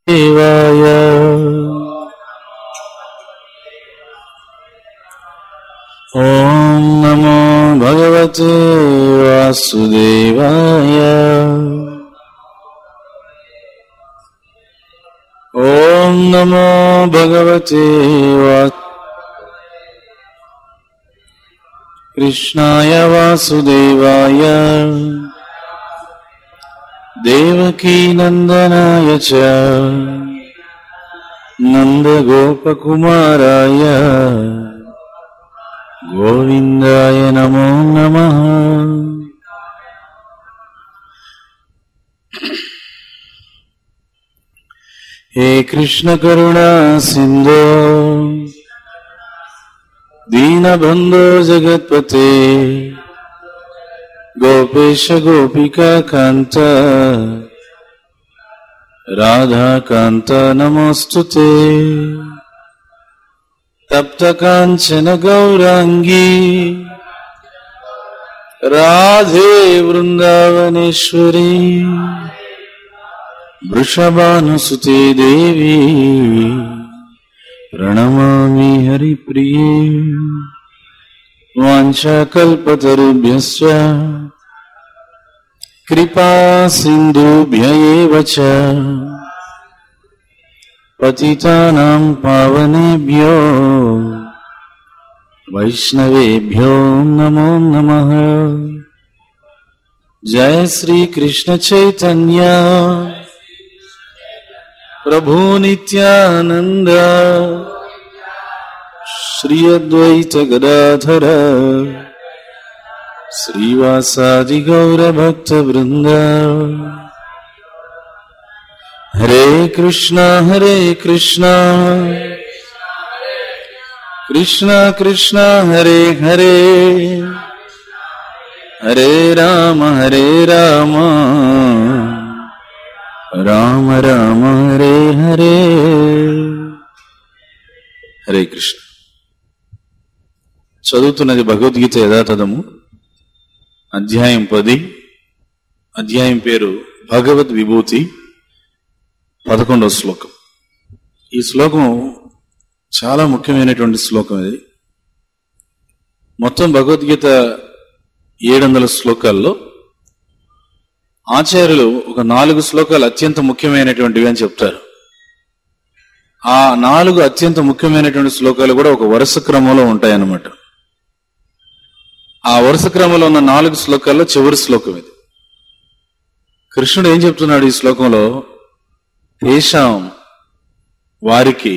దేవాయ ఓం నమో భగవతే వాసుదేవాయ ఓం నమో భగవతే వా కృష్ణాయ వాసుదేవాయ దేవకీ నందనాయ చ నందగోపకుమారాయ గోవిందాయ నమో నమ హే కృష్ణ కరుణా సింధో దీనబంధో జగత్పతే గోపేశ గోపికా కాంత రాధాకాంత నమోస్తుతే తప్త కాంచన గౌరాంగీ రాధే వృందావనేశ్వరీ వృషభానుసుతే దేవి ప్రణమామి హరిప్రియే వాంఛాకల్పతరుభ్యశ్చ కృపా సింధుభ్య ఏవ చ పతితానాం పావనేభ్యో వైష్ణవేభ్యో నమో నమః జయ శ్రీ కృష్ణ చైతన్య ప్రభు నిత్యానంద శ్రీ అద్వైత గదాధర శ్రీవాసాది గౌర భక్త బృంద హరే కృష్ణ హరే కృష్ణ కృష్ణ కృష్ణ హరే హరే హరే రామ హరే రామ రామ రామ హరే హరే హరే కృష్ణ చదువుతున్నది భగవద్గీత యథాతథము అధ్యాయం పది అధ్యాయం పేరు భగవద్ విభూతి పదకొండవ శ్లోకం ఈ శ్లోకం చాలా ముఖ్యమైనటువంటి శ్లోకం ఇది మొత్తం భగవద్గీత ఏడు వందల శ్లోకాల్లో ఆచార్యులు ఒక నాలుగు శ్లోకాలు అత్యంత ముఖ్యమైనటువంటివి అని చెప్తారు ఆ నాలుగు అత్యంత ముఖ్యమైనటువంటి శ్లోకాలు కూడా ఒక వరుస క్రమంలో ఉంటాయన్నమాట ఆ వరుస క్రమంలో ఉన్న నాలుగు శ్లోకాల్లో చివరి శ్లోకం ఇది కృష్ణుడు ఏం చెప్తున్నాడు ఈ శ్లోకంలో తేషాం వారికి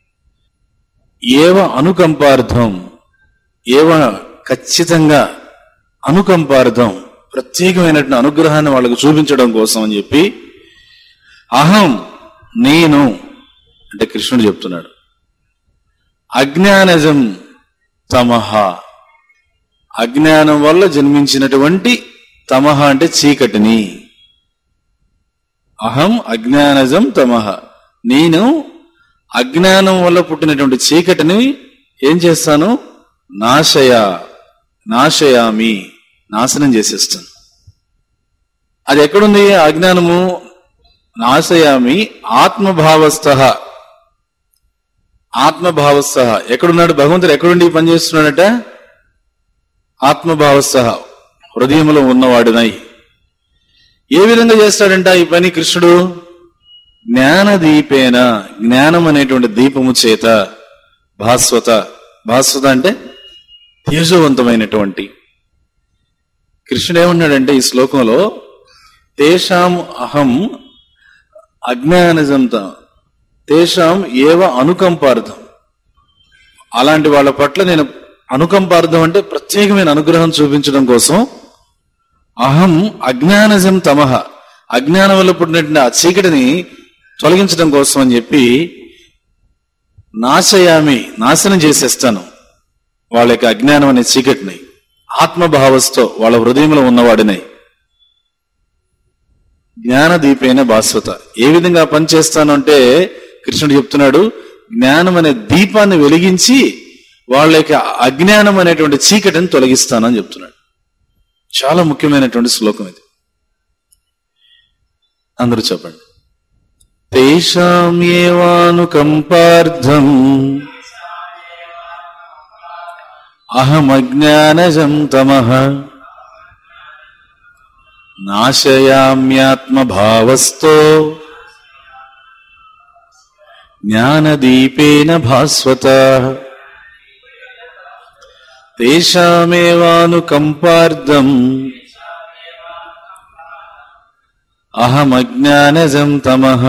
ఏవ అనుకంపార్థం ఏవ ఖచ్చితంగా అనుకంపార్థం ప్రత్యేకమైనటువంటి అనుగ్రహాన్ని వాళ్ళకు చూపించడం కోసం అని చెప్పి అహం నేను అంటే కృష్ణుడు చెప్తున్నాడు అజ్ఞానజం తమహ అజ్ఞానం వల్ల జన్మించినటువంటి తమహ అంటే చీకటిని అహం అజ్ఞానజం తమహ నేను అజ్ఞానం వల్ల పుట్టినటువంటి చీకటిని ఏం చేస్తాను నాశయ నాశయామి నాశనం చేసేస్తాను అది ఎక్కడుంది అజ్ఞానము నాశయామి ఆత్మభావస్థ ఆత్మభావస్థ ఎక్కడున్నాడు భగవంతుడు ఎక్కడుండి ఈ పని చేస్తున్నాడట ఆత్మభావస్థ హృదయంలో ఉన్నవాడునై ఏ విధంగా చేస్తాడంట ఈ పని కృష్ణుడు జ్ఞాన దీపేన జ్ఞానం అనేటువంటి దీపము చేత భాస్వత భాస్వత అంటే తేజవంతమైనటువంటి కృష్ణుడు ఏమన్నాడంటే ఈ శ్లోకంలో తేషాం అహం అజ్ఞానజంత తేషాం ఏవ అనుకంపార్థం అలాంటి వాళ్ళ పట్ల నేను అనుకంపార్థం అంటే ప్రత్యేకమైన అనుగ్రహం చూపించడం కోసం అహం అజ్ఞానజం తమహ అజ్ఞానం వల్ల పుట్టినటువంటి ఆ చీకటిని తొలగించడం కోసం అని చెప్పి నాశయామి నాశనం చేసేస్తాను వాళ్ళ యొక్క అజ్ఞానం అనే చీకటిని ఆత్మభావస్తో వాళ్ళ హృదయంలో ఉన్నవాడినై జ్ఞాన దీపైన భాస్వత ఏ విధంగా పని చేస్తాను అంటే కృష్ణుడు చెప్తున్నాడు జ్ఞానం అనే దీపాన్ని వెలిగించి వాళ్ళ యొక్క అజ్ఞానం అనేటువంటి చీకటిని తొలగిస్తానని చెప్తున్నాడు చాలా ముఖ్యమైనటువంటి శ్లోకం ఇది అందరూ చెప్పండి తేషామేవానుకంపార్థం అహమజ్ఞానజం తమః నాశయామ్యాత్మభావస్తో జ్ఞానదీపేన భాస్వత తేషామేవానుకంపార్థం అహమజ్ఞానజం తమః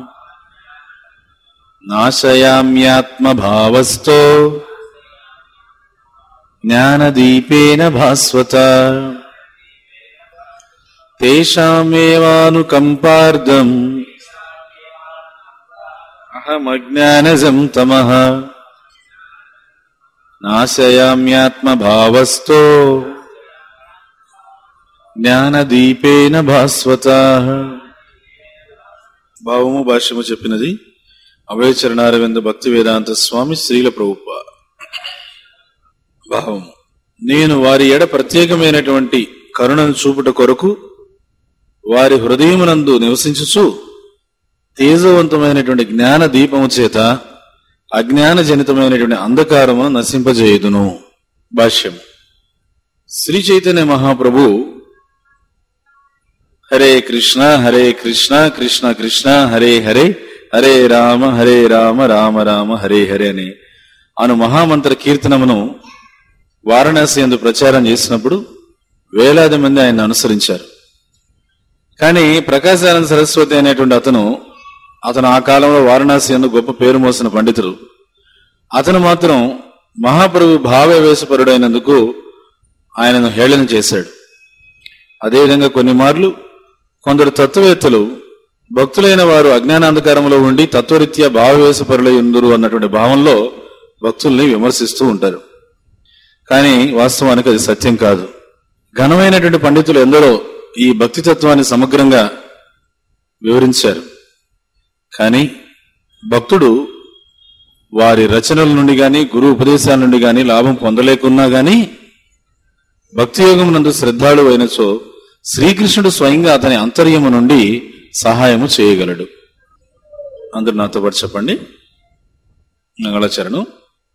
నాశయామ్యాత్మభావస్తో జ్ఞానదీపేన భాస్వత తేషామేవానుకంపార్థం అహమజ్ఞానజం తమః నాశయామ్యాత్మభావస్తో జ్ఞానదీపేన భాస్వత భావము భాష్యము చెప్పినది అభయ చరణారవింద భక్తి వేదాంత స్వామి శ్రీల ప్రభుప భావము నేను వారి ఎడ ప్రత్యేకమైనటువంటి కరుణను చూపుట కొరకు వారి హృదయమునందు నివసించుచు తేజవంతమైనటువంటి జ్ఞాన దీపము చేత అజ్ఞాన జనితమైనటువంటి అంధకారమును నశింపజేయుదును భాష్యం శ్రీ చైతన్య మహాప్రభు హరే కృష్ణ హరే కృష్ణ కృష్ణ కృష్ణ హరే హరే హరే రామ హరే రామ రామ రామ హరే హరే అని అను మహామంత్ర కీర్తనమును వారణాసి ఎందు ప్రచారం చేసినప్పుడు వేలాది మంది ఆయన అనుసరించారు కానీ ప్రకాశానంద సరస్వతి అనేటువంటి అతను అతను ఆ కాలంలో వారణాసి ఎందు గొప్ప పేరు మోసిన పండితుడు అతను మాత్రం మహాప్రభు భావవేశపరుడైనందుకు ఆయనను హేళన చేశాడు అదేవిధంగా కొన్ని మార్లు కొందరు తత్వవేత్తలు భక్తులైన వారు అజ్ఞానాంధకారంలో ఉండి తత్వరీత్యా భావవేశపరులై ఉందరు అన్నటువంటి భావంలో భక్తుల్ని విమర్శిస్తూ ఉంటారు కానీ వాస్తవానికి అది సత్యం కాదు ఘనమైనటువంటి పండితులు ఎందరో ఈ భక్తి తత్వాన్ని సమగ్రంగా వివరించారు కానీ భక్తుడు వారి రచనల నుండి గాని గురు ఉపదేశాల నుండి గాని లాభం పొందలేకున్నా గాని భక్తి యోగం నందు శ్రద్ధాళు అయినచో శ్రీకృష్ణుడు స్వయంగా అతని అంతర్యము నుండి సహాయము చేయగలడు అందరు నాతో పాటు చెప్పండి మంగళచరణం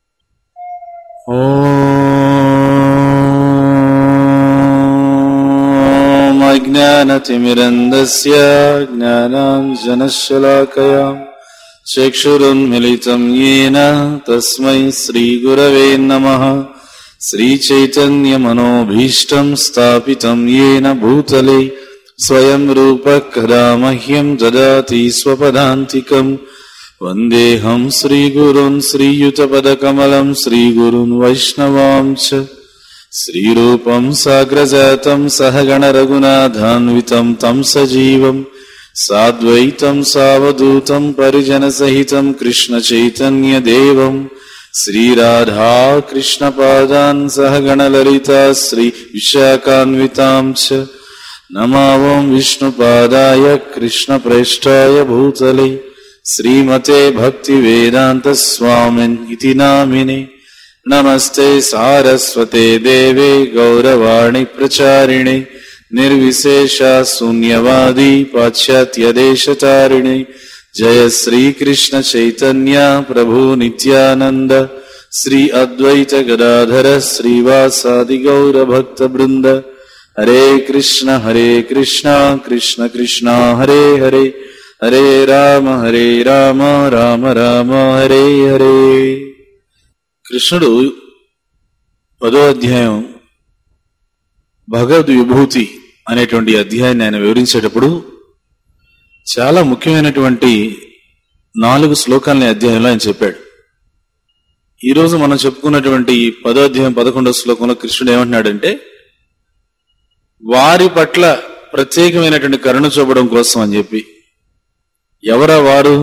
ఓం అజ్ఞానతిమిరందస్య జ్ఞానాంజనశలాకయా చక్షురున్మిళితం येन తస్మై శ్రీగురవే నమః శ్రీచైతన్యమనోభీష్టం స్థాపితం येन భూతలే స్వయం రూప కదా మహ్యం దదాతి స్వపదాంతికం వందేహం శ్రీగురున్ శ్రీయుతపదకమలం శ్రీగురున్ వైష్ణవాం చ శ్రీరూపం సాగ్రజాతం సహగణ రఘునాథాన్వితం తం సజీవం సాద్వైతం సావధూతం పరిజన సహితం కృష్ణ చైతన్య దేవం శ్రీరాధా కృష్ణ పాదాన్ సహగణ లలిత శ్రీ విశాఖాన్వితాం చ నమావం విష్ణుపాదాయ కృష్ణ ప్రేష్టాయ భూతలే శ్రీమతే భక్తి వేదాంత స్వామిన్ ఇతి నామినే నమస్తే సారస్వతే దేవే గౌరవాణి ప్రచారిణి నిర్విశేష శూన్యవాది పాశ్చాత్య దేశతారిణి జయ శ్రీకృష్ణ చైతన్య ప్రభు నిత్యానంద శ్రీ అద్వైత గదాధర శ్రీవాసాది గౌర భక్త బృంద హరే కృష్ణ హరే కృష్ణ కృష్ణ కృష్ణ హరే హరే హరే రామ హరే రామ రామ రామ హరే హరే కృష్ణుడు పదో అధ్యాయం భగవద్ విభూతి అనేటువంటి అధ్యాయాన్ని ఆయన వివరించేటప్పుడు చాలా ముఖ్యమైనటువంటి నాలుగు శ్లోకాలని అధ్యాయంలో ఆయన చెప్పాడు ఈ రోజు మనం చెప్పుకున్నటువంటి ఈ పదో అధ్యాయం పదకొండో శ్లోకంలో కృష్ణుడు ఏమంటున్నాడంటే వారి పట్ల ప్రత్యేకమైనటువంటి కరుణ చూపడం కోసం అని చెప్పి ఎవరా వారు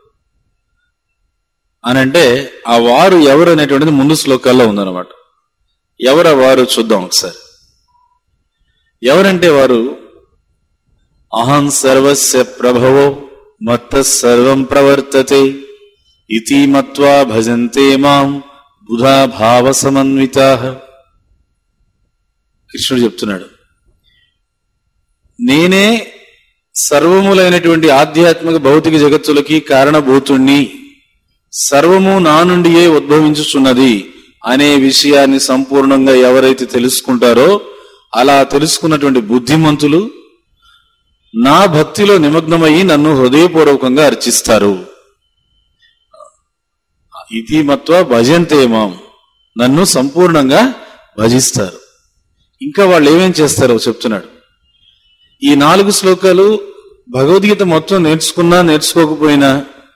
అని అంటే ఆ వారు ఎవరు అనేటువంటిది ముందు శ్లోకాల్లో ఉందన్నమాట ఎవరా వారు చూద్దాం ఒకసారి ఎవరంటే వారు అహం సర్వస్య ప్రభవో మత్త సర్వం ప్రవర్తతే ఇతి మత్వా భజంతే మాం బుధా భావ సమన్వితా కృష్ణుడు చెప్తున్నాడు నేనే సర్వములైనటువంటి ఆధ్యాత్మిక భౌతిక జగత్తులకి కారణభూతుణ్ణి సర్వము నా నుండియే ఉద్భవించుచున్నది అనే విషయాన్ని సంపూర్ణంగా ఎవరైతే తెలుసుకుంటారో అలా తెలుసుకున్నటువంటి బుద్ధిమంతులు నా భక్తిలో నిమగ్నమయ్యి నన్ను హృదయపూర్వకంగా అర్చిస్తారు ఇది మత్వ భజంతే మాం నన్ను సంపూర్ణంగా భజిస్తారు ఇంకా వాళ్ళు ఏమేం చేస్తారో చెప్తున్నాడు ఈ నాలుగు శ్లోకాలు భగవద్గీత మొత్తం నేర్చుకున్నా నేర్చుకోకపోయినా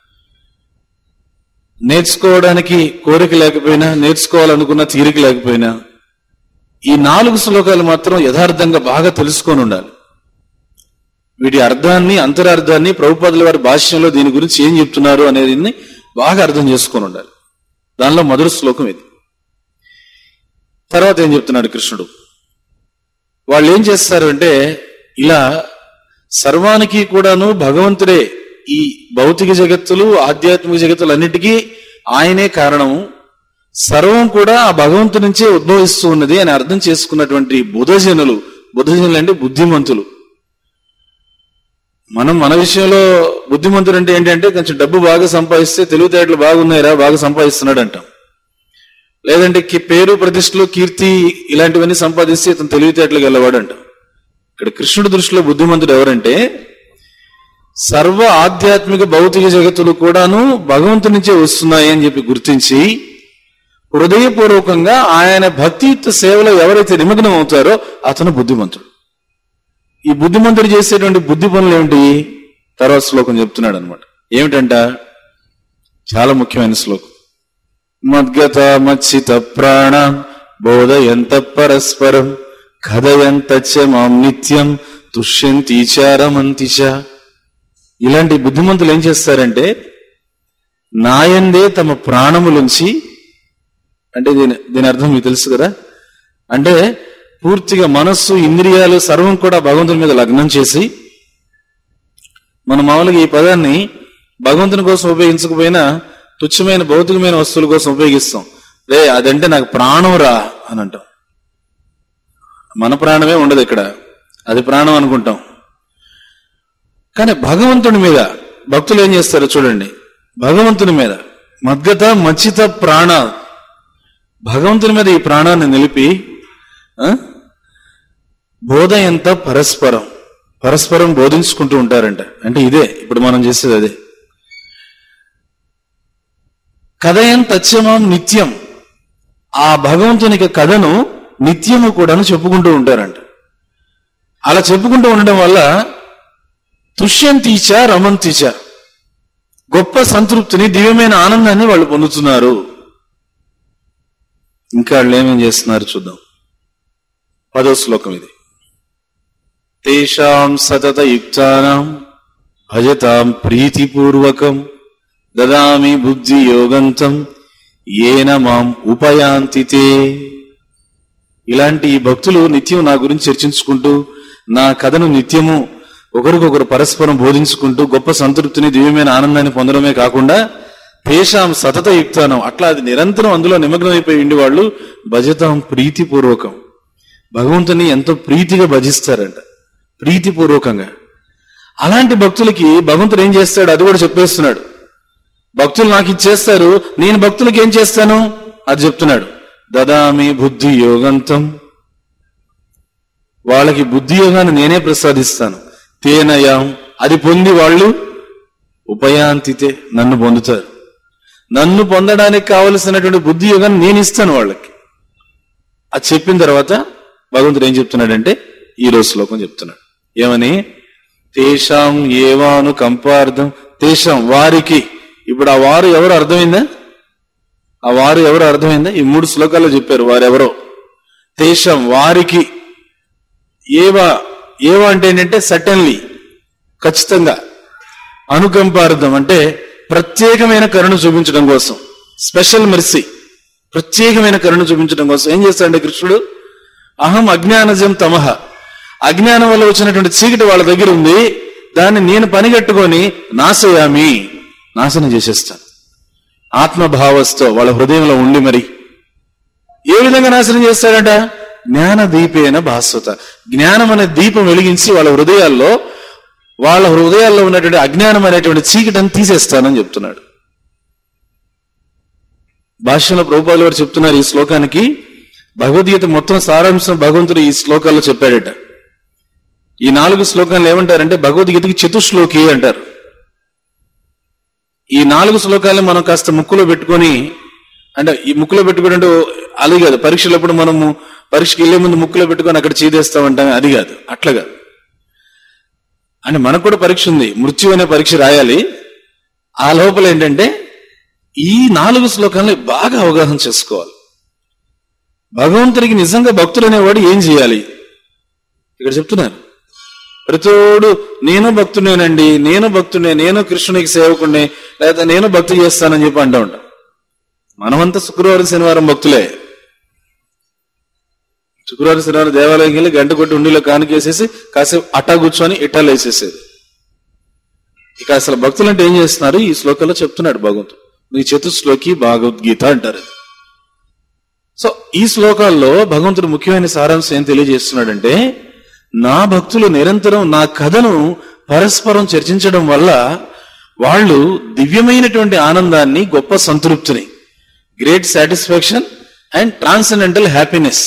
నేర్చుకోవడానికి కోరిక లేకపోయినా నేర్చుకోవాలనుకున్న తీరిక లేకపోయినా ఈ నాలుగు శ్లోకాలు మాత్రం యథార్థంగా బాగా తెలుసుకొని ఉండాలి వీటి అర్థాన్ని అంతరార్థాన్ని ప్రభుపాదుల వారి భాష్యంలో దీని గురించి ఏం చెప్తున్నారు అనేది బాగా అర్థం చేసుకొని ఉండాలి దానిలో మొదటి శ్లోకం ఇది తర్వాత ఏం చెప్తున్నాడు కృష్ణుడు వాళ్ళు ఏం చేస్తారు అంటే ఇలా సర్వానికి కూడాను భగవంతుడే ఈ భౌతిక జగత్తులు ఆధ్యాత్మిక జగత్తులు అన్నిటికీ ఆయనే కారణము సర్వం కూడా ఆ భగవంతు నుంచే ఉద్భవిస్తూ ఉన్నది అని అర్థం చేసుకున్నటువంటి బుధజనులు బుధజనులు అంటే బుద్ధిమంతులు మనం మన విషయంలో బుద్ధిమంతుడు అంటే ఏంటంటే కొంచెం డబ్బు బాగా సంపాదిస్తే తెలివితేటలు బాగున్నాయిరా బాగా సంపాదిస్తున్నాడు అంటాం లేదంటే కి- పేరు ప్రతిష్టలు కీర్తి ఇలాంటివన్నీ సంపాదిస్తే ఇతను తెలివితేటలు గెలవాడు అంటాం ఇక్కడ కృష్ణుడి దృష్టిలో బుద్ధిమంతుడు ఎవరంటే సర్వ ఆధ్యాత్మిక భౌతిక జగత్తులు కూడాను భగవంతు నుంచే వస్తున్నాయి అని చెప్పి గుర్తించి హృదయపూర్వకంగా ఆయన భక్తియుక్త సేవలో ఎవరైతే నిమగ్నం అవుతారో అతను బుద్ధిమంతుడు ఈ బుద్ధిమంతుడు చేసేటువంటి బుద్ధి పనులు ఏమిటి తర్వాత శ్లోకం చెప్తున్నాడు అనమాట ఏమిటంట చాలా ముఖ్యమైన శ్లోకం మద్గత మచ్చిత ప్రాణ బోధయంత పరస్పరం కథయంత చ మాం నిత్యం తుష్యంతి చ ఇలాంటి బుద్ధిమంతులు ఏం చేస్తారంటే నాయందే తమ ప్రాణములుంచి అంటే దీని దీని అర్థం మీకు తెలుసు కదా అంటే పూర్తిగా మనస్సు ఇంద్రియాలు సర్వం కూడా భగవంతుని మీద లగ్నం చేసి మనం మామూలుగా ఈ పదాన్ని భగవంతుని కోసం ఉపయోగించకపోయినా తుచ్చమైన భౌతికమైన వస్తువుల కోసం ఉపయోగిస్తాం రే అదంటే నాకు ప్రాణం రా అని అంటాం మన ప్రాణమే ఉండదు ఇక్కడ అది ప్రాణం అనుకుంటాం కానీ భగవంతుని మీద భక్తులు ఏం చేస్తారో చూడండి భగవంతుని మీద మద్గత మచ్చిత ప్రాణ భగవంతుని మీద ఈ ప్రాణాన్ని నిలిపి ఆ, బోధ ఎంత పరస్పరం పరస్పరం బోధించుకుంటూ ఉంటారంట అంటే ఇదే ఇప్పుడు మనం చేసేది అదే కథయం తత్యమం నిత్యం ఆ భగవంతునికి కథను నిత్యము కూడాను చెప్పుకుంటూ ఉంటారంట అలా చెప్పుకుంటూ ఉండడం వల్ల తుష్యంతీచ రమంతిచ గొప్ప సంతృప్తిని దివ్యమైన ఆనందాన్ని వాళ్ళు పొందుతున్నారు ఇంకా వాళ్ళు ఏమేం చేస్తున్నారు చూద్దాం పదో శ్లోకం ఇది తేషాం సతత యుక్తానాం భజతాం ప్రీతిపూర్వకం దదామి బుద్ధి యోగంతం ఏన మాం ఉపయాంతి తే. ఇలాంటి ఈ భక్తులు నిత్యం నా గురించి చర్చించుకుంటూ నా కథను నిత్యము ఒకరికొకరు పరస్పరం బోధించుకుంటూ గొప్ప సంతృప్తిని దివ్యమైన ఆనందాన్ని పొందడమే కాకుండా తేషాం సతత యుక్తానం అట్లా అది నిరంతరం అందులో నిమగ్నమైపోయి ఉండి వాళ్ళు భజతాం ప్రీతిపూర్వకం భగవంతుని ఎంతో ప్రీతిగా భజిస్తారంట ప్రీతిపూర్వకంగా అలాంటి భక్తులకి భగవంతుడు ఏం చేస్తాడు అది కూడా చెప్పేస్తున్నాడు భక్తులు నాకు ఇచ్చేస్తారు నేను భక్తులకి ఏం చేస్తాను అది చెప్తున్నాడు దదామి బుద్ధి యోగంతం వాళ్ళకి బుద్ధి యోగాన్ని నేనే ప్రసాదిస్తాను తేనయం అది పొంది వాళ్ళు ఉపయాంతితే నన్ను పొందుతారు నన్ను పొందడానికి కావలసినటువంటి బుద్ధి యోగాన్ని నేను ఇస్తాను వాళ్ళకి అది చెప్పిన తర్వాత భగవంతుడు ఏం చెప్తున్నాడంటే ఈ రోజు శ్లోకం చెప్తున్నాడు ఏమని తేషాం ఏవాను కంపార్థం తేషాం వారికి ఇప్పుడు ఆ వారు ఎవరు అర్థమైందా ఆ వారు ఎవరు అర్థమైందా ఈ మూడు శ్లోకాల్లో చెప్పారు వారెవరో తేషాం వారికి ఏవా ఏవా అంటే ఏంటంటే సటన్లీ ఖచ్చితంగా అనుకంపార్థం అంటే ప్రత్యేకమైన కరుణ చూపించడం కోసం స్పెషల్ మెర్సీ ప్రత్యేకమైన కరుణ చూపించడం కోసం ఏం చేస్తాడంటే కృష్ణుడు అహం అజ్ఞానజం తమహ అజ్ఞానం వల్ల వచ్చినటువంటి చీకటి వాళ్ళ దగ్గర ఉంది దాన్ని నేను పనిగట్టుకొని నాశయామి నాశనం చేసేస్తాను ఆత్మభావస్తో వాళ్ళ హృదయంలో ఉండి మరి ఏ విధంగా నాశనం చేస్తాడట జ్ఞాన దీపేన భాస్వత జ్ఞానం అనే దీపం వెలిగించి వాళ్ళ హృదయాల్లో వాళ్ళ హృదయాల్లో ఉన్నటువంటి అజ్ఞానం అనేటువంటి చీకటిని తీసేస్తానని చెప్తున్నాడు భాష్యంలో ప్రభుపాలు వారు చెప్తున్నారు ఈ శ్లోకానికి భగవద్గీత మొత్తం సారాంశం భగవంతుడు ఈ శ్లోకాల్లో చెప్పాడట ఈ నాలుగు శ్లోకాలు ఏమంటారంటే భగవద్గీతకి చతుశ్లోకి అంటారు ఈ నాలుగు శ్లోకాలను మనం కాస్త ముక్కులో పెట్టుకొని అంటే ఈ ముక్కులో పెట్టుకుంటూ అది కాదు పరీక్షలప్పుడు మనము పరీక్షకి వెళ్లే ముందు ముక్కులో పెట్టుకొని అక్కడ చీదేస్తామంటాం అది కాదు అట్లా కాదు అంటే మనకు కూడా పరీక్ష ఉంది మృత్యు అనే పరీక్ష రాయాలి ఆ లోపల ఏంటంటే ఈ నాలుగు శ్లోకాలను బాగా అవగాహన చేసుకోవాలి భగవంతుడికి నిజంగా భక్తులు అనేవాడు ఏం చేయాలి ఇక్కడ చెప్తున్నారు ప్రతోడు నేను భక్తునేనండి నేను భక్తునే నేను కృష్ణునికి సేవకునే లేదా నేను భక్తి చేస్తానని చెప్పి అంటూ ఉంటాం మనమంతా శుక్రవారం శనివారం భక్తులే శుక్రవారం శనివారం దేవాలయం వెళ్ళి గంట కొట్టి ఉండిలో కానుకేసేసి కాసేపు అట్టా కూర్చొని ఇట్టాలు వేసేసేది ఇక అసలు భక్తులు అంటే ఏం చేస్తున్నారు ఈ శ్లోకంలో చెప్తున్నాడు భగవంతుడు మీ చతుశ్లోకి భగవద్గీత అంటారు సో ఈ శ్లోకాల్లో భగవంతుడు ముఖ్యమైన సారాంశం ఏం తెలియజేస్తున్నాడంటే నా భక్తులు నిరంతరం నా కథను పరస్పరం చర్చించడం వల్ల వాళ్ళు దివ్యమైనటువంటి ఆనందాన్ని గొప్ప సంతృప్తిని great satisfaction and transcendental happiness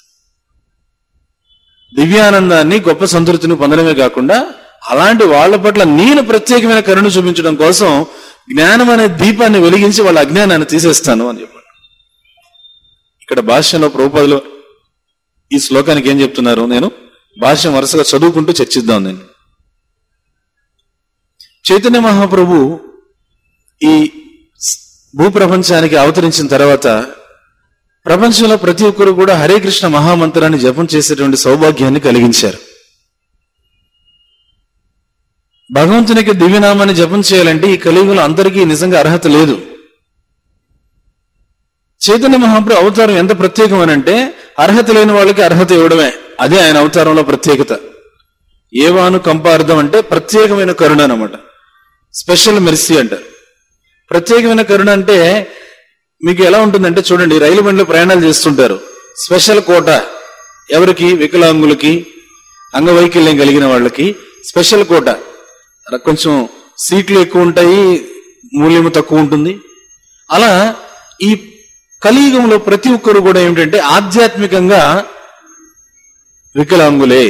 దివ్యానందాన్ని గొప్ప సంతృప్తిని పొందడమే కాకుండా అలాంటి వాళ్ళ పట్ల నేను ప్రత్యేకమైన కరుణ చూపించడం కోసం జ్ఞానం అనే దీపాన్ని వెలిగించి వాళ్ళ అజ్ఞానాన్ని తీసేస్తాను అని చెప్పాడు ఇక్కడ భాష్యంలో ప్రభుపదులు ఈ శ్లోకానికి ఏం చెప్తున్నారు నేను భాష్యం వరుసగా చదువుకుంటూ చర్చిద్దాం నేను చైతన్య మహాప్రభు ఈ భూప్రపంచానికి అవతరించిన తర్వాత ప్రపంచంలో ప్రతి ఒక్కరు కూడా హరే కృష్ణ మహామంత్రాన్ని జపం చేసేటువంటి సౌభాగ్యాన్ని కలిగించారు భగవంతునికి దివ్యనామాన్ని జపం చేయాలంటే ఈ కలియుగంలో అందరికీ నిజంగా అర్హత లేదు చైతన్య మహాప్రభు అవతారం ఎంత ప్రత్యేకం అంటే అర్హత లేని వాళ్ళకి అర్హత ఇవ్వడమే అదే ఆయన అవతారంలో ప్రత్యేకత ఏవాను కంపార్థం అంటే ప్రత్యేకమైన కరుణ అనమాట స్పెషల్ మెర్సీ అంటారు ప్రత్యేకమైన కరుణ అంటే మీకు ఎలా ఉంటుందంటే చూడండి రైలు బండిలో ప్రయాణాలు చేస్తుంటారు స్పెషల్ కోట ఎవరికి వికలాంగులకి అంగవైకల్యం కలిగిన వాళ్ళకి స్పెషల్ కోట కొంచెం సీట్లు ఎక్కువ ఉంటాయి మూల్యము తక్కువ ఉంటుంది అలా ఈ కలియుగంలో ప్రతి ఒక్కరు కూడా ఏమిటంటే ఆధ్యాత్మికంగా వికలాంగులే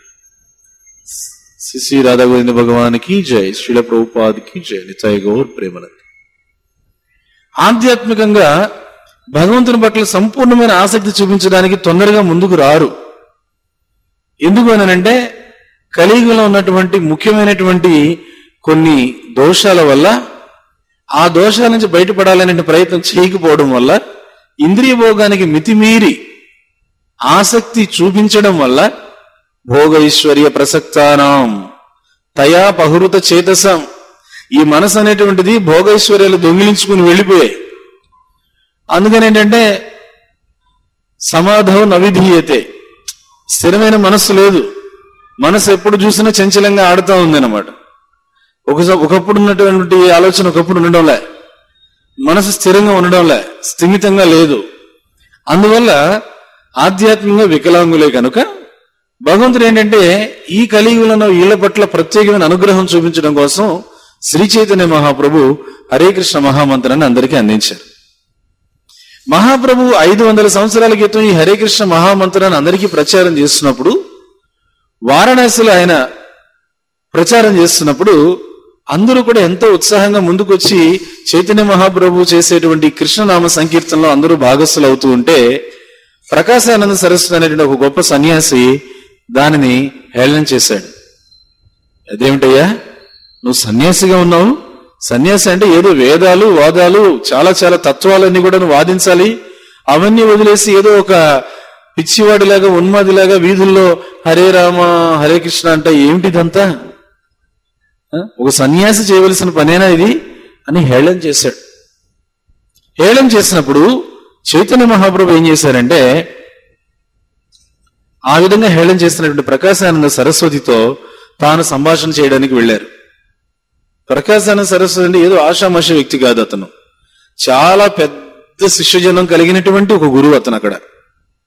శ్రీ రాధా గోవింద భగవానికి జై శ్రీల ప్రభుపాదికి జై నితాయ్ గౌర్ ప్రేమనంది ఆధ్యాత్మికంగా భగవంతుని పట్ల సంపూర్ణమైన ఆసక్తి చూపించడానికి తొందరగా ముందుకు రారు ఎందుకు అనంటే కలియుగంలో ఉన్నటువంటి ముఖ్యమైనటువంటి కొన్ని దోషాల వల్ల ఆ దోషాల నుంచి బయటపడాలనే ప్రయత్నం చేయకపోవడం వల్ల ఇంద్రియ భోగానికి మితిమీరి ఆసక్తి చూపించడం వల్ల భోగ ఐశ్వర్య ప్రసక్తానం తయా పహృత చేతసం ఈ మనసు అనేటువంటిది భోగైశ్వర్యాలు దొంగిలించుకుని వెళ్ళిపోయాయి అందుకని ఏంటంటే సమాధం నవిధీయతే స్థిరమైన మనస్సు లేదు మనసు ఎప్పుడు చూసినా చంచలంగా ఆడుతూ ఉంది అనమాట ఒక ఒకప్పుడు ఉన్నటువంటి ఆలోచన ఒకప్పుడు ఉండడంలే మనసు స్థిరంగా ఉండడంలే స్థిమితంగా లేదు అందువల్ల ఆధ్యాత్మికంగా వికలాంగులే కనుక భగవంతుడు ఏంటంటే ఈ కలియుగంలో వీళ్ళ పట్ల ప్రత్యేకమైన అనుగ్రహం చూపించడం కోసం శ్రీ చైతన్య మహాప్రభు హరే కృష్ణ మహామంత్రాన్ని అందరికీ అందించారు మహాప్రభు ఐదు వందల సంవత్సరాల క్రితం ఈ హరే కృష్ణ మహామంత్రాన్ని అందరికీ ప్రచారం చేస్తున్నప్పుడు వారణాసిలో ఆయన ప్రచారం చేస్తున్నప్పుడు అందరూ కూడా ఎంతో ఉత్సాహంగా ముందుకొచ్చి చైతన్య మహాప్రభు చేసేటువంటి కృష్ణనామ సంకీర్తనలో అందరూ భాగస్థులు అవుతూ ఉంటే ప్రకాశానంద సరస్వతి అనేటువంటి ఒక గొప్ప సన్యాసి దానిని హేళన చేశాడు అదేమిటయ్యా నువ్వు సన్యాసిగా ఉన్నావు సన్యాసి అంటే ఏదో వేదాలు వాదాలు చాలా చాలా తత్వాలన్నీ కూడా నువ్వు వాదించాలి అవన్నీ వదిలేసి ఏదో ఒక పిచ్చివాడిలాగా ఉన్మాదిలాగా వీధుల్లో హరే రామ హరే కృష్ణ అంటే ఏమిటిదంతా ఆ? ఒక సన్యాసి చేయవలసిన పనేనా ఇది అని హేళన చేశాడు హేళన చేసినప్పుడు చైతన్య మహాప్రభు ఏం చేశారంటే ఆ విధంగా హేళన చేసినటువంటి ప్రకాశానంద సరస్వతితో తాను సంభాషణ చేయడానికి వెళ్ళారు ప్రకాశానంద సరస్వతి అంటే ఏదో ఆషామాష వ్యక్తి కాదు అతను చాలా పెద్ద శిష్యజనం కలిగినటువంటి ఒక గురువు అతను అక్కడ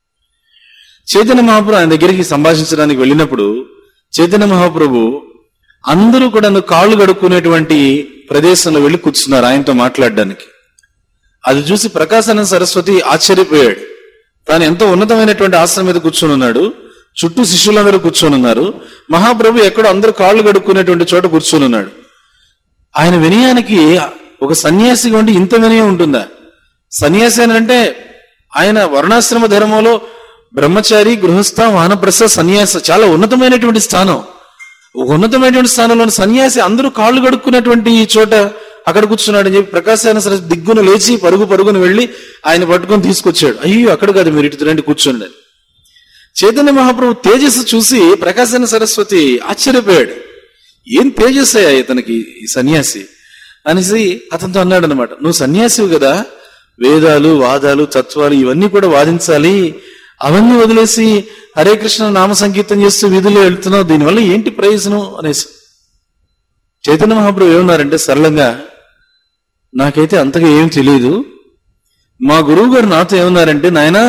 చైతన్య మహాప్రభు ఆయన దగ్గరికి సంభాషించడానికి వెళ్ళినప్పుడు చైతన్య మహాప్రభు అందరూ కూడా కాళ్ళు గడుక్కునేటువంటి ప్రదేశంలో వెళ్లి కూర్చున్నారు ఆయనతో మాట్లాడడానికి అది చూసి ప్రకాశానంద సరస్వతి ఆశ్చర్యపోయాడు తాను ఎంతో ఉన్నతమైనటువంటి ఆశ్రమం మీద కూర్చొని ఉన్నాడు చుట్టూ శిష్యులందరూ కూర్చొని ఉన్నారు మహాప్రభు ఎక్కడో అందరూ కాళ్ళు గడుక్కునేటువంటి చోట కూర్చొని ఉన్నాడు ఆయన వినయానికి ఒక సన్యాసిగా ఉండి ఇంత వినయం ఉంటుందా సన్యాసి అని అంటే ఆయన వర్ణాశ్రమ ధర్మంలో బ్రహ్మచారి గృహస్థ వానప్రస్థ సన్యాస చాలా ఉన్నతమైనటువంటి స్థానం ఒక ఉన్నతమైనటువంటి స్థానంలో సన్యాసి అందరూ కాళ్ళు కడుక్కున్నటువంటి ఈ చోట అక్కడ కూర్చున్నాడు అని చెప్పి ప్రకాశాన సరస్వతి దిగ్గున లేచి పరుగు పరుగున వెళ్లి ఆయన పట్టుకొని తీసుకొచ్చాడు అయ్యో అక్కడ కాదు మీరు ఇటు రండి కూర్చోండి అని. చైతన్య మహాప్రభు తేజస్సు చూసి ప్రకాశాన సరస్వతి ఆశ్చర్యపోయాడు ఏం తేజస్ అయ్యా ఇతనికి ఈ సన్యాసి అనేసి అతనితో అన్నాడు అనమాట నువ్వు సన్యాసివి కదా వేదాలు వాదాలు తత్వాలు ఇవన్నీ కూడా వాదించాలి అవన్నీ వదిలేసి హరే కృష్ణ నామ సంకీర్తన చేస్తూ వీధుల్లో వెళ్తున్నావు దీనివల్ల ఏంటి ప్రయోజనం అనేసి చైతన్య మహాప్రభు ఏమన్నారంటే సరళంగా నాకైతే అంతగా ఏం తెలియదు మా గురువు గారు నాతో ఏమన్నారంటే నాయనా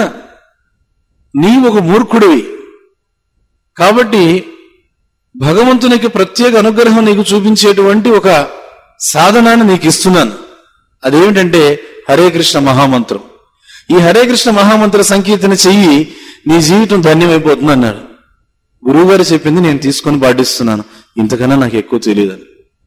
నీ ఒక మూర్ఖుడివి కాబట్టి భగవంతునికి ప్రత్యేక అనుగ్రహం నీకు చూపించేటువంటి ఒక సాధనాన్ని నీకు ఇస్తున్నాను అదేమిటంటే హరే కృష్ణ మహామంత్రం ఈ హరే కృష్ణ మహామంత్ర సంకీర్తన చెయ్యి నీ జీవితం ధన్యమైపోతుంది అన్నాడు గురువుగారు చెప్పింది నేను తీసుకొని పాటిస్తున్నాను ఇంతకన్నా నాకు ఎక్కువ తెలియదని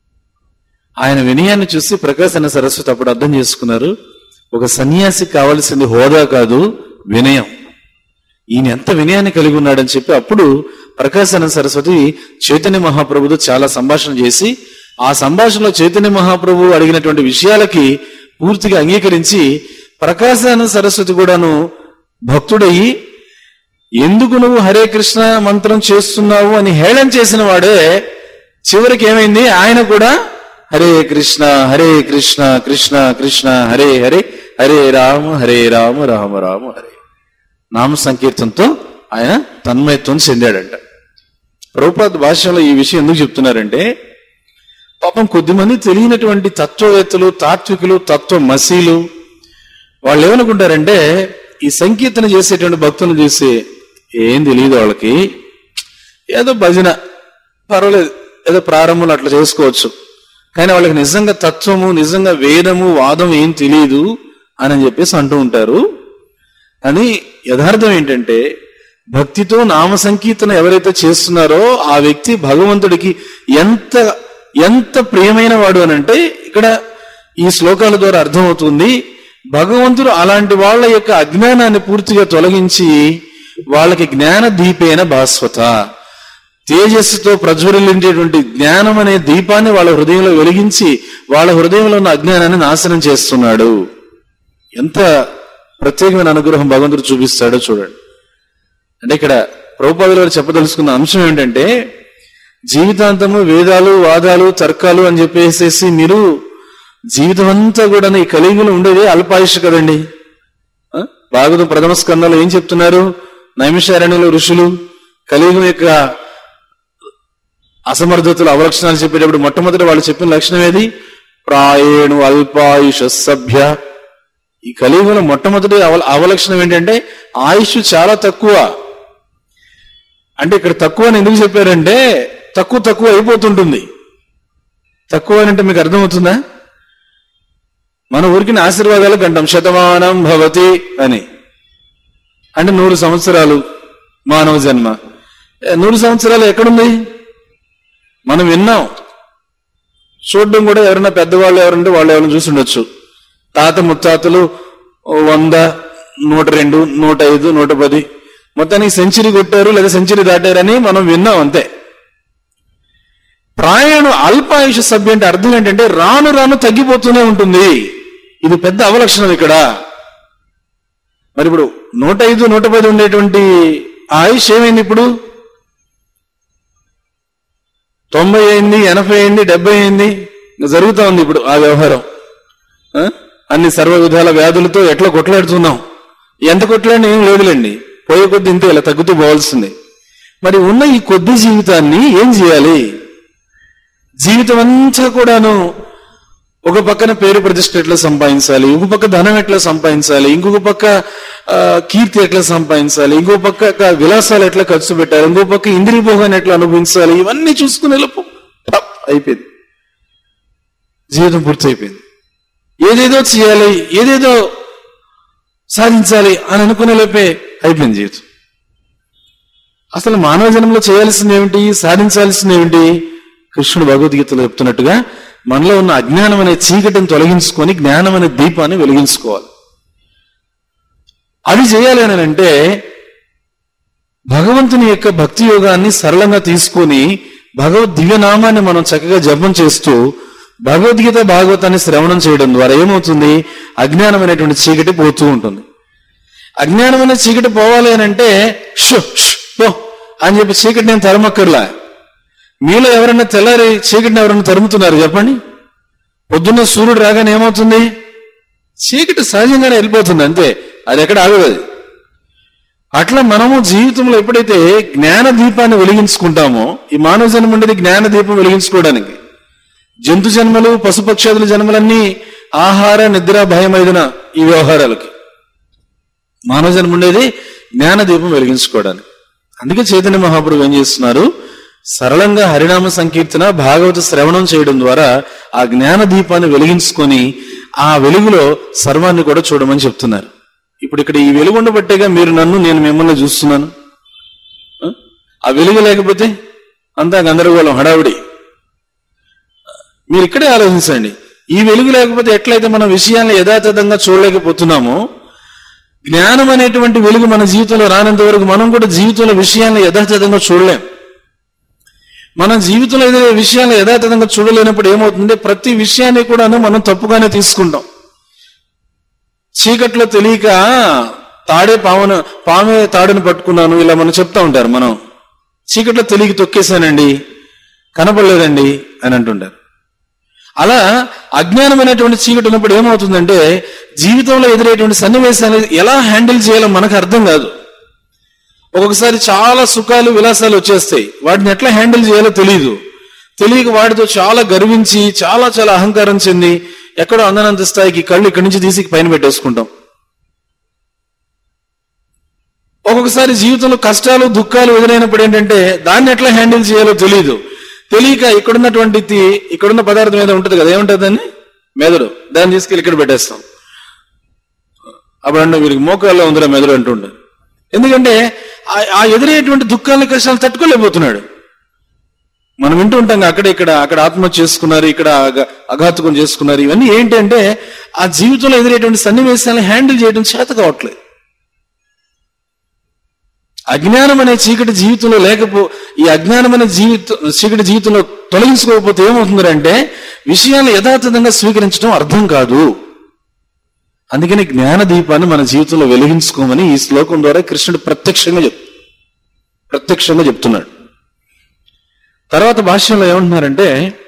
ఆయన వినయాన్ని చూసి ప్రకాశన సరస్వతి అప్పుడు అర్థం చేసుకున్నారు ఒక సన్యాసి కావలసింది హోదా కాదు వినయం ఈయన ఎంత వినయాన్ని కలిగి ఉన్నాడని చెప్పి అప్పుడు ప్రకాశన సరస్వతి చైతన్య మహాప్రభుతో చాలా సంభాషణ చేసి ఆ సంభాషణలో చైతన్య మహాప్రభు అడిగినటువంటి విషయాలకి పూర్తిగా అంగీకరించి ప్రకాశన సరస్వతి కూడాను భక్తుడయి ఎందుకు నువ్వు హరే కృష్ణ మంత్రం చేస్తున్నావు అని హేళన చేసిన వాడే చివరికి ఏమైంది ఆయన కూడా హరే కృష్ణ హరే కృష్ణ కృష్ణ కృష్ణ హరే హరే హరే రామ హరే రామ రామ రామ హరే నామ సంకీర్తనతో ఆయన తన్మయత్వం చెందాడంట ప్రభుపాద భాషలో ఈ విషయం ఎందుకు చెప్తున్నారంటే పాపం కొద్దిమంది తెలియనటువంటి తత్వవేత్తలు తాత్వికులు తత్వ మసీలు వాళ్ళు ఏమనుకుంటారంటే ఈ సంకీర్తన చేసేటువంటి భక్తులను చూసి ఏం తెలియదు వాళ్ళకి ఏదో భజన పర్వాలేదు ఏదో ప్రారంభంలో అట్లా చేసుకోవచ్చు కానీ వాళ్ళకి నిజంగా తత్వము నిజంగా వేదము వాదం ఏం తెలియదు అని చెప్పేసి అంటూ ఉంటారు అని యథార్థం ఏంటంటే భక్తితో నామ సంకీర్తన ఎవరైతే చేస్తున్నారో ఆ వ్యక్తి భగవంతుడికి ఎంత ఎంత ప్రియమైన వాడు అని అంటే ఇక్కడ ఈ శ్లోకాల ద్వారా అర్థమవుతుంది భగవంతుడు అలాంటి వాళ్ళ యొక్క అజ్ఞానాన్ని పూర్తిగా తొలగించి వాళ్ళకి జ్ఞాన దీపేన భాస్వత తేజస్సుతో ప్రజ్వలించేటువంటి జ్ఞానం అనే దీపాన్ని వాళ్ళ హృదయంలో వెలిగించి వాళ్ళ హృదయంలో ఉన్న అజ్ఞానాన్ని నాశనం చేస్తున్నాడు ఎంత ప్రత్యేకమైన అనుగ్రహం భగవంతుడు చూపిస్తాడో చూడండి అంటే ఇక్కడ ప్రభుపాదులు గారు చెప్పదలుచుకున్న అంశం ఏంటంటే జీవితాంతము వేదాలు వాదాలు తర్కాలు అని చెప్పేసేసి మీరు జీవితం అంతా కూడా ఈ కలియుగంలో ఉండేది అల్పాయుష్ కదండి ఆ? భాగవతం ప్రథమ స్కందంలో ఏం చెప్తున్నారు నైమిషారణ్యంలో ఋషులు కలియుగం యొక్క అసమర్థతలు అవలక్షణాలు చెప్పేటప్పుడు మొట్టమొదటి వాళ్ళు చెప్పిన లక్షణం ఏది ప్రాయేణు అల్పాయుష సభ్య ఈ కలియుగంలో మొట్టమొదటి అవ- అవలక్షణం ఏంటంటే ఆయుష్ చాలా తక్కువ అంటే ఇక్కడ తక్కువ అని ఎందుకు చెప్పారంటే తక్కువ తక్కువ అయిపోతుంటుంది తక్కువ అని అంటే మీకు అర్థమవుతుందా మన ఊరికి ఆశీర్వాదాలు కంటాం శతమానం భవతి అని అంటే నూరు సంవత్సరాలు మానవ జన్మ ఏ, నూరు సంవత్సరాలు ఎక్కడుంది మనం విన్నాం చూడడం కూడా ఎవరైనా పెద్దవాళ్ళు ఎవరంటే వాళ్ళు ఎవరైనా చూసి ఉండొచ్చు తాత ముత్తాతలు ఓ వంద నూట రెండు నూట ఐదు నూట పది మొత్తానికి సెంచరీ కొట్టారు లేదా సెంచరీ దాటారని మనం విన్నాం అంతే ప్రాయాణం అల్పాయుష సభ్య అంటే అర్థం ఏంటంటే రాను రాను తగ్గిపోతూనే ఉంటుంది ఇది పెద్ద అవలక్షణం ఇక్కడ మరి ఇప్పుడు నూట ఐదు నూట పది ఉండేటువంటి ఆయుష్ ఏమైంది ఇప్పుడు తొంభై అయింది ఎనభై అయింది డెబ్బై అయింది ఇంకా జరుగుతా ఉంది ఇప్పుడు ఆ వ్యవహారం ఆ? అన్ని సర్వ విధాల వ్యాధులతో ఎట్లా కొట్లాడుతున్నాం ఎంత కొట్లాడినా ఏం లేదులేండి పోయే కొద్ది ఇంతే ఇలా తగ్గుతూ పోవాల్సింది మరి ఉన్న ఈ కొద్ది జీవితాన్ని ఏం చేయాలి జీవితం అంతా కూడాను ఒక పక్కన పేరు ప్రతిష్ట ఎట్లా సంపాదించాలి ఇంకో పక్క ధనం ఎట్లా సంపాదించాలి ఇంకొక పక్క ఆ, కీర్తి ఎట్లా సంపాదించాలి ఇంకో పక్క విలాసాలు ఎట్లా ఖర్చు పెట్టాలి ఇంకో పక్క ఇంద్రియ భోగాన్ని ఎట్లా అనుభవించాలి ఇవన్నీ చూసుకునే లోపు అయిపోయింది జీవితం పూర్తయిపోయింది ఏదేదో చేయాలి ఏదేదో సాధించాలి అని అనుకునే లోపే అయిపోయింది జీవితం అసలు మానవ జన్మలో చేయాల్సింది ఏమిటి సాధించాల్సింది ఏమిటి కృష్ణుడు భగవద్గీతలో చెప్తున్నట్టుగా మనలో ఉన్న అజ్ఞానం అనే చీకటిని తొలగించుకొని జ్ఞానం అనే దీపాన్ని వెలిగించుకోవాలి అది చేయాలి అని అంటే భగవంతుని యొక్క భక్తి యోగాన్ని సరళంగా తీసుకొని భగవద్ దివ్యనామాన్ని మనం చక్కగా జపం చేస్తూ భగవద్గీత భాగవతాన్ని శ్రవణం చేయడం ద్వారా ఏమవుతుంది అజ్ఞానం అనేటువంటి చీకటి పోతూ ఉంటుంది అజ్ఞానం అనే చీకటి పోవాలి అని అంటే షో ష్, పో అని చెప్పి చీకటి నేను తరమక్కర్లా మీలో ఎవరైనా తెల్లారి చీకటిని ఎవరైనా తరుముతున్నారు చెప్పండి పొద్దున్న సూర్యుడు రాగానే ఏమవుతుంది చీకటి సహజంగానే వెళ్ళిపోతుంది అంతే అది ఎక్కడ ఆగదు అది అట్లా మనము జీవితంలో ఎప్పుడైతే జ్ఞాన దీపాన్ని వెలిగించుకుంటామో ఈ మానవ జన్మ ఉండేది జ్ఞాన దీపం వెలిగించుకోవడానికి జంతు జన్మలు పశుపక్షాదుల జన్మలన్నీ ఆహార నిద్ర భయం ఐదున ఈ వ్యవహారాలకి మానవ జన్మ ఉండేది జ్ఞాన దీపం వెలిగించుకోవడానికి అందుకే చైతన్య మహాప్రభు ఏం చేస్తున్నారు సరళంగా హరినామ సంకీర్తన భాగవత శ్రవణం చేయడం ద్వారా ఆ జ్ఞాన దీపాన్ని వెలిగించుకొని ఆ వెలుగులో సర్వాన్ని కూడా చూడమని చెప్తున్నారు ఇప్పుడు ఇక్కడ ఈ వెలుగు ఉండబట్టేగా మీరు నన్ను నేను మిమ్మల్ని చూస్తున్నాను ఆ? ఆ వెలుగు లేకపోతే అంతా గందరగోళం హడావిడి మీరు ఇక్కడే ఆలోచించండి ఈ వెలుగు లేకపోతే ఎట్లయితే మనం విషయాన్ని యథాతథంగా చూడలేకపోతున్నామో జ్ఞానం అనేటువంటి వెలుగు మన జీవితంలో రానంత వరకు మనం కూడా జీవితంలో విషయాన్ని యథాతథంగా చూడలేం మన జీవితంలో ఏదైనా విషయాన్ని యథాతథంగా చూడలేనప్పుడు ఏమవుతుంది ప్రతి విషయాన్ని కూడా మనం తప్పుగానే తీసుకుంటాం చీకట్లో తెలియక తాడే పామును పామే తాడుని పట్టుకున్నాను ఇలా మనం చెప్తా ఉంటారు మనం చీకట్లో తెలియక తొక్కేశానండి కనపడలేదండి అని అంటుంటారు అలా అజ్ఞానమైనటువంటి చీకటి ఉన్నప్పుడు ఏమవుతుందంటే జీవితంలో ఎదురయ్యేటువంటి సన్నివేశాన్ని ఎలా హ్యాండిల్ చేయాలో మనకు అర్థం కాదు ఒక్కొక్కసారి చాలా సుఖాలు విలాసాలు వచ్చేస్తాయి వాటిని ఎట్లా హ్యాండిల్ చేయాలో తెలియదు తెలియక వాటితో చాలా గర్వించి చాలా చాలా అహంకారం చెంది ఎక్కడో అందనంత స్థాయికి కళ్ళు ఇక్కడి నుంచి తీసి పైన పెట్టేసుకుంటాం ఒక్కొక్కసారి జీవితంలో కష్టాలు దుఃఖాలు ఎదురైనప్పుడు ఏంటంటే దాన్ని ఎట్లా హ్యాండిల్ చేయాలో తెలియదు తెలియక ఇక్కడున్నటువంటి తి- ఇక్కడున్న పదార్థం ఏదో ఉంటుంది కదా ఏముంటుంది దాన్ని మెదడు దాన్ని తీసుకెళ్ళి ఇక్కడ పెట్టేస్తాం అప్పుడు అంటే వీరికి మోకాల్లో ఉందిరా మెదడు అంటుంటారు ఎందుకంటే ఆ- ఆ ఎదురయ్యేటువంటి దుఃఖాలను కష్టాలు తట్టుకోలేకపోతున్నాడు మనం వింటూ ఉంటాం కదా, అక్కడ ఇక్కడ అక్కడ ఆత్మహత్య చేసుకున్నారు ఇక్కడ అగ- అఘాతుకం చేసుకున్నారు ఇవన్నీ ఏంటంటే ఆ జీవితంలో ఎదురయ్యేటువంటి సన్నివేశాలను హ్యాండిల్ చేయడం చేత కావట్లేదు అజ్ఞానం అనే చీకటి జీవితంలో లేకపో ఈ అజ్ఞానం అనే జీవిత చీకటి జీవితంలో తొలగించుకోకపోతే ఏమవుతుందంటే విషయాన్ని యథాతథంగా స్వీకరించడం అర్థం కాదు అందుకని జ్ఞాన దీపాన్ని మన జీవితంలో వెలిగించుకోమని ఈ శ్లోకం ద్వారా కృష్ణుడు ప్రత్యక్షంగా చెప్ ప్రత్యక్షంగా చెప్తున్నాడు తర్వాత భాష్యంలో ఏమంటున్నారంటే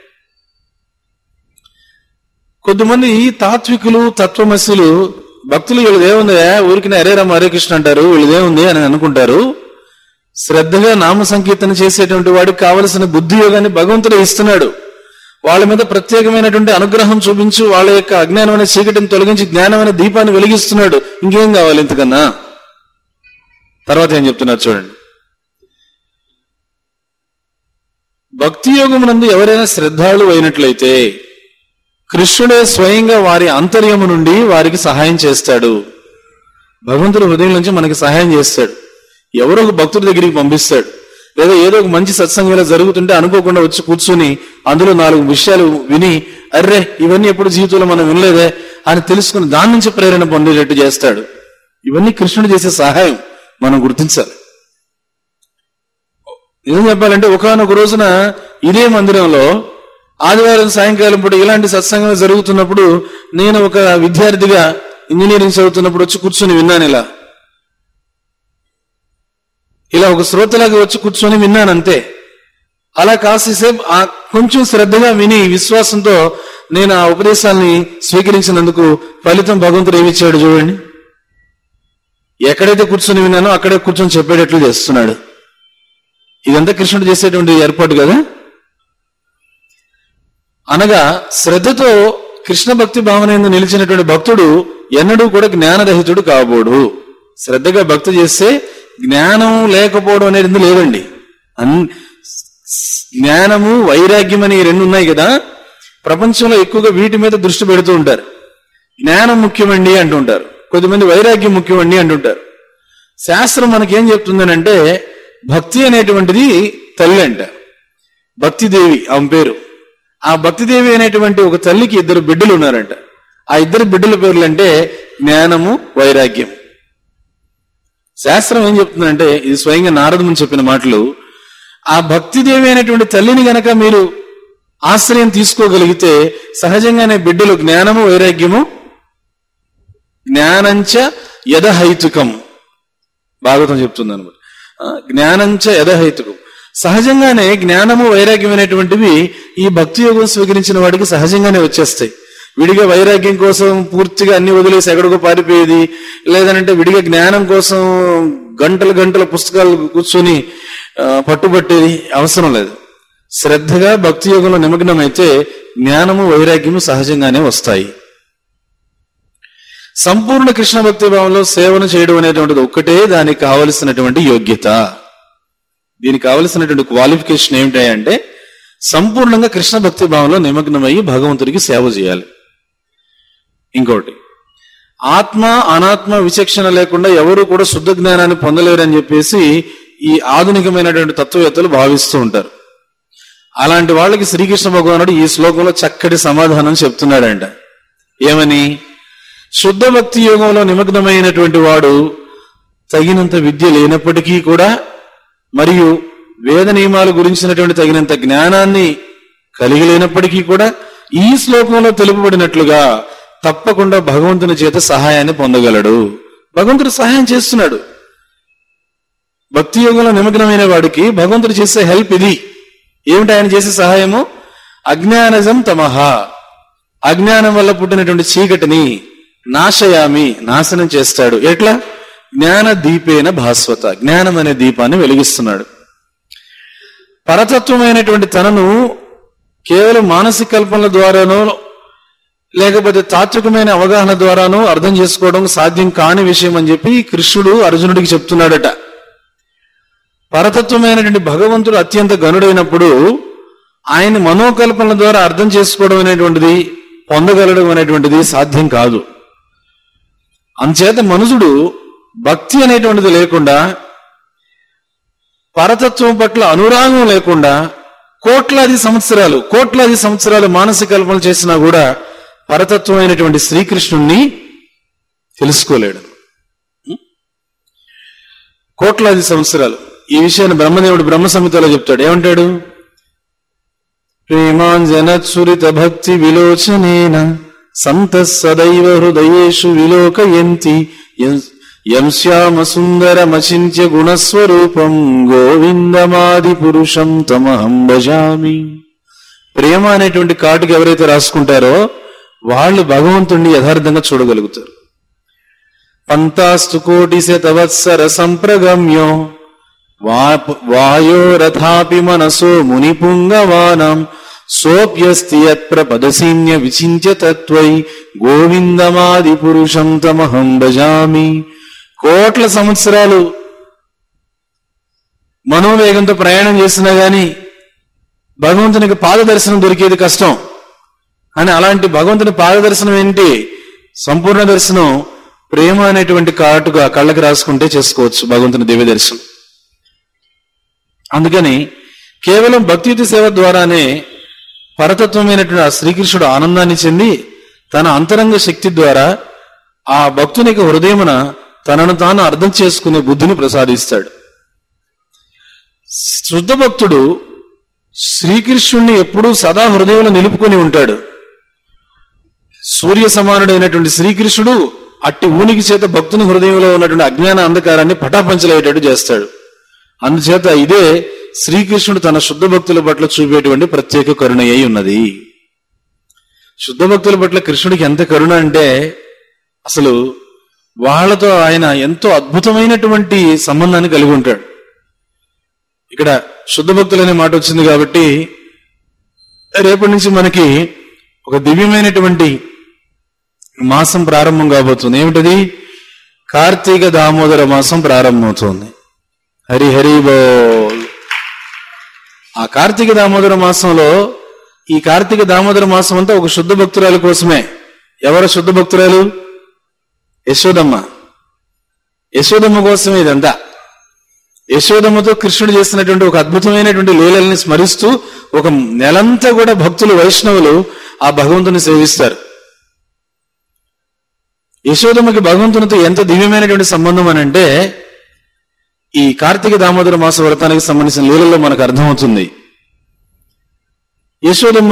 కొద్దిమంది తాత్వికులు తత్వమస్యులు భక్తులు వీళ్ళదేముంది ఊరికి హరే రామ హరే కృష్ణ అంటారు వీళ్ళదేముంది అని అనుకుంటారు శ్రద్ధగా నామ సంకీర్తన చేసేటువంటి వాడికి కావలసిన బుద్ధి యోగాన్ని భగవంతుడు ఇస్తున్నాడు వాళ్ళ మీద ప్రత్యేకమైనటువంటి అనుగ్రహం చూపించు వాళ్ళ యొక్క అజ్ఞానమైన చీకటిని తొలగించి జ్ఞానమైన దీపాన్ని వెలిగిస్తున్నాడు ఇంకేం కావాలి ఇంతకన్నా తర్వాత ఏం చెప్తున్నారు చూడండి భక్తి యోగమునందు ఎవరైనా శ్రద్ధాళు అయినట్లయితే కృష్ణుడే స్వయంగా వారి అంతర్యము నుండి వారికి సహాయం చేస్తాడు భగవంతుడు హృదయం నుంచి మనకి సహాయం చేస్తాడు ఎవరో ఒక భక్తుడి దగ్గరికి పంపిస్తాడు లేదా ఏదో ఒక మంచి సత్సంగంలో జరుగుతుంటే అనుకోకుండా వచ్చి కూర్చుని అందులో నాలుగు విషయాలు విని అర్రే ఇవన్నీ ఎప్పుడు జీవితంలో మనం వినలేదే అని తెలుసుకుని దాని నుంచి ప్రేరణ పొందేటట్టు చేస్తాడు ఇవన్నీ కృష్ణుడు చేసే సహాయం మనం గుర్తించాలి నిజం చెప్పాలంటే ఒకనొక రోజున ఇదే మందిరంలో ఆదివారం సాయంకాలం పూట ఇలాంటి సత్సంగం జరుగుతున్నప్పుడు నేను ఒక విద్యార్థిగా ఇంజనీరింగ్ చదువుతున్నప్పుడు వచ్చి కూర్చొని విన్నాను ఇలా ఇలా ఒక శ్రోతలాగా వచ్చి కూర్చొని విన్నాను అంతే అలా కాసేసేపు ఆ కొంచెం శ్రద్ధగా విని విశ్వాసంతో నేను ఆ ఉపదేశాన్ని స్వీకరించినందుకు ఫలితం భగవంతుడు ఏమిచ్చాడు చూడండి ఎక్కడైతే కూర్చొని విన్నానో అక్కడే కూర్చొని చెప్పేటట్లు చేస్తున్నాడు ఇదంతా కృష్ణుడు చేసేటువంటి ఏర్పాటు కదా అనగా శ్రద్ధతో కృష్ణ భక్తి భావన ఎందు నిలిచినటువంటి భక్తుడు ఎన్నడూ కూడా జ్ఞానరహితుడు కాబోడు శ్రద్ధగా భక్తి చేస్తే జ్ఞానం లేకపోవడం అనేది లేదండి అన్ జ్ఞానము వైరాగ్యం అని ఈ రెండు ఉన్నాయి కదా ప్రపంచంలో ఎక్కువగా వీటి మీద దృష్టి పెడుతూ ఉంటారు జ్ఞానం ముఖ్యమండి అంటుంటారు కొద్దిమంది వైరాగ్యం ముఖ్యమండి అంటుంటారు శాస్త్రం మనకేం చెప్తుందనంటే భక్తి అనేటువంటిది తల్లి అంట భక్తిదేవి ఆమె పేరు ఆ భక్తిదేవి అనేటువంటి ఒక తల్లికి ఇద్దరు బిడ్డలు ఉన్నారంట ఆ ఇద్దరు బిడ్డల పేర్లు అంటే జ్ఞానము వైరాగ్యం శాస్త్రం ఏం చెప్తుందంటే ఇది స్వయంగా నారదముని చెప్పిన మాటలు ఆ భక్తిదేవి అనేటువంటి తల్లిని గనక మీరు ఆశ్రయం తీసుకోగలిగితే సహజంగానే బిడ్డలు జ్ఞానము వైరాగ్యము జ్ఞానంచ యదహైతుకం భాగవతం చెప్తుంది అనమాట జ్ఞానంచ యదహైతుకం సహజంగానే జ్ఞానము వైరాగ్యం అనేటువంటివి ఈ భక్తి యోగం స్వీకరించిన వాడికి సహజంగానే వచ్చేస్తాయి విడిగా వైరాగ్యం కోసం పూర్తిగా అన్ని వదిలేసి ఎక్కడికో పారిపోయేది లేదనంటే విడిగా జ్ఞానం కోసం గంటలు గంటల పుస్తకాలు కూర్చొని ఆ, పట్టుబట్టేది అవసరం లేదు శ్రద్ధగా భక్తి యోగంలో నిమగ్నమైతే జ్ఞానము వైరాగ్యము సహజంగానే వస్తాయి సంపూర్ణ కృష్ణ భక్తి భావంలో సేవను చేయడం అనేటువంటిది ఒక్కటే దానికి కావలసినటువంటి యోగ్యత దీనికి కావలసినటువంటి క్వాలిఫికేషన్ ఏమిటంటే సంపూర్ణంగా కృష్ణ భక్తి భావంలో నిమగ్నమయ్యి భగవంతుడికి సేవ చేయాలి ఇంకోటి ఆత్మ అనాత్మ విచక్షణ లేకుండా ఎవరు కూడా శుద్ధ జ్ఞానాన్ని పొందలేరని చెప్పేసి ఈ ఆధునికమైనటువంటి తత్వవేత్తలు భావిస్తూ ఉంటారు అలాంటి వాళ్ళకి శ్రీకృష్ణ భగవానుడు ఈ శ్లోకంలో చక్కటి సమాధానం చెప్తున్నాడంట ఏమని శుద్ధ భక్తి యోగంలో నిమగ్నమైనటువంటి వాడు తగినంత విద్య లేనప్పటికీ కూడా మరియు వేద నియమాల గురించినటువంటి తగినంత జ్ఞానాన్ని కలిగి లేనప్పటికీ కూడా ఈ శ్లోకంలో తెలుపబడినట్లుగా తప్పకుండా భగవంతుని చేత సహాయాన్ని పొందగలడు భగవంతుడు సహాయం చేస్తున్నాడు భక్తి యోగంలో నిమగ్నమైన వాడికి భగవంతుడు చేసే హెల్ప్ ఇది ఏమిటి ఆయన చేసే సహాయము అజ్ఞానజం తమహ అజ్ఞానం వల్ల పుట్టినటువంటి చీకటిని నాశయామి నాశనం చేస్తాడు ఎట్లా జ్ఞాన దీపేన భాస్వత జ్ఞానం అనే దీపాన్ని వెలిగిస్తున్నాడు పరతత్వమైనటువంటి తనను కేవలం మానసిక కల్పనల ద్వారానో లేకపోతే తాత్వికమైన అవగాహన ద్వారానో అర్థం చేసుకోవడం సాధ్యం కాని విషయం అని చెప్పి కృష్ణుడు అర్జునుడికి చెప్తున్నాడట పరతత్వమైనటువంటి భగవంతుడు అత్యంత గనుడైనప్పుడు ఆయన మనోకల్పనల ద్వారా అర్థం చేసుకోవడం అనేటువంటిది పొందగలడం అనేటువంటిది సాధ్యం కాదు అంచేత మనుషుడు భక్తి అనేటువంటిది లేకుండా పరతత్వం పట్ల అనురాగం లేకుండా కోట్లాది సంవత్సరాలు కోట్లాది సంవత్సరాలు మానసిక కల్పన చేసినా కూడా పరతత్వమైనటువంటి శ్రీకృష్ణుణ్ణి తెలుసుకోలేడు కోట్లాది సంవత్సరాలు ఈ విషయాన్ని బ్రహ్మదేవుడు బ్రహ్మ సంహితలో చెప్తాడు ఏమంటాడు ప్రేమాంజనత్సురిత భక్తి విలోచనేన సంత సదైవ హృదయేషు విలోకయంతి యం- యం శ్యామ సుందరమచింత్య గుణస్వరూపం గోవిందమాది పురుషం తమహం భజామి ప్రేమ అనేటువంటి కాటుకి ఎవరైతే రాసుకుంటారో వాళ్ళు భగవంతుణ్ణి యథార్థంగా చూడగలుగుతారు పంతాస్తు కోటి శతవత్సర సంప్రగమ్యో వా- వాయోరథాపి మనసో మునిపుంగవానం సోప్యస్తి యత్ప్రపదసీన్య విచింత్య తత్వై గోవిందమాది పురుషం తమహం భజామి కోట్ల సంవత్సరాలు మనోవేగంతో ప్రయాణం చేసినా గాని భగవంతునికి పాదదర్శనం దొరికేది కష్టం అని అలాంటి భగవంతుని పాదదర్శనం ఏంటి సంపూర్ణ దర్శనం ప్రేమ అనేటువంటి కాటుగా కళ్ళకి రాసుకుంటే చేసుకోవచ్చు భగవంతుని దివ్య దర్శనం అందుకని కేవలం భక్తియుతి సేవ ద్వారానే పరతత్వమైనటువంటి ఆ శ్రీకృష్ణుడు ఆనందాన్ని చెంది తన అంతరంగ శక్తి ద్వారా ఆ భక్తునికి హృదయమున తనను తాను అర్థం చేసుకునే బుద్ధిని ప్రసాదిస్తాడు శుద్ధ భక్తుడు శ్రీకృష్ణుణ్ణి ఎప్పుడూ సదా హృదయంలో నిలుపుకొని ఉంటాడు సూర్య సమానుడైనటువంటి శ్రీకృష్ణుడు అట్టి ఊనికి చేత భక్తుని హృదయంలో ఉన్నటువంటి అజ్ఞాన అంధకారాన్ని పటాపంచలేటట్టు చేస్తాడు అందుచేత ఇదే శ్రీకృష్ణుడు తన శుద్ధ భక్తుల పట్ల చూపేటువంటి ప్రత్యేక కరుణ అయి ఉన్నది శుద్ధ భక్తుల పట్ల కృష్ణుడికి ఎంత కరుణ అంటే అసలు వాళ్ళతో ఆయన ఎంతో అద్భుతమైనటువంటి సంబంధాన్ని కలిగి ఉంటాడు ఇక్కడ శుద్ధ భక్తులు అనే మాట వచ్చింది కాబట్టి రేపటి నుంచి మనకి ఒక దివ్యమైనటువంటి మాసం ప్రారంభం కాబోతుంది ఏమిటది కార్తీక దామోదర మాసం ప్రారంభమవుతోంది హరి హరి బోల్ ఆ కార్తీక దామోదర మాసంలో ఈ కార్తీక దామోదర మాసం అంతా ఒక శుద్ధ భక్తురాలు కోసమే ఎవరు శుద్ధ భక్తురాలు యశోదమ్మ యశోదమ్మ కోసమే ఇదంతా యశోదమ్మతో కృష్ణుడు చేసినటువంటి ఒక అద్భుతమైనటువంటి లీలల్ని స్మరిస్తూ ఒక నెలంతా కూడా భక్తులు వైష్ణవులు ఆ భగవంతుని సేవిస్తారు యశోదమ్మకి భగవంతునితో ఎంత దివ్యమైనటువంటి సంబంధం అని అంటే ఈ కార్తీక దామోదర మాస వ్రతానికి సంబంధించిన లీలలో మనకు అర్థమవుతుంది యశోదమ్మ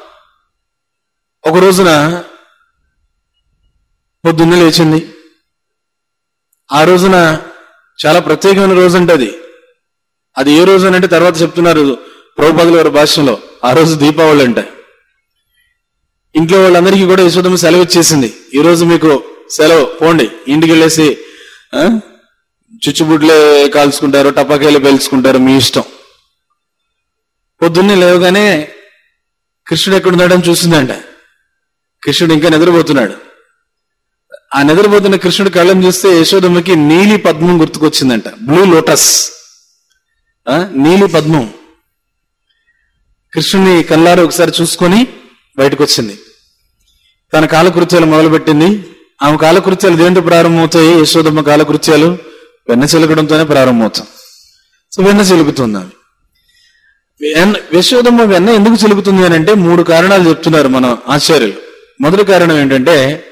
ఒక రోజున పొద్దున్నే లేచింది ఆ రోజున చాలా ప్రత్యేకమైన రోజు అంటే అది అది ఏ రోజు అని అంటే తర్వాత చెప్తున్నారు ప్రభుపాదుల వారి భాషలో ఆ రోజు దీపావళి అంట ఇంట్లో వాళ్ళందరికీ కూడా యశోదమ్మ సెలవు ఇచ్చేసింది ఈ రోజు మీకు సెలవు పోండి ఇంటికి వెళ్ళేసి ఆ, చుచ్చుబుడ్లే కాల్చుకుంటారు టపాకాయలు పేల్చుకుంటారు మీ ఇష్టం పొద్దున్నే లేవగానే కృష్ణుడు ఎక్కడున్నాడని చూసిందంట కృష్ణుడు ఇంకా నిద్రపోతున్నాడు ఆ నిద్రపోతున్న కృష్ణుడు కళ్ళని చూస్తే యశోదమ్మకి నీలి పద్మం గుర్తుకొచ్చిందంట బ్లూ లోటస్ ఆ, నీలి పద్మం కృష్ణుని కళ్ళారు ఒకసారి చూసుకొని బయటకు వచ్చింది తన కాలకృత్యాలు మొదలుపెట్టింది ఆమె కాలకృత్యాలు దేంతో ప్రారంభమవుతాయి యశోదమ్మ కాలకృత్యాలు వెన్న చిలకడంతోనే ప్రారంభమవుతాం సో వెన్న చిలుకుతుంది ఆమె వెన్న- యశోదమ్మ వెన్న ఎందుకు చిలుకుతుంది అని అంటే మూడు కారణాలు చెప్తున్నారు మన ఆచార్యులు మొదటి కారణం ఏంటంటే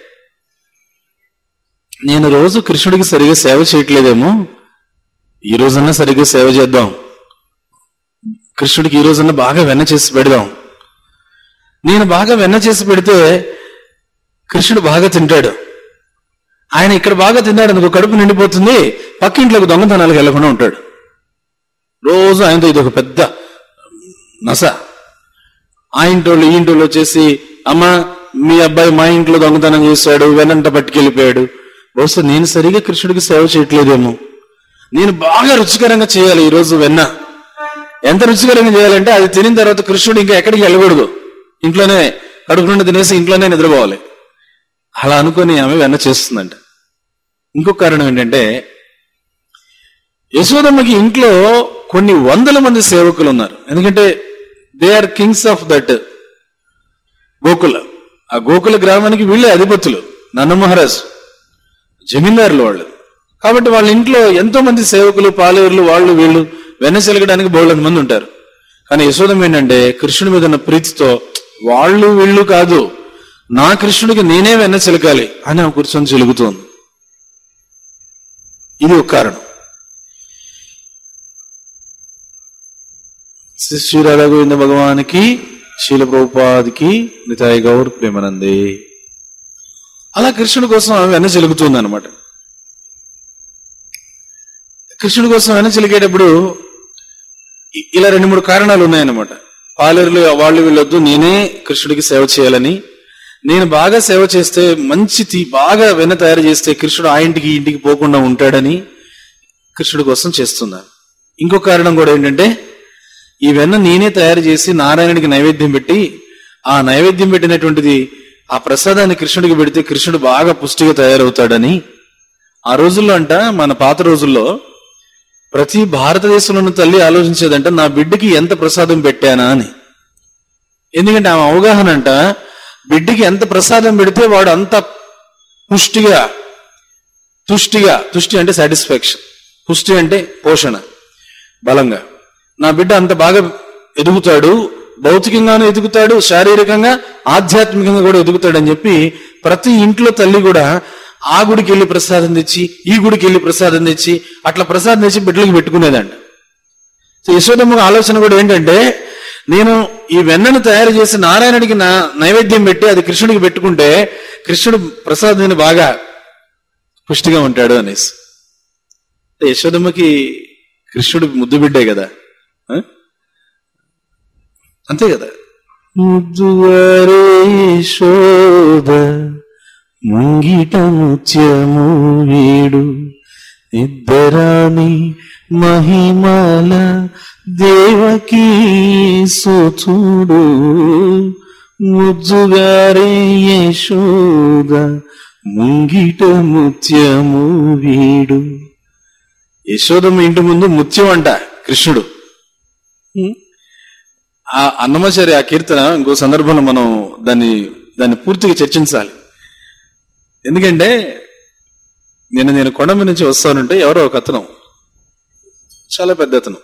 నేను రోజు కృష్ణుడికి సరిగా సేవ చేయట్లేదేమో ఈ రోజన్నా సరిగ్గా సేవ చేద్దాం కృష్ణుడికి ఈ రోజన్నా బాగా వెన్న చేసి పెడదాం నేను బాగా వెన్న చేసి పెడితే కృష్ణుడు బాగా తింటాడు ఆయన ఇక్కడ బాగా తిన్నాడు అనుకో కడుపు నిండిపోతుంది పక్కింట్లోకి దొంగతనాలకు వెళ్లకుండా ఉంటాడు రోజు ఆయనతో ఇది ఒక పెద్ద నస ఆ ఇంటోళ్ళు ఈ ఇంటోళ్ళు వచ్చేసి అమ్మ మీ అబ్బాయి మా ఇంట్లో దొంగతనం చేశాడు వెనంట పట్టుకెళ్ళిపోయాడు బహుశా నేను సరిగా కృష్ణుడికి సేవ చేయట్లేదేమో నేను బాగా రుచికరంగా చేయాలి ఈ రోజు వెన్న ఎంత రుచికరంగా చేయాలంటే అది తినిన తర్వాత కృష్ణుడు ఇంకా ఎక్కడికి వెళ్ళకూడదు ఇంట్లోనే కడుపు నుండి తినేసి ఇంట్లోనే నిద్రపోవాలి అలా అనుకొని ఆమె వెన్న చేస్తుందంట ఇంకొక కారణం ఏంటంటే యశోదమ్మకి ఇంట్లో కొన్ని వందల మంది సేవకులు ఉన్నారు ఎందుకంటే they are kings of that Gokula ఆ గోకుల గ్రామానికి వీళ్ళే అధిపతులు నన్న మహారాజ్ జమీందారులు వాళ్ళు కాబట్టి వాళ్ళ ఇంట్లో ఎంతో మంది సేవకులు పాలేరులు వాళ్ళు వీళ్ళు వెన్న చెలగడానికి బోళ్ళంత మంది ఉంటారు కానీ యశోదం ఏంటంటే కృష్ణుడి మీద ఉన్న ప్రీతితో వాళ్ళు వీళ్ళు కాదు నా కృష్ణుడికి నేనే వెన్న చిలకాలి అని ఆమె కూర్చొని చిలుగుతోంది ఇది ఒక కారణం శ్రీ శ్రీ రాధా గోవింద భగవానికి శీల ప్రభుపాదికి నితాయి గౌర్ ప్రేమనంది అలా కృష్ణుడి కోసం ఆమె వెన్న చిలుకుతుంది అనమాట కృష్ణుడి కోసం వెన్న చిలికేటప్పుడు ఇ- ఇలా రెండు మూడు కారణాలు ఉన్నాయన్నమాట పాలేరులు వాళ్ళు వీళ్ళొద్దు నేనే కృష్ణుడికి సేవ చేయాలని నేను బాగా సేవ చేస్తే మంచి తీ- బాగా వెన్న తయారు చేస్తే కృష్ణుడు ఆ ఇంటికి ఈ ఇంటికి పోకుండా ఉంటాడని కృష్ణుడి కోసం చేస్తున్నాను ఇంకో కారణం కూడా ఏంటంటే ఈ వెన్న నేనే తయారు చేసి నారాయణుడికి నైవేద్యం పెట్టి ఆ నైవేద్యం పెట్టినటువంటిది ఆ ప్రసాదాన్ని కృష్ణుడికి పెడితే కృష్ణుడు బాగా పుష్టిగా తయారవుతాడని ఆ రోజుల్లో అంట మన పాత రోజుల్లో ప్రతి భారతదేశంలో ఉన్న తల్లి ఆలోచించేదంట నా బిడ్డకి ఎంత ప్రసాదం పెట్టానా అని ఎందుకంటే ఆమె అవగాహన అంట బిడ్డకి ఎంత ప్రసాదం పెడితే వాడు అంత పుష్టిగా తుష్టిగా తుష్టి అంటే సాటిస్ఫాక్షన్ పుష్టి అంటే పోషణ బలంగా నా బిడ్డ అంత బాగా ఎదుగుతాడు భౌతికంగానూ ఎదుగుతాడు శారీరకంగా ఆధ్యాత్మికంగా కూడా ఎదుగుతాడు అని చెప్పి ప్రతి ఇంట్లో తల్లి కూడా ఆ గుడికి వెళ్ళి ప్రసాదం తెచ్చి ఈ గుడికి వెళ్ళి ప్రసాదం తెచ్చి అట్లా ప్రసాదం తెచ్చి బిడ్డలకు పెట్టుకునేదంట సో యశోదమ్మ ఆలోచన కూడా ఏంటంటే నేను ఈ వెన్నను తయారు చేసి నారాయణుడికి నా నైవేద్యం పెట్టి అది కృష్ణుడికి పెట్టుకుంటే కృష్ణుడు ప్రసాదాన్ని బాగా పుష్టిగా ఉంటాడు అనేసి యశోదమ్మకి కృష్ణుడు ముద్దు బిడ్డే కదా ఆ? అంతే కదా ముద్దువారే యశోద ముంగిట ముత్యము వీడు ఇద్దరాని మహిమల దేవకి సుతుడు ముద్దుగారే యశోద ముంగిట ముత్యము వీడు యశోదమ్మ ఇంటి ముందు ముత్యం అంట కృష్ణుడు ఉం? ఆ అన్నమాచారి ఆ కీర్తన ఇంకో సందర్భంలో మనం దాన్ని దాన్ని పూర్తిగా చర్చించాలి ఎందుకంటే నేను నేను కొండ మీద నుంచి వస్తానంటే ఎవరో ఒక అతను చాలా పెద్ద అతను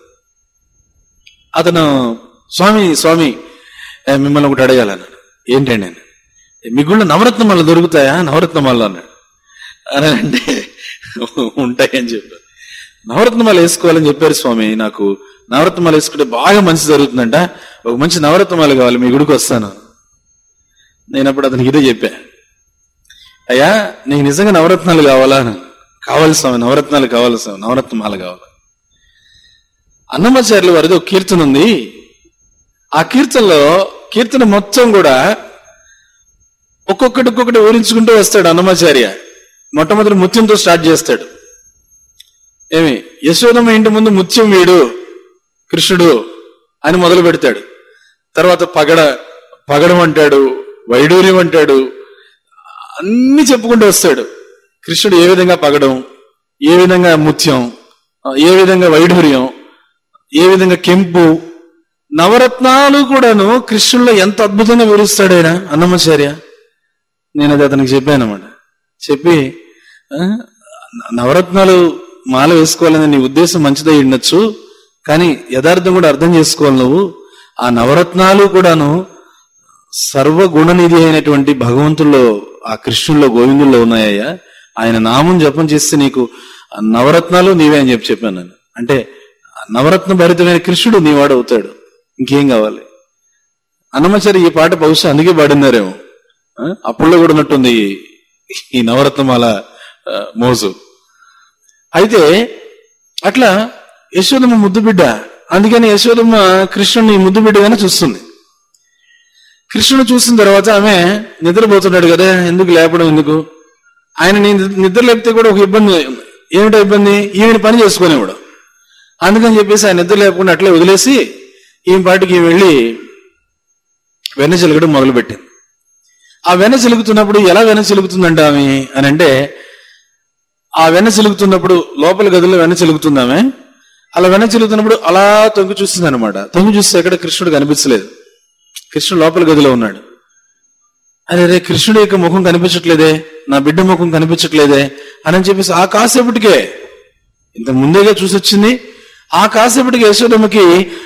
అతను స్వామి స్వామి ఏ, మిమ్మల్ని ఒకటి అడగాలన్నాడు ఏంటండి నేను మీ గుళ్ళో నవరత్నమాలు దొరుకుతాయా నవరత్నమాలు అన్నాడు అని అంటే ఉంటాయని చెప్పారు నవరత్నమాలు వేసుకోవాలని చెప్పారు స్వామి నాకు నవరత్నమాలు వేసుకుంటే బాగా మంచి జరుగుతుందంట ఒక మంచి నవరత్నమాలు కావాలి మీ గుడికి వస్తాను నేను అప్పుడు అతనికి ఇదే చెప్పా అయ్యా నీకు నిజంగా నవరత్నాలు కావాలా అని. కావాలి స్వామి నవరత్నాలు కావాలి స్వామి నవరత్నమాల కావాలి అన్నమాచార్యుల వారిది ఒక కీర్తన ఉంది ఆ కీర్తనలో కీర్తన మొత్తం కూడా ఒక్కొక్కటి ఒక్కొక్కటి ఊరించుకుంటూ వస్తాడు అన్నమాచార్య మొట్టమొదటి ముత్యంతో స్టార్ట్ చేస్తాడు ఏమి యశోదమ్మ ఇంటి ముందు ముత్యం వీడు కృష్ణుడు అని మొదలు పెడతాడు తర్వాత పగడ పగడం అంటాడు వైడూర్యం అంటాడు అన్ని చెప్పుకుంటూ వస్తాడు కృష్ణుడు ఏ విధంగా పగడం ఏ విధంగా ముత్యం ఆ, ఏ విధంగా వైఢూర్యం ఏ విధంగా కెంపు నవరత్నాలు కూడాను కృష్ణుల్లో ఎంత అద్భుతంగా వివరిస్తాడు ఆయన అన్నమాచార్య నేను అది అతనికి చెప్పాను అనమాట చెప్పి ఆ, నవరత్నాలు మాల వేసుకోవాలని నీ ఉద్దేశం మంచిదై ఉండొచ్చు కానీ యథార్థం కూడా అర్థం చేసుకోవాలి నువ్వు ఆ నవరత్నాలు కూడాను సర్వగుణనిధి అయినటువంటి భగవంతుల్లో ఆ కృష్ణుల్లో గోవిందుల్లో ఉన్నాయ్యా ఆయన నామం జపం చేస్తే నీకు ఆ నవరత్నాలు నీవే అని చెప్పి చెప్పాను నేను అంటే ఆ నవరత్న భరితమైన కృష్ణుడు నీవాడు అవుతాడు ఇంకేం కావాలి అన్నమాచారి ఈ పాట బహుశా అందుకే పాడినారేమో ఆ? అప్పుల్లో కూడా ఉన్నట్టుంది ఈ- ఈ నవరత్నమాల ఆ, మోజు అయితే అట్లా యశోదమ్మ ముద్దు బిడ్డ అందుకని యశోదమ్మ కృష్ణుని ముద్దు బిడ్డగానే చూస్తుంది కృష్ణుడు చూసిన తర్వాత ఆమె నిద్రపోతున్నాడు కదా ఎందుకు లేపడం ఎందుకు ఆయన నీ నిద్ర లేపితే కూడా ఒక ఇబ్బంది ఏమిటో ఇబ్బంది ఈమెను పని చేసుకునేవాడు అందుకని చెప్పేసి ఆయన నిద్ర లేకుండా అట్లే వదిలేసి ఈమె పాటికి ఈమె వెళ్ళి వెన్న చిలకడం మొదలుపెట్టింది ఆ వెన్న చిలుకుతున్నప్పుడు ఎలా వెన్న చిలుకుతుందంట ఆమె అని అంటే ఆ వెన్న చిలుకుతున్నప్పుడు లోపల గదిలో వెన్న చిలుకుతుంది ఆమె అలా వెన్న చిలుకుతున్నప్పుడు అలా తొంగి చూస్తుంది అనమాట తొంగి చూస్తే ఎక్కడ కృష్ణుడు కనిపించలేదు కృష్ణుడు లోపల గదిలో ఉన్నాడు అరే రే కృష్ణుడి యొక్క ముఖం కనిపించట్లేదే నా బిడ్డ ముఖం కనిపించట్లేదే అని చెప్పేసి ఆ కాసేపటికే ఇంత ముందేగా చూసొచ్చింది ఆ కాసేపటికి యశోదమ్మకి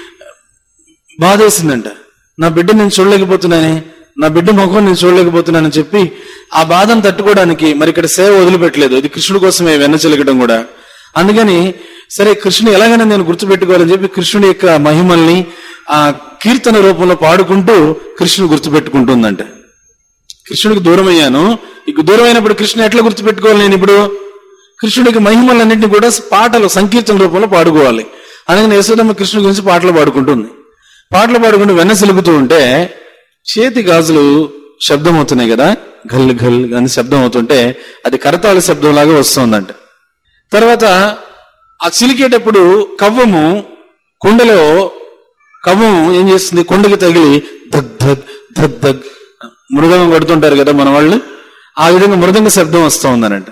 బాధేసిందంట నా బిడ్డ నేను చూడలేకపోతున్నానే నా బిడ్డ ముఖం నేను చూడలేకపోతున్నానని చెప్పి ఆ బాధను తట్టుకోవడానికి మరి ఇక్కడ సేవ వదిలిపెట్టలేదు ఇది కృష్ణుడి కోసమే వెన్న చిలకడం కూడా అందుకని సరే కృష్ణుని ఎలాగైనా నేను గుర్తుపెట్టుకోవాలని చెప్పి కృష్ణుడి యొక్క మహిమల్ని ఆ కీర్తన రూపంలో పాడుకుంటూ కృష్ణుడు గుర్తుపెట్టుకుంటుందంట కృష్ణుడికి దూరం అయ్యాను ఇక దూరం అయినప్పుడు కృష్ణుని ఎట్లా గుర్తుపెట్టుకోవాలి నేను ఇప్పుడు కృష్ణుడికి మహిమలన్నింటినీ కూడా పాటలు సంకీర్తన రూపంలో పాడుకోవాలి అందుకని యశోదమ్మ కృష్ణుడి గురించి పాటలు పాడుకుంటుంది పాటలు పాడుకుంటూ వెన్న సిలుగుతూ ఉంటే చేతి గాజులు శబ్దం అవుతున్నాయి కదా ఘల్ ఘల్ అని శబ్దం అవుతుంటే అది కరతాళ శబ్దం లాగా వస్తుందంట తర్వాత ఆ చిలికేటప్పుడు కవ్వము కుండలో కవ్వము ఏం చేస్తుంది కుండకి తగిలి దగ్ దగ్ దగ్ దగ్ మృదంగం కొడుతుంటారు కదా మన వాళ్ళు ఆ విధంగా మృదంగ శబ్దం వస్తూ ఉందనంట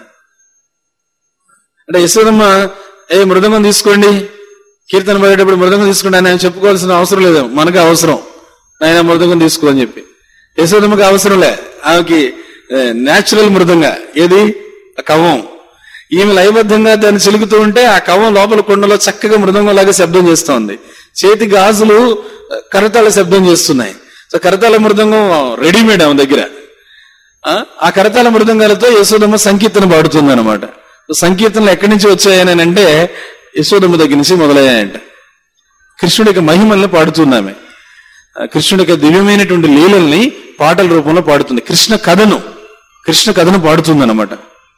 అంటే యశోదమ్మ ఏ మృదంగం తీసుకోండి కీర్తన పడేటప్పుడు మృదంగం తీసుకోండి అని ఆయన చెప్పుకోవాల్సిన అవసరం లేదు మనకి అవసరం ఆయన మృదంగం తీసుకో అని చెప్పి యశోదమ్మకి అవసరం లే ఆమెకి నేచురల్ మృదంగా ఏది ఆ కవం ఈమె లయబద్ధంగా దాన్ని చిలుకుతూ ఉంటే ఆ కవం లోపల కొండలో చక్కగా మృదంగం లాగా శబ్దం చేస్తోంది చేతి గాజులు ఆ, కరతాళ శబ్దం చేస్తున్నాయి సో కరతాళ మృదంగం రెడీమేడ్ ఆమె దగ్గర ఆ, ఆ కరతాళ మృదంగాలతో యశోదమ్మ సంకీర్తన పాడుతుంది అనమాట సంకీర్తనలు ఎక్కడి నుంచి వచ్చాయని అంటే యశోదమ్మ దగ్గర నుంచి మొదలయ్యాయంట కృష్ణుడి యొక్క మహిమల్ని పాడుతున్నామే ఆ, కృష్ణుడి యొక్క దివ్యమైనటువంటి లీలల్ని పాటల రూపంలో పాడుతుంది కృష్ణ కథను కృష్ణ కథను పాడుతుంది అనమాట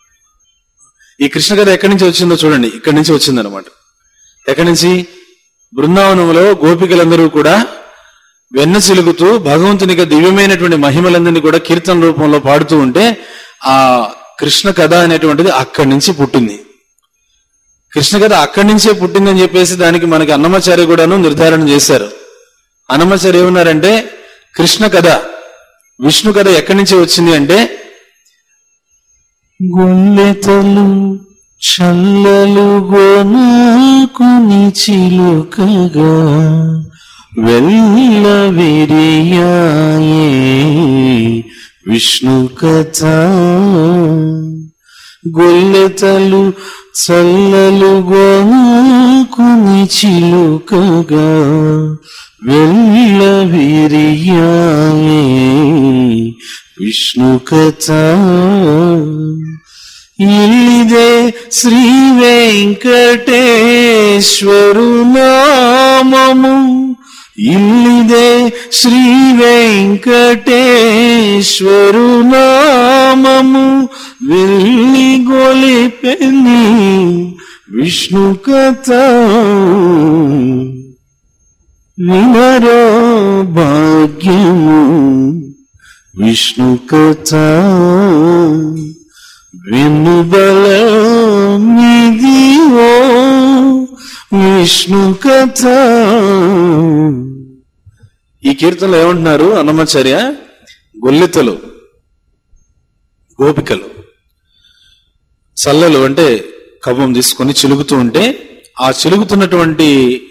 ఈ కృష్ణ కథ ఎక్కడి నుంచి వచ్చిందో చూడండి ఇక్కడి నుంచి వచ్చింది అనమాట ఎక్కడి నుంచి బృందావనంలో గోపికలందరూ కూడా వెన్న చిలుగుతూ భగవంతుని యొక్క దివ్యమైనటువంటి మహిమలందరినీ కూడా కీర్తన రూపంలో పాడుతూ ఉంటే ఆ కృష్ణ కథ అనేటువంటిది అక్కడి నుంచి పుట్టింది కృష్ణ కథ అక్కడి నుంచే పుట్టిందని చెప్పేసి దానికి మనకి అన్నమాచార్య కూడాను నిర్ధారణ చేశారు అన్నమాచార్య ఏమన్నారంటే కృష్ణ కథ విష్ణు కథ ఎక్కడి నుంచి వచ్చింది అంటే గుండెతలు చల్లలు గోనాకుని చిలుకగా వెల్లవిరియాయే విష్ణు కథ గొల్లెతలు చల్లలు గొనుకుని చిలుకగా వెల్లవిరియాయే విష్ణు కథ ఇదే శ్రీ వెంకటేశ్వరు నామము ఇల్లిదే శ్రీ వెంకటేశ్వరు నామము వెళ్ళి గొలిపెని విష్ణు కథ వినరో భాగ్యము విష్ణు కథ వినుబలమిదివో విష్ణు కథ ఈ కీర్తనలో ఏమంటున్నారు అన్నమాచార్య గొల్లితలు గోపికలు చల్లలు అంటే కవ్వం తీసుకొని చిలుగుతూ ఉంటే ఆ చిలుగుతున్నటువంటి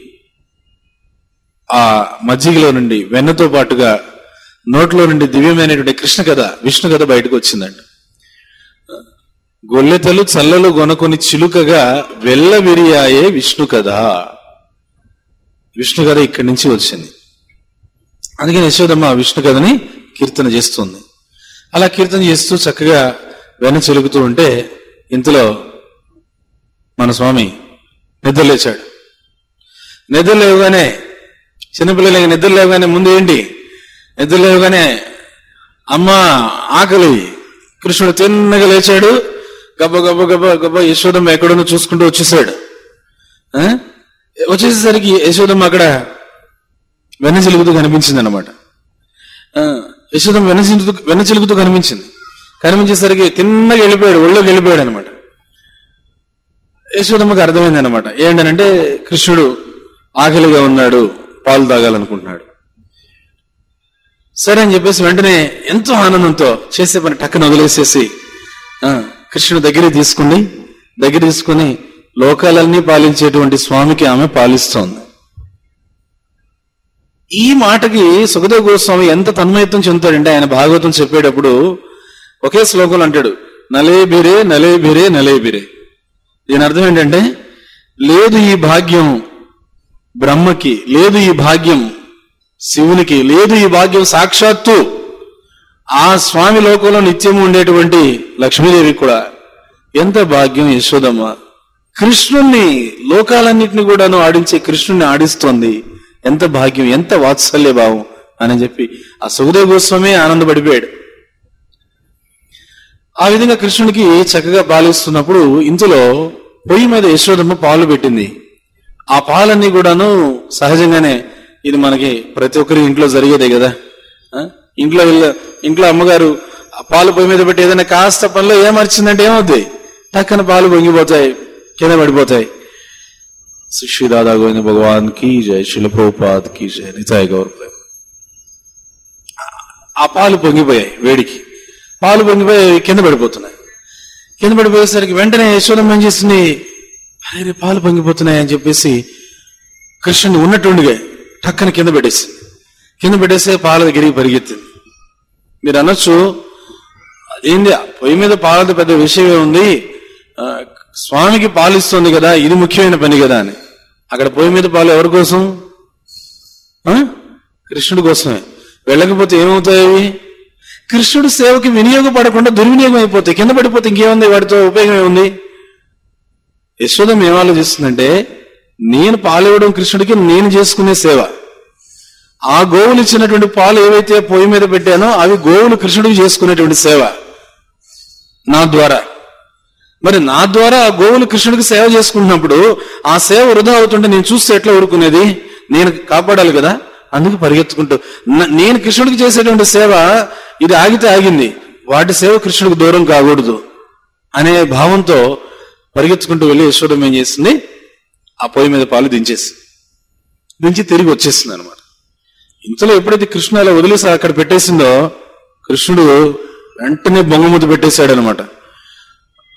ఆ మజ్జిగలో నుండి వెన్నతో పాటుగా నోట్లో నుండి దివ్యమైనటువంటి కృష్ణ కథ విష్ణు కథ బయటకు వచ్చిందండి గొల్లెతలు చల్లలు గొనకొని చిలుకగా వెల్లవిరియాయే విష్ణు కథ విష్ణు కథ ఇక్కడి నుంచి వచ్చింది అందుకని యశోదమ్మ ఆ విష్ణు కథని కీర్తన చేస్తుంది అలా కీర్తన చేస్తూ చక్కగా వెన్న చిలుకుతూ ఉంటే ఇంతలో మన స్వామి నిద్రలేచాడు నిద్ర లేవగానే చిన్నపిల్లలకి నిద్ర లేవగానే ముందు ఏంటి నిద్ర లేవగానే అమ్మ ఆకలి కృష్ణుడు తిన్నగా లేచాడు గబ్బ గబ్బ గబ్బ గబ్బ యశోదమ్మ ఎక్కడో చూసుకుంటూ వచ్చేసాడు ఆ? వచ్చేసేసరికి యశోదమ్మ అక్కడ వెన్న చిలుగుతూ కనిపించింది అనమాట యశోదమ్మ వెన్న చిలుగుతూ వెన్న చిలుగుతూ కనిపించింది కనిపించేసరికి తిన్నగా వెళ్ళిపోయాడు ఒళ్ళోకి వెళ్ళిపోయాడు అనమాట యశోదమ్మకి అర్థమైంది అనమాట ఏంటనంటే కృష్ణుడు ఆకలిగా ఉన్నాడు పాలు తాగాలనుకుంటున్నాడు సరే అని చెప్పేసి వెంటనే ఎంతో ఆనందంతో చేసే పని టక్కన వదిలేసేసి ఆ, కృష్ణుడు దగ్గర తీసుకుని దగ్గర తీసుకుని లోకాలన్నీ పాలించేటువంటి స్వామికి ఆమె పాలిస్తోంది ఈ మాటకి సుఖదేవ గోస్వామి ఎంత తన్మయత్వం చెందుతాడంటే ఆయన భాగవతం చెప్పేటప్పుడు ఒకే శ్లోకంలో అంటాడు నలే బిరే నలే బిరే నలే బిరే దీని అర్థం ఏంటంటే లేదు ఈ భాగ్యం బ్రహ్మకి లేదు ఈ భాగ్యం శివునికి లేదు ఈ భాగ్యం సాక్షాత్తు ఆ స్వామి లోకంలో నిత్యం ఉండేటువంటి లక్ష్మీదేవి కూడా ఎంత భాగ్యం యశోదమ్మ కృష్ణుణ్ణి లోకాలన్నింటినీ కూడాను ఆడించే కృష్ణుణ్ణి ఆడిస్తోంది ఎంత భాగ్యం ఎంత వాత్సల్య భావం అని చెప్పి ఆ సుఖదేవ గోస్వామి ఆనందపడిపోయాడు ఆ విధంగా కృష్ణుడికి చక్కగా పాలిస్తున్నప్పుడు ఇందులో పొయ్యి మీద యశోదమ్మ పాలు పెట్టింది ఆ పాలన్నీ కూడాను సహజంగానే ఇది మనకి ప్రతి ఒక్కరి ఇంట్లో జరిగేదే కదా ఆ? ఇంట్లో వీళ్ళ ఇంట్లో అమ్మగారు ఆ పాలు పొయ్యి మీద పెట్టి ఏదైనా కాస్త పనిలో ఏమర్చిందంటే ఏమవుతాయి టక్కన పాలు పొంగిపోతాయి కింద పడిపోతాయి శ్రీ దాదా గోవింద భగవాన్ కి జయ శిల ప్రభుపాద్ కి జయ నితాయ్ గౌర్ ప్రేమ ఆ పాలు పొంగిపోయాయి వేడికి పాలు పొంగిపోయి కింద పడిపోతున్నాయి కింద పడిపోయేసరికి వెంటనే యశోదమ్మ ఏం చేసింది అరే రే, పాలు పొంగిపోతున్నాయి అని చెప్పేసి కృష్ణుని ఉన్నట్టుండిగా టక్కన కింద పెట్టేసింది కింద పెట్టేస్తే పాల దగ్గరికి పరిగెత్తింది మీరు అనొచ్చు అదేంది పొయ్యి మీద పాలతో పెద్ద విషయం ఉంది ఆ, స్వామికి పాలు ఇస్తుంది కదా ఇది ముఖ్యమైన పని కదా అని అక్కడ పొయ్యి మీద పాలు ఎవరి కోసం ఆ? కృష్ణుడి కోసమే వెళ్ళకపోతే ఏమవుతాయి అవి? కృష్ణుడి సేవకి వినియోగపడకుండా దుర్వినియోగం అయిపోతాయి కింద పడిపోతే ఇంకేముంది వాటితో ఉపయోగం ఏముంది యశోదం ఏం ఆలోచిస్తుందంటే నేను పాలు ఇవ్వడం కృష్ణుడికి నేను చేసుకునే సేవ ఆ గోవులు ఇచ్చినటువంటి పాలు ఏవైతే పొయ్యి మీద పెట్టానో అవి గోవులు కృష్ణుడికి చేసుకునేటువంటి సేవ నా ద్వారా మరి నా ద్వారా ఆ గోవులు కృష్ణుడికి సేవ చేసుకుంటున్నప్పుడు ఆ సేవ వృధా అవుతుంటే నేను చూస్తే ఎట్లా ఊరుకునేది నేను కాపాడాలి కదా అందుకు పరిగెత్తుకుంటూ న- నేను కృష్ణుడికి చేసేటువంటి సేవ ఇది ఆగితే ఆగింది వాటి సేవ కృష్ణుడికి దూరం కాకూడదు అనే భావంతో పరిగెత్తుకుంటూ వెళ్ళి యశోదం ఏం చేసింది ఆ పొయ్యి మీద పాలు దించేసి దించి తిరిగి వచ్చేసింది అనమాట ఇంతలో ఎప్పుడైతే కృష్ణ అలా వదిలేసి అక్కడ పెట్టేసిందో కృష్ణుడు వెంటనే బొంగముద్దు పెట్టేశాడు అనమాట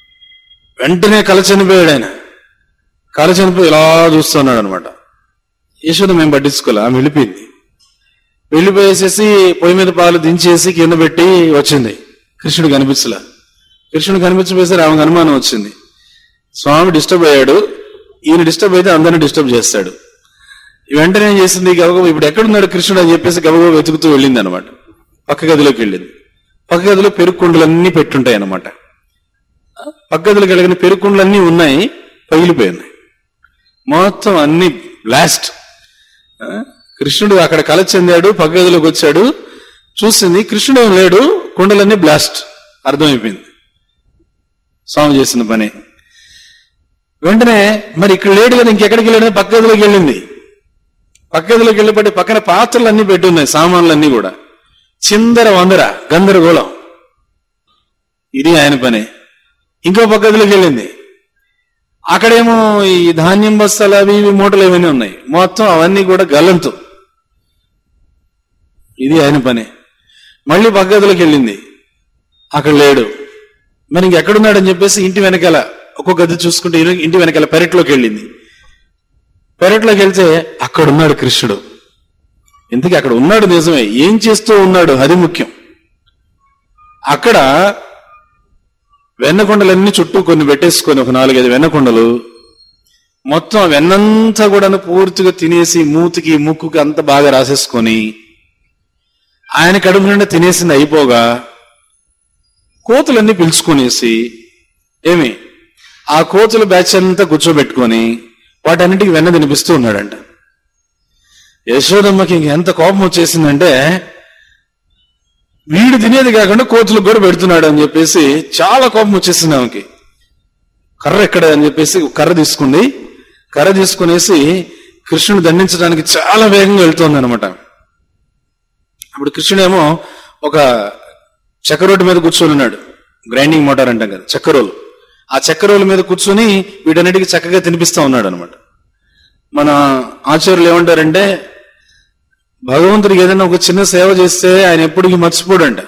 వెంటనే కల చనిపోయాడు ఆయన కల చనిపోయి ఇలా చూస్తున్నాడు అనమాట యశోద మేము పట్టించుకోలే ఆమె వెళ్ళిపోయింది వెళ్ళిపోయేసేసి పొయ్యి మీద పాలు దించేసి కింద పెట్టి వచ్చింది కృష్ణుడు కనిపించలే కృష్ణుడు కనిపించబోయేసరి ఆమెకు అనుమానం వచ్చింది స్వామి డిస్టర్బ్ అయ్యాడు ఈయన డిస్టర్బ్ అయితే అందరిని డిస్టర్బ్ చేస్తాడు వెంటనే ఏం చేసింది గబగబ ఇప్పుడు ఎక్కడున్నాడు కృష్ణుడు అని చెప్పేసి గబగబ వెతుకుతూ వెళ్ళింది అనమాట పక్క గదిలోకి వెళ్ళింది పక్క గదిలో పెరుక్కుండలన్నీ పెట్టుంటాయి అనమాట పక్క గదిలోకి వెళ్ళగిన పెరుక్కుండలన్నీ ఉన్నాయి పగిలిపోయినాయి మొత్తం అన్ని బ్లాస్ట్ ఆ? కృష్ణుడు అక్కడ కల చెందాడు పక్క గదిలోకి వచ్చాడు చూసింది కృష్ణుడు ఏం లేడు కుండలన్నీ బ్లాస్ట్ అర్థమైపోయింది స్వామి చేసిన పని వెంటనే మరి ఇక్కడ లేడు కదా ఇంకెక్కడికి వెళ్ళాడు పక్క గదిలోకి వెళ్ళింది పక్క గదిలోకి వెళ్ళిపట్టి పక్కన పాత్రలు అన్ని పెట్టి ఉన్నాయి సామాన్లు అన్ని కూడా చిందర వందర గందరగోళం ఇది ఆయన పని ఇంకో పక్క గదిలోకి వెళ్ళింది అక్కడేమో ఈ ధాన్యం బస్తాలు అవి ఇవి మూటలు ఇవన్నీ ఉన్నాయి మొత్తం అవన్నీ కూడా గల్లంతు ఇది ఆయన పని మళ్ళీ పక్క గదిలోకి వెళ్ళింది అక్కడ లేడు మరి ఇంకెక్కడున్నాడని చెప్పేసి ఇంటి వెనకాల ఒక్కొక్క గది చూసుకుంటే ఇరు- ఇంటి వెనకాల పెరట్లోకి వెళ్ళింది పెరట్లోకి వెళ్తే అక్కడ ఉన్నాడు కృష్ణుడు ఇంతకీ అక్కడ ఉన్నాడు నిజమే ఏం చేస్తూ ఉన్నాడు అది ముఖ్యం అక్కడ వెన్నకొండలన్నీ చుట్టూ కొన్ని పెట్టేసుకొని ఒక నాలుగైదు వెన్నకొండలు మొత్తం ఆ వెన్నంతా కూడా పూర్తిగా తినేసి మూతికి ముక్కుకి అంత బాగా రాసేసుకొని ఆయన కడుపు నిండా తినేసింది అయిపోగా కోతులన్నీ పిలుచుకునేసి ఏమి ఆ కోతుల బ్యాచ్ అంతా కూర్చోబెట్టుకొని వాటన్నిటికి వెన్న తినిపిస్తూ ఉన్నాడంట యశోదమ్మకి ఇంక ఎంత కోపం వచ్చేసిందంటే వీడు తినేది కాకుండా కోతులకు కూడా పెడుతున్నాడు అని చెప్పేసి చాలా కోపం వచ్చేసింది ఆమెకి కర్ర ఎక్కడ అని చెప్పేసి కర్ర తీసుకుంది కర్ర తీసుకునేసి కృష్ణుని దండించడానికి చాలా వేగంగా వెళ్తోంది అనమాట అప్పుడు కృష్ణుడేమో ఒక చెక్క రోడ్డు మీద కూర్చొని ఉన్నాడు గ్రైండింగ్ మోటార్ అంటాం కదా చెక్క రోలు ఆ చెక్క రోలు మీద కూర్చొని వీటన్నిటికీ చక్కగా తినిపిస్తా ఉన్నాడు అనమాట మన ఆచార్యులు ఏమంటారంటే భగవంతుడికి ఏదైనా ఒక చిన్న సేవ చేస్తే ఆయన ఎప్పటికీ మర్చిపోడంట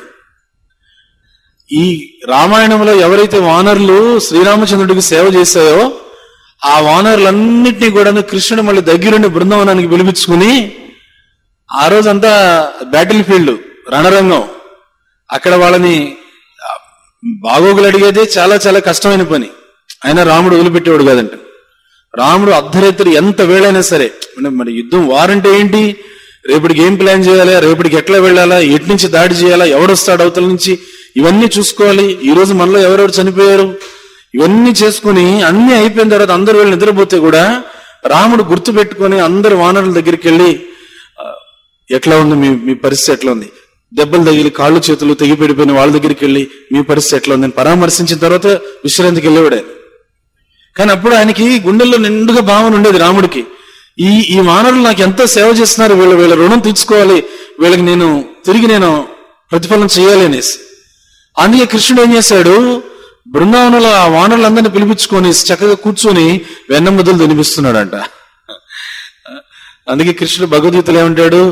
ఈ రామాయణంలో ఎవరైతే వానరులు శ్రీరామచంద్రుడికి సేవ చేశాయో ఆ వానరులన్నింటినీ కూడా కృష్ణుడు మళ్ళీ దగ్గరుండి బృందావనానికి పిలిపించుకుని ఆ రోజంతా బ్యాటిల్ ఫీల్డ్ రణరంగం అక్కడ వాళ్ళని ఆ, బాగోగులు అడిగేదే చాలా చాలా కష్టమైన పని అయినా రాముడు వదిలిపెట్టేవాడు కాదంట రాముడు అర్ధరాత్రి ఎంత వేళైనా సరే అంటే మరి యుద్ధం వారంటే ఏంటి రేపటికి ఏం ప్లాన్ చేయాలా రేపటికి ఎట్లా వెళ్ళాలా ఎటు నుంచి దాడి చేయాలా ఎవడొస్తాడు అవతల నుంచి ఇవన్నీ చూసుకోవాలి ఈ రోజు మనలో ఎవరెవరు చనిపోయారు ఇవన్నీ చేసుకుని అన్ని అయిపోయిన తర్వాత అందరూ వెళ్ళి నిద్రపోతే కూడా రాముడు గుర్తు పెట్టుకుని అందరు వానరుల దగ్గరికి వెళ్ళి ఆ, ఎట్లా ఉంది మీ మీ పరిస్థితి ఎట్లా ఉంది దెబ్బలు తగిలి కాళ్ళు చేతులు తెగిపెడిపోయిన వాళ్ళ దగ్గరికి వెళ్ళి మీ పరిస్థితి ఎట్లా ఉంది అని పరామర్శించిన తర్వాత విశ్రాంతికి వెళ్ళేవాడు ఆయన. కానీ అప్పుడు ఆయనకి గుండెల్లో నిండుగా భావన ఉండేది రాముడికి ఈ ఈ వానరులు నాకు ఎంత సేవ చేస్తున్నారు వీళ్ళ వీళ్ళ రుణం తీర్చుకోవాలి వీళ్ళకి నేను తిరిగి నేను ప్రతిఫలం చేయాలి అనేసి అందుకే కృష్ణుడు ఏం చేశాడు బృందావనంలో ఆ వానరులందరినీ పిలిపించుకొని చక్కగా కూర్చొని వెన్న ముద్దలు తినిపిస్తున్నాడంట అందుకే కృష్ణుడు భగవద్గీతలో ఏమంటాడు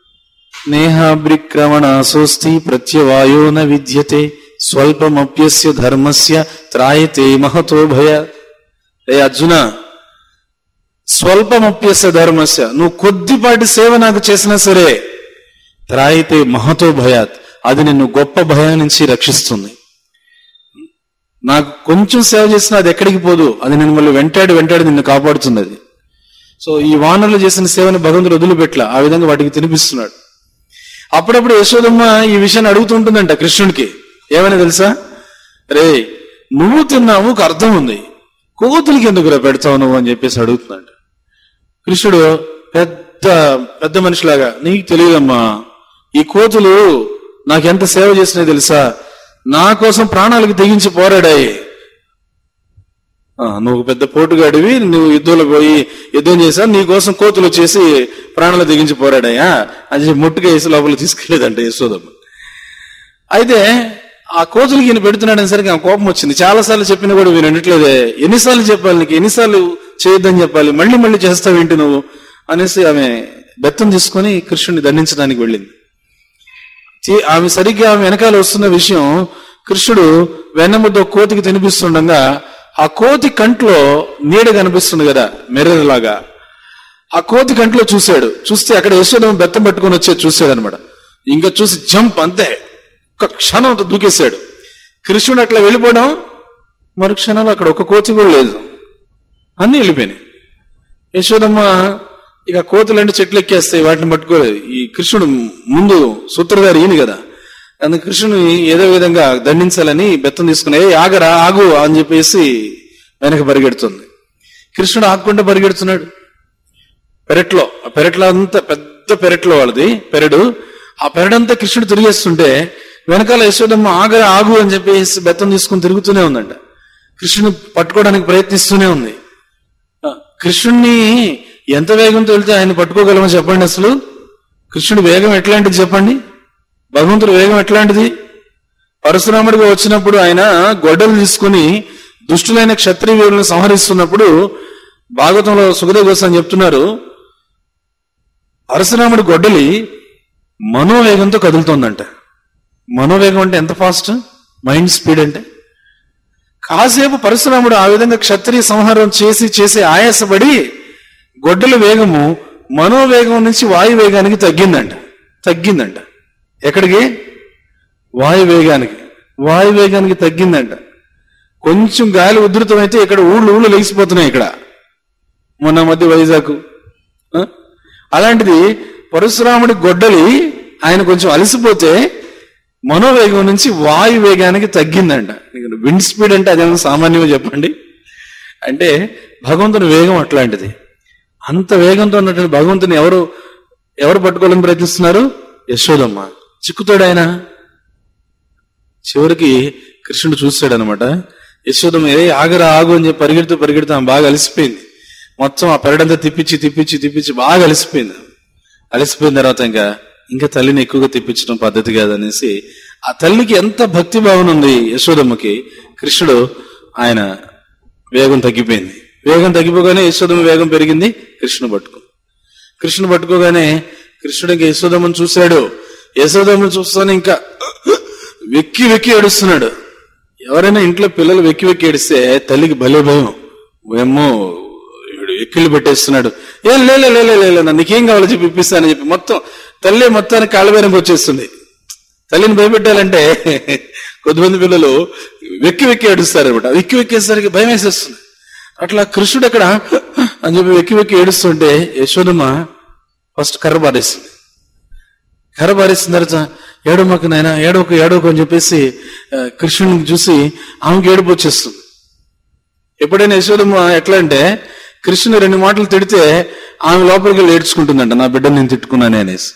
నేహాబ్రిక్రమణాసోస్తి ప్రత్యవాయో న విద్యతే స్వల్పమప్యస్య ధర్మస్య త్రాయతే మహతో భయ ఏ అర్జున స్వల్పమప్యస్య ధర్మస్య నువ్వు కొద్దిపాటి సేవ నాకు చేసినా సరే త్రాయితే మహతో భయాత్ అది నిన్ను గొప్ప భయం నుంచి రక్షిస్తుంది నాకు కొంచెం సేవ చేసినా అది ఎక్కడికి పోదు అది నేను మళ్ళీ వెంటాడి వెంటాడి నిన్ను కాపాడుతుంది అది సో ఈ వానరులు చేసిన సేవని భగవంతుడు వదిలిపెట్ల ఆ విధంగా వాటికి తినిపిస్తున్నాడు అప్పుడప్పుడు యశోదమ్మ ఈ విషయాన్ని అడుగుతుంటుందంట కృష్ణుడికి ఏమైనా తెలుసా రే నువ్వు తిన్నావు ఒక అర్థం ఉంది కోతులకి ఎందుకు పెడతావు నువ్వు అని చెప్పేసి అడుగుతున్నాడు కృష్ణుడు పెద్ద పెద్ద మనిషిలాగా నీకు తెలియదమ్మా ఈ కోతులు నాకెంత సేవ చేసినాయి తెలుసా నా కోసం ప్రాణాలకు తెగించి పోరాడాయి ఆ, నువ్వు పెద్ద పోటుగాడివి నువ్వు యుద్ధంలో పోయి యుద్ధం చేసా నీ కోసం కోతులు వచ్చేసి ప్రాణాలు తెగించి పోరాడాయా అని చెప్పి ముట్టుగా వేసి లోపల తీసుకెళ్లేదంట యశోదమ్మ అయితే ఆ కోతులకి ఈయన పెడుతున్నాడని సరికి ఆ కోపం వచ్చింది చాలా సార్లు చెప్పినా కూడా వీరు వినట్లేదే ఎన్నిసార్లు చెప్పాలి నీకు ఎన్నిసార్లు చేయొద్దని చెప్పాలి మళ్ళీ మళ్ళీ చేస్తావేంటి నువ్వు అనేసి ఆమె బెత్తం తీసుకొని కృష్ణుని దండించడానికి వెళ్ళింది చే- ఆమె సరిగ్గా ఆమె వెనకాల వస్తున్న విషయం కృష్ణుడు వెన్నముద్ద కోతికి తినిపిస్తుండగా ఆ కోతి కంట్లో నీడ కనిపిస్తుంది కదా మిర్రర్ లాగా ఆ కోతి కంట్లో చూశాడు చూస్తే అక్కడ యశోదమ్మ బెత్తం పట్టుకొని వచ్చే చూశాడు అనమాట ఇంకా చూసి జంప్ అంతే ఒక క్షణం అంత దూకేశాడు కృష్ణుడు అట్లా వెళ్ళిపోవడం మరు క్షణంలో అక్కడ ఒక కోతి కూడా లేదు అన్ని వెళ్ళిపోయినాయి యశోదమ్మ ఇక కోతులంటే చెట్లు ఎక్కేస్తాయి వాటిని పట్టుకోలేదు ఈ కృష్ణుడు ముందు సూత్రధారి ఈయన కదా అందుకు కృష్ణుని ఏదో విధంగా దండించాలని బెత్తం తీసుకుని "ఏయ్, ఆగరా ఆగు అని చెప్పేసి వెనక పరిగెడుతుంది కృష్ణుడు ఆగకుండా పరిగెడుతున్నాడు పెరట్లో ఆ పెరట్లో అంతా పెద్ద పెరట్లో వాళ్ళది పెరడు ఆ పెరడంతా కృష్ణుడు తిరిగేస్తుంటే వెనకాల యశోదమ్మ ఆగరా ఆగు అని చెప్పేసి బెత్తం తీసుకుని తిరుగుతూనే ఉందంట కృష్ణుని పట్టుకోవడానికి ప్రయత్నిస్తూనే ఉంది ఆ, కృష్ణుణ్ణి ఎంత వేగంతో వెళ్తే ఆయన పట్టుకోగలమో చెప్పండి అసలు కృష్ణుడి వేగం ఎట్లాంటిది చెప్పండి భగవంతుడి వేగం ఎట్లాంటిది పరశురాముడిగా వచ్చినప్పుడు ఆయన గొడ్డలు తీసుకుని దుష్టులైన క్షత్రియ వీరులను సంహరిస్తున్నప్పుడు భాగవతంలో సుఖదేవ్ గోస్వామి చెప్తున్నారు పరశురాముడి గొడ్డలి మనోవేగంతో కదులుతోందంట మనోవేగం అంటే ఎంత ఫాస్ట్ మైండ్ స్పీడ్ అంటే కాసేపు పరశురాముడు ఆ విధంగా క్షత్రియ సంహారం చేసి చేసి ఆయాసపడి గొడ్డల వేగము మనోవేగం నుంచి వాయు వేగానికి తగ్గిందంట తగ్గిందంట ఎక్కడికి వాయు వేగానికి వాయు వేగానికి తగ్గిందంట కొంచెం గాలి ఉధృతమైతే ఇక్కడ ఊళ్ళు ఊళ్ళు లేచిపోతున్నాయి ఇక్కడ మొన్న మధ్య వైజాగ్ ఆ? అలాంటిది పరశురాముడి గొడ్డలి ఆయన కొంచెం అలసిపోతే మనోవేగం నుంచి వాయు వేగానికి తగ్గిందంట విండ్ స్పీడ్ అంటే అదేమో సామాన్యంగా చెప్పండి అంటే భగవంతుని వేగం అట్లాంటిది అంత వేగంతో ఉన్నటువంటి భగవంతుని ఎవరు ఎవరు పట్టుకోవాలని ప్రయత్నిస్తున్నారు యశోదమ్మ చిక్కుతాడు ఆయన చివరికి కృష్ణుడు చూస్తాడు అనమాట యశోదమ్మ ఏ ఆగరా ఆగు అని చెప్పి పరిగెడుతూ పరిగెడుతూ ఆమె బాగా అలసిపోయింది మొత్తం ఆ పెరడంతా తిప్పించి తిప్పించి తిప్పించి బాగా అలసిపోయింది అలసిపోయిన తర్వాత ఇంకా ఇంకా తల్లిని ఎక్కువగా తిప్పించడం పద్ధతి కాదనేసి ఆ తల్లికి ఎంత భక్తి భావన ఉంది యశోదమ్మకి కృష్ణుడు ఆయన వేగం తగ్గిపోయింది వేగం తగ్గిపోగానే యశోదమ్మ వేగం పెరిగింది కృష్ణుడు పట్టుకో కృష్ణుడు పట్టుకోగానే కృష్ణుడు ఇంకా యశోదమ్మను చూశాడు యశోదమ్మను చూస్తానే ఇంకా వెక్కి వెక్కి ఏడుస్తున్నాడు ఎవరైనా ఇంట్లో పిల్లలు వెక్కి వెక్కి ఏడిస్తే తల్లికి భలే భయం ఏమో వీడు ఎక్కిళ్ళు పెట్టేస్తున్నాడు ఏం లేలే లేలే లేలే నా నీకేం కావాలో చెప్పి ఇప్పిస్తానని చెప్పి మొత్తం తల్లి మొత్తానికి కాళ్ళబేరంకి వచ్చేస్తుంది తల్లిని భయపెట్టాలంటే కొద్దిమంది పిల్లలు వెక్కి వెక్కి ఏడుస్తారు అనమాట వెక్కి వెక్కేసరికి భయం వేసేస్తుంది అట్లా కృష్ణుడు అక్కడ అని చెప్పి వెక్కి వెక్కి ఏడుస్తుంటే యశోదమ్మ ఫస్ట్ కర్ర పారేస్తుంది కర్ర పారేసిన తర్వాత ఏడవమాకు నాయన ఏడవకు ఏడవకు అని చెప్పేసి ఆ, కృష్ణుడిని చూసి ఆమెకి ఏడుపు వచ్చేస్తుంది ఎప్పుడైనా యశోదమ్మ ఎట్లా అంటే కృష్ణుని రెండు మాటలు తిడితే ఆమె లోపలికి వెళ్ళి ఏడ్చుకుంటుందంట నా బిడ్డను నేను తిట్టుకున్నానే అనేసి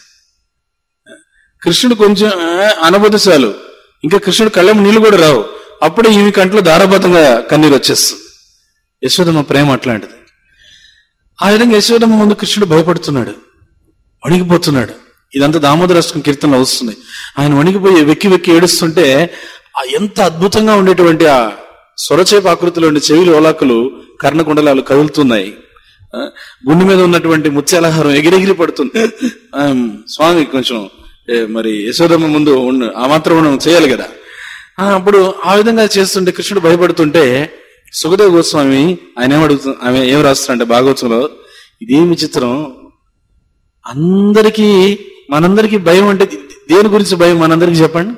కృష్ణుడు కొంచెం ఆ, అనబోతే చాలు ఇంకా కృష్ణుడు కళ్ళం నీళ్లు కూడా రావు అప్పుడే ఈమె కంట్లో దారబద్ధంగా కన్నీరు వచ్చేస్తుంది యశోదమ్మ ప్రేమ అట్లాంటిది ఆ విధంగా యశోదమ్మ ముందు కృష్ణుడు భయపడుతున్నాడు వణికిపోతున్నాడు ఇదంతా దామోదరాష్టకం కీర్తనలో వస్తుంది ఆయన వణికిపోయి వెక్కి వెక్కి ఏడుస్తుంటే ఆ ఎంత అద్భుతంగా ఉండేటువంటి ఆ సొరచేప ఆకృతిలో ఉండే చెవిలి ఓలాకులు కర్ణకుండలాలు కదులుతున్నాయి ఆ, గుండె మీద ఉన్నటువంటి ముత్యాలహారం ఎగిరెగిరి పడుతుంది ఆ, స్వామి కొంచెం ఏ, మరి యశోదమ్మ ముందు ఉన్న- ఆ మాత్రం మనం చేయాలి కదా ఆ, అప్పుడు ఆ విధంగా చేస్తుంటే కృష్ణుడు భయపడుతుంటే సుఖదేవ గోస్వామి ఆయన ఏమడుగుతు ఆమె ఏం రాస్తారంటే భాగవతంలో ఇదేమి చిత్రం అందరికీ మనందరికీ భయం అంటే దేని గురించి భయం మనందరికీ చెప్పండి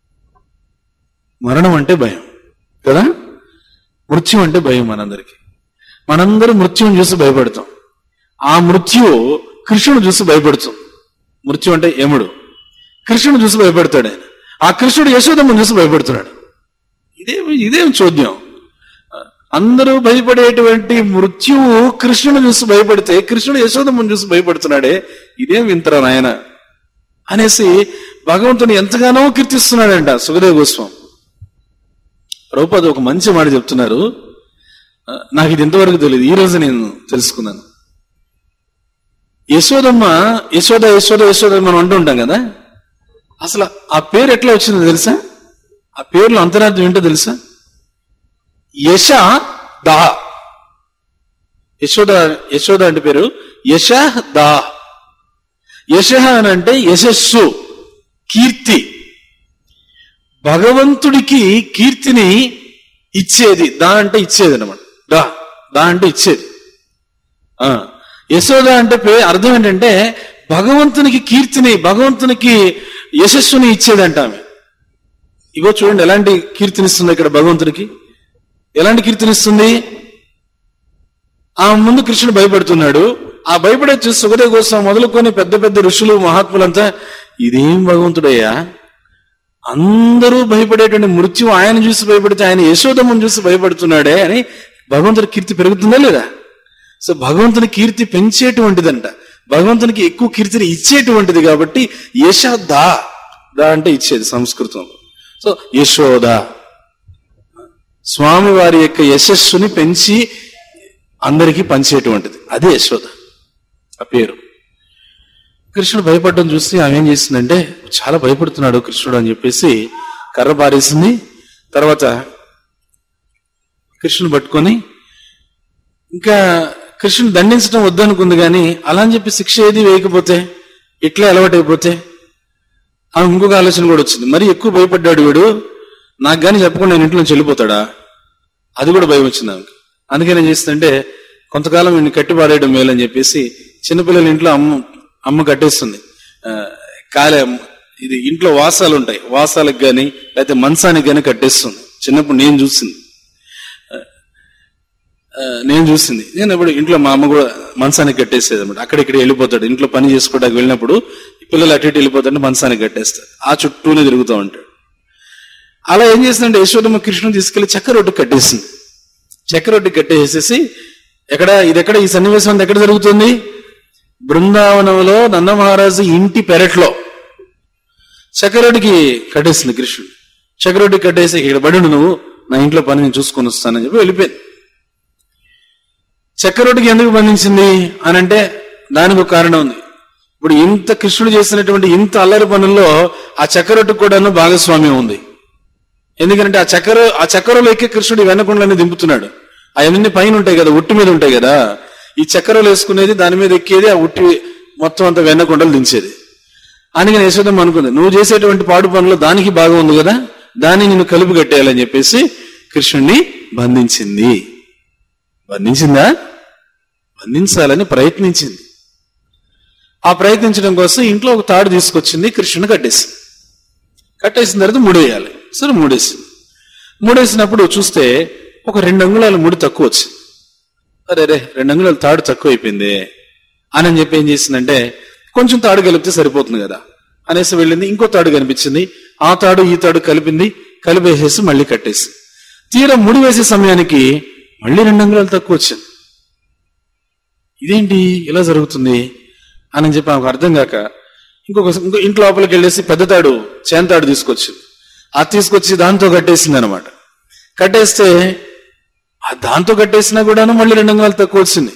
మరణం అంటే భయం కదా మృత్యు అంటే భయం మనందరికీ మనందరూ మృత్యువుని చూసి భయపడతాం ఆ మృత్యువు కృష్ణుడు చూసి భయపడుతాం మృత్యు అంటే యముడు కృష్ణుడు చూసి భయపడతాడు ఆయన ఆ కృష్ణుడు యశోదమ్మను చూసి భయపడుతున్నాడు ఇదేం ఇదేం చూద్దాం అందరూ భయపడేటువంటి మృత్యువు కృష్ణుడు చూసి భయపడితే కృష్ణుడు యశోదమ్మను చూసి భయపడుతున్నాడే ఇదేం వింతరా నాయన అనేసి భగవంతుని ఎంతగానో కీర్తిస్తున్నాడంట సుఖదేవ్ గోస్వామి ప్రభుపాద ఒక మంచి మాట చెప్తున్నారు ఆ, నాకు ఇది ఇంతవరకు తెలియదు ఈ రోజు నేను తెలుసుకున్నాను యశోదమ్మ యశోద యశోద యశోద అని మనం అంటూ ఉంటాం కదా అసలు ఆ పేరు ఎట్లా వచ్చిందో తెలుసా ఆ పేర్లో అంతరార్థం ఏంటో తెలుసా యశ దా యశోద యశోద అంటే పేరు యశ దా యశ అని అంటే యశస్సు కీర్తి భగవంతుడికి కీర్తిని ఇచ్చేది దా అంటే ఇచ్చేది అనమాట దా దా అంటే ఇచ్చేది ఆ యశోద అంటే పే అర్థం ఏంటంటే భగవంతునికి కీర్తిని భగవంతునికి యశస్సుని ఇచ్చేదంట ఆమె ఇగో చూడండి ఎలాంటి కీర్తినిస్తుంది ఇక్కడ భగవంతుడికి ఎలాంటి కీర్తినిస్తుంది ఆ ముందు కృష్ణుడు భయపడుతున్నాడు ఆ భయపడే చూసి సుఖదేవ కోసం మొదలుకొని పెద్ద పెద్ద ఋషులు మహాత్ములంతా ఇదేం భగవంతుడయ్యా అందరూ భయపడేటువంటి మృత్యు ఆయన చూసి భయపడితే ఆయన యశోదమ్మను చూసి భయపడుతున్నాడే అని భగవంతుడి కీర్తి పెరుగుతుందా లేదా సో భగవంతుని కీర్తి పెంచేటువంటిదంట భగవంతునికి ఎక్కువ కీర్తిని ఇచ్చేటువంటిది కాబట్టి యశ దా దా అంటే ఇచ్చేది సంస్కృతంలో సో యశోద స్వామి వారి యొక్క యశస్సుని పెంచి అందరికీ పంచేటువంటిది అదే యశోద ఆ పేరు కృష్ణుడు భయపడడం చూసి ఆమె ఏం చేసిందంటే చాలా భయపడుతున్నాడు కృష్ణుడు అని చెప్పేసి కర్ర పారేసింది తర్వాత కృష్ణుడు పట్టుకొని ఇంకా కృష్ణుని దండించడం వద్దనుకుంది కానీ అలా అని చెప్పి శిక్ష ఏది వేయకపోతే ఇట్లా అలవాటైపోతే ఆమె ఇంకొక ఆలోచన కూడా వచ్చింది మరి ఎక్కువ భయపడ్డాడు వీడు నాకు గాని చెప్పకుండా నేను ఇంట్లో నుంచి వెళ్ళిపోతాడా అది కూడా భయం వచ్చింది ఆమెకి అందుకని ఏం చేస్తుందంటే కొంతకాలం వీడిని కట్టి పాడేయడం మేలని చెప్పేసి చిన్నపిల్లల ఇంట్లో అమ్మ అమ్మ కట్టేస్తుంది ఆ, కాలే ఇది ఇంట్లో వాసాలు ఉంటాయి వాసాలకు గాని లేకపోతే మంచానికి గాని కట్టేస్తుంది చిన్నప్పుడు నేను చూసింది ఆ, నేను చూసింది నేను ఇప్పుడు ఇంట్లో మా అమ్మ కూడా మంచానికి కట్టేసేది అనమాట అక్కడ ఇక్కడ వెళ్ళిపోతాడు ఇంట్లో పని చేసుకోవడానికి వెళ్ళినప్పుడు ఈ పిల్లలు అటు ఇటు వెళ్ళిపోతుంటే మంచానికి కట్టేస్తాడు ఆ చుట్టూనే తిరుగుతూ ఉంటాడు అలా ఏం చేసిందంటే యశోదమ్మ కృష్ణుని తీసుకెళ్లి చక్కెర రొట్టె కట్టేసింది చక్కెర రొట్టె కట్టేసేసి ఎక్కడ ఇది ఎక్కడ ఈ సన్నివేశం అంతా ఎక్కడ జరుగుతుంది బృందావనంలో నందమహారాజు ఇంటి పెరట్లో చక్కెరొడ్డికి కట్టేసింది కృష్ణుడు చక్కెరొడ్డి కట్టేసి ఇక్కడ పడి నువ్వు నా ఇంట్లో పని నేను చూసుకొని వస్తానని చెప్పి వెళ్ళిపోయింది చక్కెరొడ్డికి ఎందుకు బంధించింది అని అంటే దానికి ఒక కారణం ఉంది ఇప్పుడు ఇంత కృష్ణుడు చేసినటువంటి ఇంత అల్లరి పనుల్లో ఆ చక్కెరొట్టుకు కూడాను భాగస్వామ్యం ఉంది ఎందుకంటే ఆ చక్కెర ఆ చక్కెరలో ఎక్కి కృష్ణుడు వెన్నకుండలన్నీ దింపుతున్నాడు అవన్నీ పైన ఉంటాయి కదా ఉట్టి మీద ఉంటాయి కదా ఈ చక్కెరలు వేసుకునేది దాని మీద ఎక్కేది ఆ ఉట్టి మొత్తం అంత వెన్నకుండలు దించేది అందుకని యశోదమ్మ అనుకుంది నువ్వు చేసేటువంటి పాడు పనులు దానికి భాగం ఉంది కదా దాన్ని నిన్ను కలుపు కట్టేయాలని చెప్పేసి కృష్ణుణ్ణి బంధించింది బంధించిందా బంధించాలని ప్రయత్నించింది ఆ ప్రయత్నించడం కోసం ఇంట్లో ఒక తాడు తీసుకొచ్చింది కృష్ణుని కట్టేసింది కట్టేసిన తర్వాత ముడేయాలి సరే ముడేసింది ముడేసినప్పుడు చూస్తే ఒక రెండు అంగుళాల ముడి తక్కువ వచ్చింది అరే రే రెండు అంగుళాల తాడు తక్కువ అయిపోయింది అని అని చెప్పి ఏం చేసిందంటే కొంచెం తాడు కలిపితే సరిపోతుంది కదా అనేసి వెళ్ళింది ఇంకో తాడు కనిపించింది ఆ తాడు ఈ తాడు కలిపింది కలిపేసేసి మళ్ళీ కట్టేసి తీరా ముడి వేసే సమయానికి మళ్ళీ రెండు అంగుళాలు తక్కువ వచ్చింది ఇదేంటి ఇలా జరుగుతుంది అని చెప్పి ఆమెకు అర్థం కాక ఇంకొక ఇంకో ఇంట్లో లోపలికి వెళ్ళేసి పెద్ద తాడు చేంతాడు తీసుకొచ్చింది అది తీసుకొచ్చి దాంతో కట్టేసింది అనమాట కట్టేస్తే ఆ దాంతో కట్టేసినా కూడాను మళ్ళీ రెండు అంగాలు తక్కువ వచ్చింది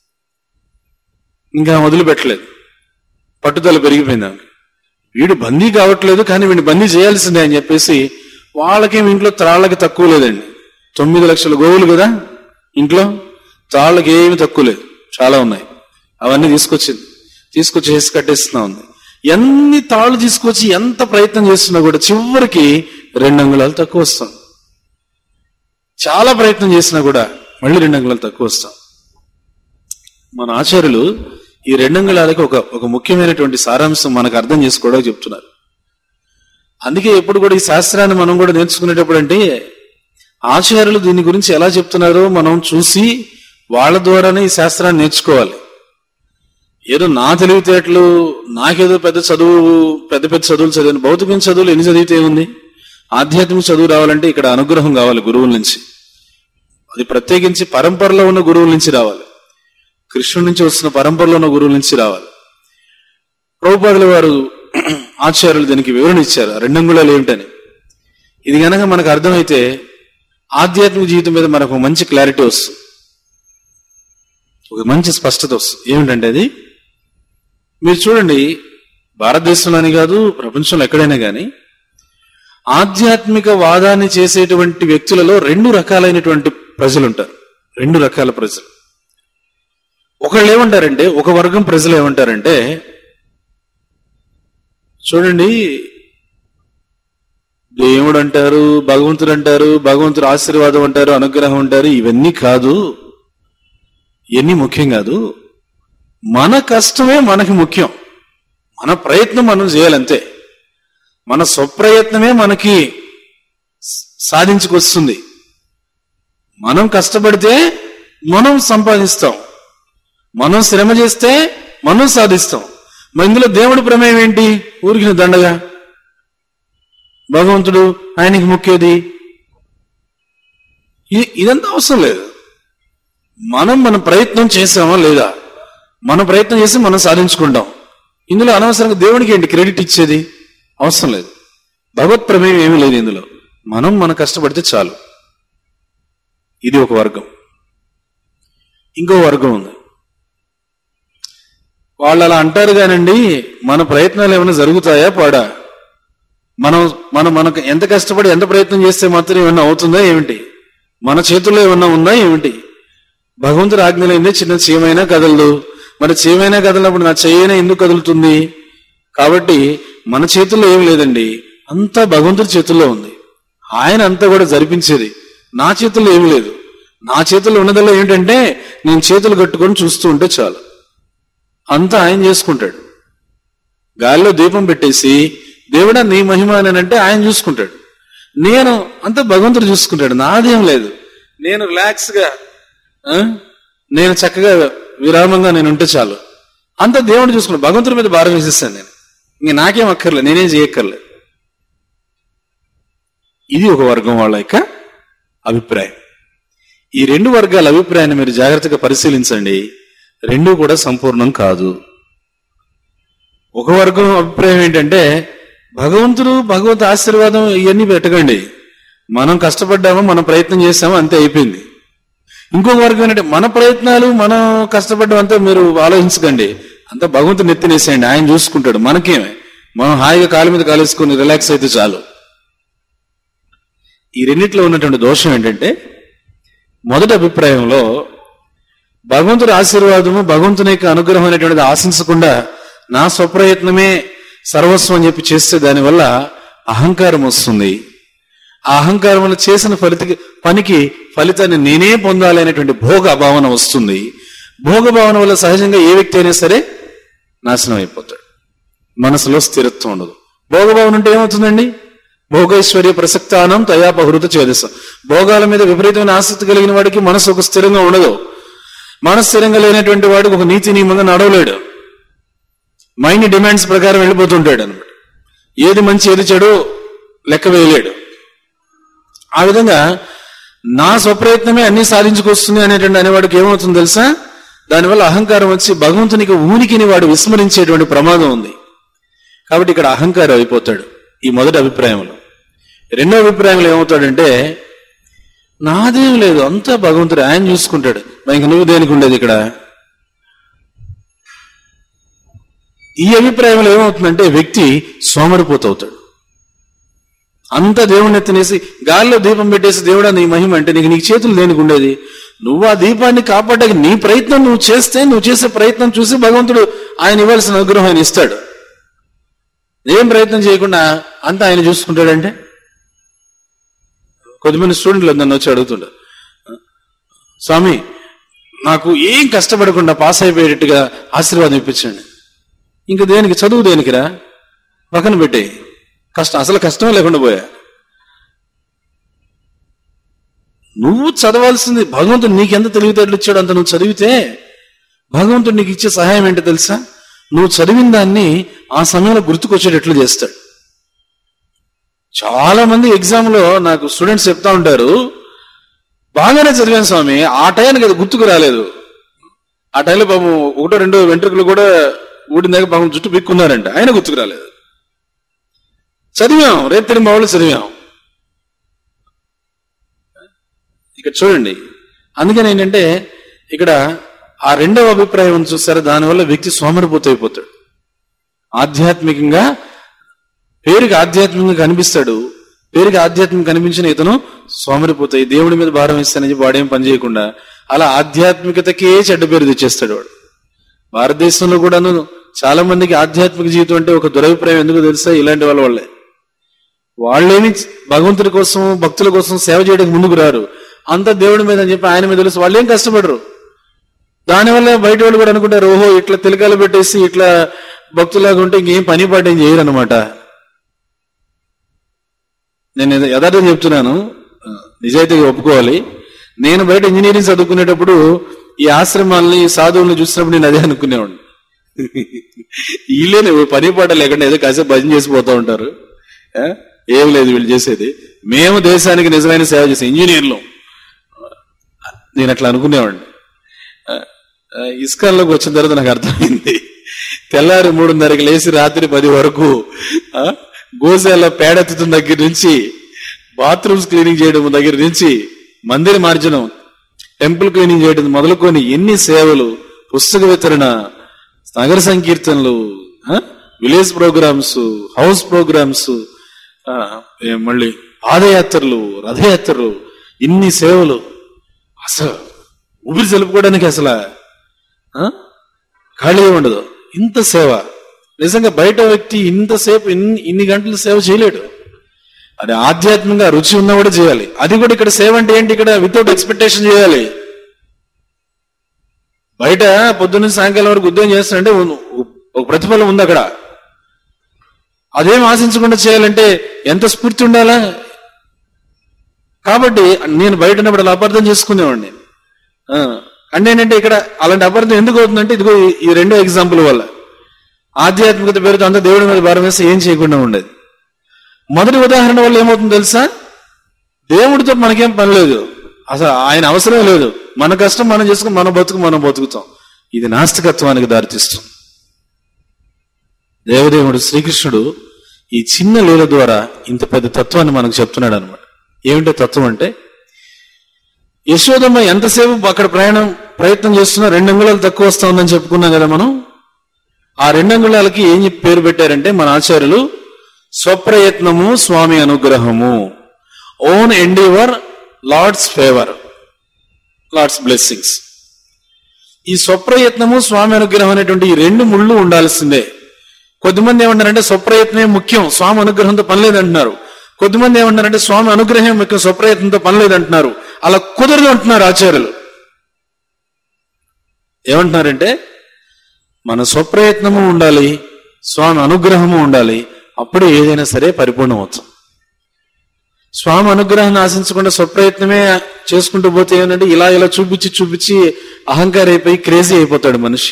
ఇంకా వదిలిపెట్టలేదు పట్టుదల పెరిగిపోయింది ఆమెకి వీడు బందీ కావట్లేదు కానీ వీడిని బందీ చేయాల్సిందే అని చెప్పేసి వాళ్ళకేం ఇంట్లో త్రాళ్ళకి తక్కువ లేదండి తొమ్మిది లక్షల గోవులు కదా ఇంట్లో త్రాళ్ళకి ఏమి తక్కువ లేదు చాలా ఉన్నాయి అవన్నీ తీసుకొచ్చింది తీసుకొచ్చి వేసి కట్టేస్తున్నా ఉంది ఎన్ని తాళ్ళు తీసుకొచ్చి ఎంత ప్రయత్నం చేస్తున్నా కూడా చివరికి రెండు అంగుళాలు తక్కువ వస్తాం చాలా ప్రయత్నం చేసినా కూడా మళ్ళీ రెండు అంగుళాలు తక్కువ వస్తాం మన ఆచార్యులు ఈ రెండు అంగుళాలకి ఒక ఒక ముఖ్యమైనటువంటి సారాంశం మనకు అర్థం చేసుకోవడానికి చెప్తున్నారు అందుకే ఎప్పుడు కూడా ఈ శాస్త్రాన్ని మనం కూడా నేర్చుకునేటప్పుడు అంటే ఆచార్యులు దీని గురించి ఎలా చెప్తున్నారో మనం చూసి వాళ్ళ ద్వారానే ఈ శాస్త్రాన్ని నేర్చుకోవాలి ఏదో నా తెలివితేటలు నాకేదో పెద్ద చదువు పెద్ద పెద్ద చదువులు చదివాను భౌతికమైన చదువులు ఎన్ని చదివితే ఉంది ఆధ్యాత్మిక చదువు రావాలంటే ఇక్కడ అనుగ్రహం కావాలి గురువుల నుంచి అది ప్రత్యేకించి పరంపరలో ఉన్న గురువుల నుంచి రావాలి కృష్ణుడి నుంచి వస్తున్న పరంపరలో ఉన్న గురువుల నుంచి రావాలి ప్రభుపాదుల వారు ఆచార్యులు దీనికి వివరణ ఇచ్చారు ఆ రెండంగుళాలు ఏమిటని ఇది గనక మనకు అర్థమైతే ఆధ్యాత్మిక జీవితం మీద మనకు ఒక మంచి క్లారిటీ వస్తుంది ఒక మంచి స్పష్టత వస్తుంది ఏమిటంటే అది మీరు చూడండి భారతదేశంలోని కాదు ప్రపంచంలో ఎక్కడైనా కానీ ఆధ్యాత్మిక వాదాన్ని చేసేటువంటి వ్యక్తులలో రెండు రకాలైనటువంటి ప్రజలు ఉంటారు రెండు రకాల ప్రజలు ఒకళ్ళు ఏమంటారంటే ఒక వర్గం ప్రజలు ఏమంటారంటే చూడండి దేవుడు అంటారు భగవంతుడు అంటారు భగవంతుడు ఆశీర్వాదం అంటారు అనుగ్రహం అంటారు ఇవన్నీ కాదు ఇవన్నీ ముఖ్యం కాదు మన కష్టమే మనకి ముఖ్యం మన ప్రయత్నం మనం చేయాలంతే మన స్వప్రయత్నమే మనకి సాధించుకొస్తుంది మనం కష్టపడితే మనం సంపాదిస్తాం మనం శ్రమ చేస్తే మనం సాధిస్తాం మరి ఇందులో దేవుడి ప్రమేయం ఏంటి ఊరికి దండగా భగవంతుడు ఆయనకి ముఖ్యది ఇ- ఇదంతా అవసరం లేదు మనం మన ప్రయత్నం చేసామా లేదా మన ప్రయత్నం చేసి మనం సాధించుకుంటాం ఇందులో అనవసరంగా దేవునికి ఏంటి క్రెడిట్ ఇచ్చేది అవసరం లేదు భగవత్ ప్రమేయం ఏమీ లేదు ఇందులో మనం మన కష్టపడితే చాలు ఇది ఒక వర్గం ఇంకో వర్గం ఉంది వాళ్ళు అలా అంటారు కానండి మన ప్రయత్నాలు ఏమైనా జరుగుతాయా పాడా మనం మనం మనకు ఎంత కష్టపడి ఎంత ప్రయత్నం చేస్తే మాత్రం ఏమన్నా అవుతుందా ఏమిటి మన చేతుల్లో ఏమన్నా ఉందా ఏమిటి భగవంతుడు ఆజ్ఞలైందే చిన్న చీమైనా కదలదు మరి చీమైనా కదలనప్పుడు నా చెయ్యైనా ఎందుకు కదులుతుంది కాబట్టి మన చేతుల్లో ఏం లేదండి అంతా భగవంతుడి చేతుల్లో ఉంది ఆయన అంతా కూడా జరిపించేది నా చేతుల్లో ఏమీ లేదు నా చేతుల్లో ఉన్నదల్లా ఏంటంటే నేను చేతులు కట్టుకొని చూస్తూ ఉంటే చాలు అంతా ఆయన చేసుకుంటాడు గాలిలో దీపం పెట్టేసి దేవుడా నీ మహిమ అని అంటే ఆయన చూసుకుంటాడు నేను అంతా భగవంతుడు చూసుకుంటాడు నాదేం లేదు నేను రిలాక్స్ గా ఆ? నేను చక్కగా విరామంగా నేను ఉంటే చాలు అంతా దేవుడు చూసుకున్నాడు భగవంతుడి మీద భారం వేసేస్తాను నేను ఇంక నాకేం అక్కర్లే నేనేం చేయక్కర్లే ఇది ఒక వర్గం వాళ్ళ యొక్క అభిప్రాయం ఈ రెండు వర్గాల అభిప్రాయాన్ని మీరు జాగ్రత్తగా పరిశీలించండి రెండు కూడా సంపూర్ణం కాదు ఒక వర్గం అభిప్రాయం ఏంటంటే భగవంతుడు భగవత్ ఆశీర్వాదం ఇవన్నీ పెట్టకండి మనం కష్టపడ్డామో మనం ప్రయత్నం చేసామో అంతే అయిపోయింది ఇంకొక వర్గం ఏంటంటే మన ప్రయత్నాలు మనం కష్టపడ్డం అంతా మీరు ఆలోచించకండి అంతా భగవంతుడు నెత్తినేసేయండి ఆయన చూసుకుంటాడు మనకేమే మనం హాయిగా కాలు మీద కాలేసుకొని రిలాక్స్ అయితే చాలు ఈ రెండిట్లో ఉన్నటువంటి దోషం ఏంటంటే మొదటి అభిప్రాయంలో భగవంతుడి ఆశీర్వాదము భగవంతుని యొక్క అనుగ్రహం అనేటువంటిది ఆశించకుండా నా స్వప్రయత్నమే సర్వస్వం అని చెప్పి చేస్తే దానివల్ల అహంకారం వస్తుంది ఆ అహంకారం వల్ల చేసిన ఫలిత పనికి ఫలితాన్ని నేనే పొందాలి అనేటువంటి భోగ భావన వస్తుంది భోగ భావన వల్ల సహజంగా ఏ వ్యక్తి అయినా సరే నాశనం అయిపోతాడు మనసులో స్థిరత్వం ఉండదు భోగ భావన అంటే ఏమవుతుందండి భోగైశ్వర్య ప్రసక్తానం తయాపహృత చేదసం భోగాల మీద విపరీతమైన ఆసక్తి కలిగిన వాడికి మనసు ఒక స్థిరంగా ఉండదు మనసు స్థిరంగా లేనటువంటి వాడికి ఒక నీతి నియమంగా నడవలేడు మైండ్ డిమాండ్స్ ప్రకారం వెళ్ళిపోతుంటాడు అనమాట ఏది మంచి ఏది చెడు లెక్క వేయలేడు ఆ విధంగా నా స్వప్రయత్నమే అన్ని సాధించుకొస్తుంది అనేటువంటి అనేవాడికి ఏమవుతుంది తెలుసా దానివల్ల అహంకారం వచ్చి భగవంతునికి ఊనికిని వాడు విస్మరించేటువంటి ప్రమాదం ఉంది కాబట్టి ఇక్కడ అహంకారం అయిపోతాడు ఈ మొదటి అభిప్రాయంలో రెండో అభిప్రాయంలో ఏమవుతాడంటే నాదేం లేదు అంతా భగవంతుడు ఆయన చూసుకుంటాడు మరి ఇంక నువ్వు దేనికి ఉండేది ఇక్కడ ఈ అభిప్రాయంలో ఏమవుతుందంటే వ్యక్తి సోమరిపోతవుతాడు అంత దేవుణ్ణి ఎత్తనేసి గాల్లో దీపం పెట్టేసి దేవుడా నీ మహిమ అంటే నీకు నీకు చేతులు దేనికి ఉండేది నువ్వు ఆ దీపాన్ని కాపాడడానికి నీ ప్రయత్నం నువ్వు చేస్తే నువ్వు చేసే ప్రయత్నం చూసి భగవంతుడు ఆయన ఇవ్వాల్సిన అనుగ్రహం ఆయన ఇస్తాడు ఏం ప్రయత్నం చేయకుండా అంతా ఆయన చూసుకుంటాడంటే కొద్దిమంది స్టూడెంట్లు నన్ను వచ్చి అడుగుతుంటారు స్వామి నాకు ఏం కష్టపడకుండా పాస్ అయిపోయేటట్టుగా ఆశీర్వాదం ఇప్పించండి ఇంకా దేనికి చదువు దేనికిరా పక్కన పెట్టి కష్టం అసలు కష్టమే లేకుండా పోయా నువ్వు చదవాల్సింది భగవంతుడు నీకెంత తెలివితేటలు ఇచ్చాడు అంత నువ్వు చదివితే భగవంతుడు నీకు ఇచ్చే సహాయం ఏంటో తెలుసా నువ్వు చదివిన దాన్ని ఆ సమయంలో గుర్తుకొచ్చేటట్లు చేస్తాడు చాలా మంది ఎగ్జామ్ లో నాకు స్టూడెంట్స్ చెప్తా ఉంటారు బాగానే చదివాను స్వామి ఆ టైంకి అది గుర్తుకు రాలేదు ఆ టైంలో పాపం ఒకటో రెండో వెంట్రుకలు కూడా ఊడిన దగ్గర పాపం జుట్టు పిక్కున్నారంట ఆయన గుర్తుకు రాలేదు చదివాం రేత్రి మా వాళ్ళు చదివాం ఇక్కడ చూడండి అందుకని ఏంటంటే ఇక్కడ ఆ రెండవ అభిప్రాయం ఉంది చూసారా దానివల్ల వ్యక్తి సోమరిపోతూ అయిపోతాడు ఆధ్యాత్మికంగా పేరుకి ఆధ్యాత్మికంగా కనిపిస్తాడు పేరుకి ఆధ్యాత్మికంగా కనిపించిన ఇతను సోమరిపోతాయి దేవుడి మీద భారం ఇస్తానని చెప్పి వాడేం పని చేయకుండా అలా ఆధ్యాత్మికతకే చెడ్డ పేరు తెచ్చేస్తాడు వాడు భారతదేశంలో కూడాను చాలా మందికి ఆధ్యాత్మిక జీవితం అంటే ఒక దురభిప్రాయం ఎందుకు తెలుసా ఇలాంటి వాళ్ళ వాళ్ళే వాళ్ళేమి భగవంతుడి కోసం భక్తుల కోసం సేవ చేయడానికి ముందుకు రారు అంత దేవుడి మీద అని చెప్పి ఆయన మీద తెలుసు వాళ్ళు ఏం కష్టపడరు దానివల్ల బయట వాళ్ళు కూడా అనుకుంటారు ఓహో ఇట్లా తిలకాలు పెట్టేసి ఇట్లా భక్తులాగా ఉంటే ఇంకేం పని పాట ఏం చేయరు అనమాట నేను ఇది యథార్థం చెప్తున్నాను ఆ, నిజాయితీగా ఒప్పుకోవాలి నేను బయట ఇంజనీరింగ్ చదువుకునేటప్పుడు ఈ ఆశ్రమాలని ఈ సాధువులను చూసినప్పుడు నేను అదే అనుకునేవాడిని వీళ్ళేనే పని పాట లేకుండా ఏదో కాసేపు భజన చేసి పోతా ఉంటారు ఆ, ఏం లేదు వీళ్ళు చేసేది మేము దేశానికి నిజమైన సేవ చేసే ఇంజనీర్లు నేను అట్లా అనుకునేవాడిని ఆ, ఇస్కాన్లోకి వచ్చిన తర్వాత నాకు అర్థమైంది తెల్లారి మూడున్నరకి లేచి రాత్రి పది వరకు ఆ, గోశాల పేడెత్తుతున్న దగ్గర నుంచి బాత్రూమ్స్ క్లీనింగ్ చేయడం దగ్గర నుంచి మందిర మార్జనం టెంపుల్ క్లీనింగ్ చేయడం మొదలుకొని ఎన్ని సేవలు పుస్తక వితరణ నగర సంకీర్తనలు ఆ, విలేజ్ ప్రోగ్రామ్స్ హౌస్ ప్రోగ్రామ్స్ ఆ, ఏ మళ్ళీ పాదయాత్రలు రథయాత్రలు ఇన్ని సేవలు అసలు ఊపిరి జలుపుకోవడానికి అసలు ఆ? ఖాళీ ఉండదు ఇంత సేవ నిజంగా బయట వ్యక్తి ఇంతసేపు ఇన్ని ఇన్ని గంటలు సేవ చేయలేడు అది ఆధ్యాత్మికంగా రుచి ఉన్నా కూడా చేయాలి అది కూడా ఇక్కడ సేవ అంటే ఏంటి ఇక్కడ వితౌట్ ఎక్స్పెక్టేషన్ చేయాలి బయట పొద్దున్న సాయంకాలం వరకు ఉద్యోగం చేస్తారంటే ఉ- ఒక ప్రతిఫలం ఉంది అక్కడ అదేం ఆశించకుండా చేయాలంటే ఎంత స్ఫూర్తి ఉండాలా కాబట్టి నేను బయట ఉన్నప్పుడు అలా అపార్థం చేసుకునేవాడిని ఆ, అంటే ఏంటంటే ఇక్కడ అలాంటి అపార్థం ఎందుకు అవుతుందంటే ఇదిగో ఈ- ఈ రెండో ఎగ్జాంపుల్ వల్ల ఆధ్యాత్మికత పేరుతో అంతా దేవుడి మీద భారం వేస్తే ఏం చేయకుండా ఉండేది మొదటి ఉదాహరణ వల్ల ఏమవుతుందో తెలుసా దేవుడితో మనకేం పని లేదు అసలు ఆయన అవసరం లేదు మన కష్టం మనం చేసుకుని మన బతుకు మనం బతుకుతాం ఇది నాస్తికత్వానికి దారితీస్తుంది దేవదేవుడు శ్రీకృష్ణుడు ఈ చిన్న లీల ద్వారా ఇంత పెద్ద తత్వాన్ని మనకు చెప్తున్నాడు అనమాట ఏమిటో తత్వం అంటే యశోదమ్మ ఎంతసేపు అక్కడ ప్రయాణం ప్రయత్నం చేస్తున్నా రెండు అంగుళాలు తక్కువ వస్తా ఉందని చెప్పుకున్నాం కదా మనం ఆ రెండు అంగుళాలకి ఏం చెప్పి పేరు పెట్టారంటే మన ఆచార్యులు స్వప్రయత్నము స్వామి అనుగ్రహము own endeavour Lord's favour Lord's blessings ఈ స్వప్రయత్నము స్వామి అనుగ్రహం అనేటువంటి ఈ రెండు ముళ్ళు ఉండాల్సిందే కొద్దిమంది ఏమంటారంటే స్వప్రయత్నమే ముఖ్యం స్వామి అనుగ్రహంతో పని లేదంటున్నారు కొద్దిమంది ఏమంటారంటే స్వామి అనుగ్రహం ముఖ్యం స్వప్రయత్నంతో పని లేదంటున్నారు అలా కుదరదు అంటున్నారు ఆచార్యులు ఏమంటున్నారంటే మన స్వప్రయత్నము ఉండాలి స్వామి అనుగ్రహము ఉండాలి అప్పుడే ఏదైనా సరే పరిపూర్ణం అవుతుంది స్వామి అనుగ్రహాన్ని ఆశించకుండా స్వప్రయత్నమే చేసుకుంటూ పోతే ఏంటంటే ఇలా ఇలా చూపించి చూపించి అహంకారం అయిపోయి క్రేజీ అయిపోతాడు మనిషి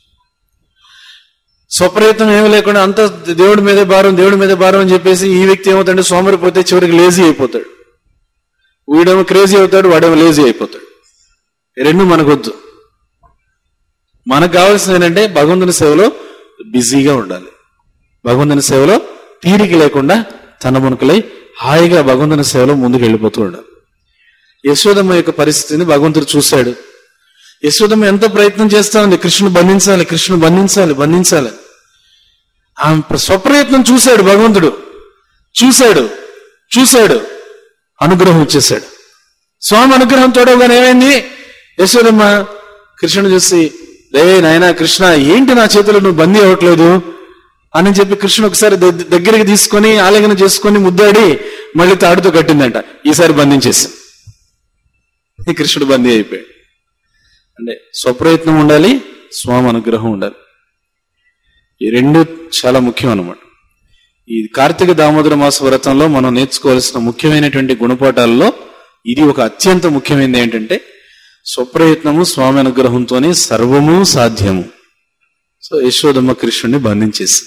స్వప్రయత్నం ఏమి లేకుండా అంత దేవుడి మీదే భారం దేవుడి మీదే భారం అని చెప్పేసి ఈ వ్యక్తి ఏమవుతాడు సోమరిపోతే చివరికి లేజీ అయిపోతాడు వీడేమో క్రేజీ అవుతాడు వాడేమో లేజీ అయిపోతాడు ఈ రెండు మనకొద్దు మనకు కావాల్సింది ఏంటంటే భగవంతుని సేవలో బిజీగా ఉండాలి భగవంతుని సేవలో తీరిక లేకుండా తన మునుకులై హాయిగా భగవంతుని సేవలో ముందుకు వెళ్ళిపోతూ ఉండాలి యశోదమ్మ యొక్క పరిస్థితిని భగవంతుడు చూశాడు యశోదమ్మ ఎంత ప్రయత్నం చేస్తా ఉంది కృష్ణుని బంధించాలి కృష్ణుని బంధించాలి బంధించాలి ఆమె ప్ర- స్వప్రయత్నం చూశాడు భగవంతుడు చూశాడు చూశాడు అనుగ్రహం ఇచ్చేశాడు స్వామి అనుగ్రహం తోడవగానే ఏమైంది యశోదమ్మ కృష్ణుని చూసి రే నాయనా కృష్ణ ఏంటి నా చేతిలో నువ్వు బందీ అవ్వట్లేదు అని చెప్పి కృష్ణుడు ఒకసారి దగ్- దగ్గరికి తీసుకొని ఆలింగనం చేసుకొని ముద్దాడి మళ్ళీ తాడుతో కట్టిందంట ఈసారి బంధించేసి కృష్ణుడు బందీ అయిపోయాడు అంటే స్వప్రయత్నం ఉండాలి స్వామి అనుగ్రహం ఉండాలి ఈ రెండు చాలా ముఖ్యం అన్నమాట ఈ కార్తీక దామోదర మాస వ్రతంలో మనం నేర్చుకోవాల్సిన ముఖ్యమైనటువంటి గుణపాఠాల్లో ఇది ఒక అత్యంత ముఖ్యమైనది ఏంటంటే స్వప్రయత్నము స్వామి అనుగ్రహంతోనే సర్వము సాధ్యము సో యశోదమ్మ కృష్ణుడిని బంధించేసి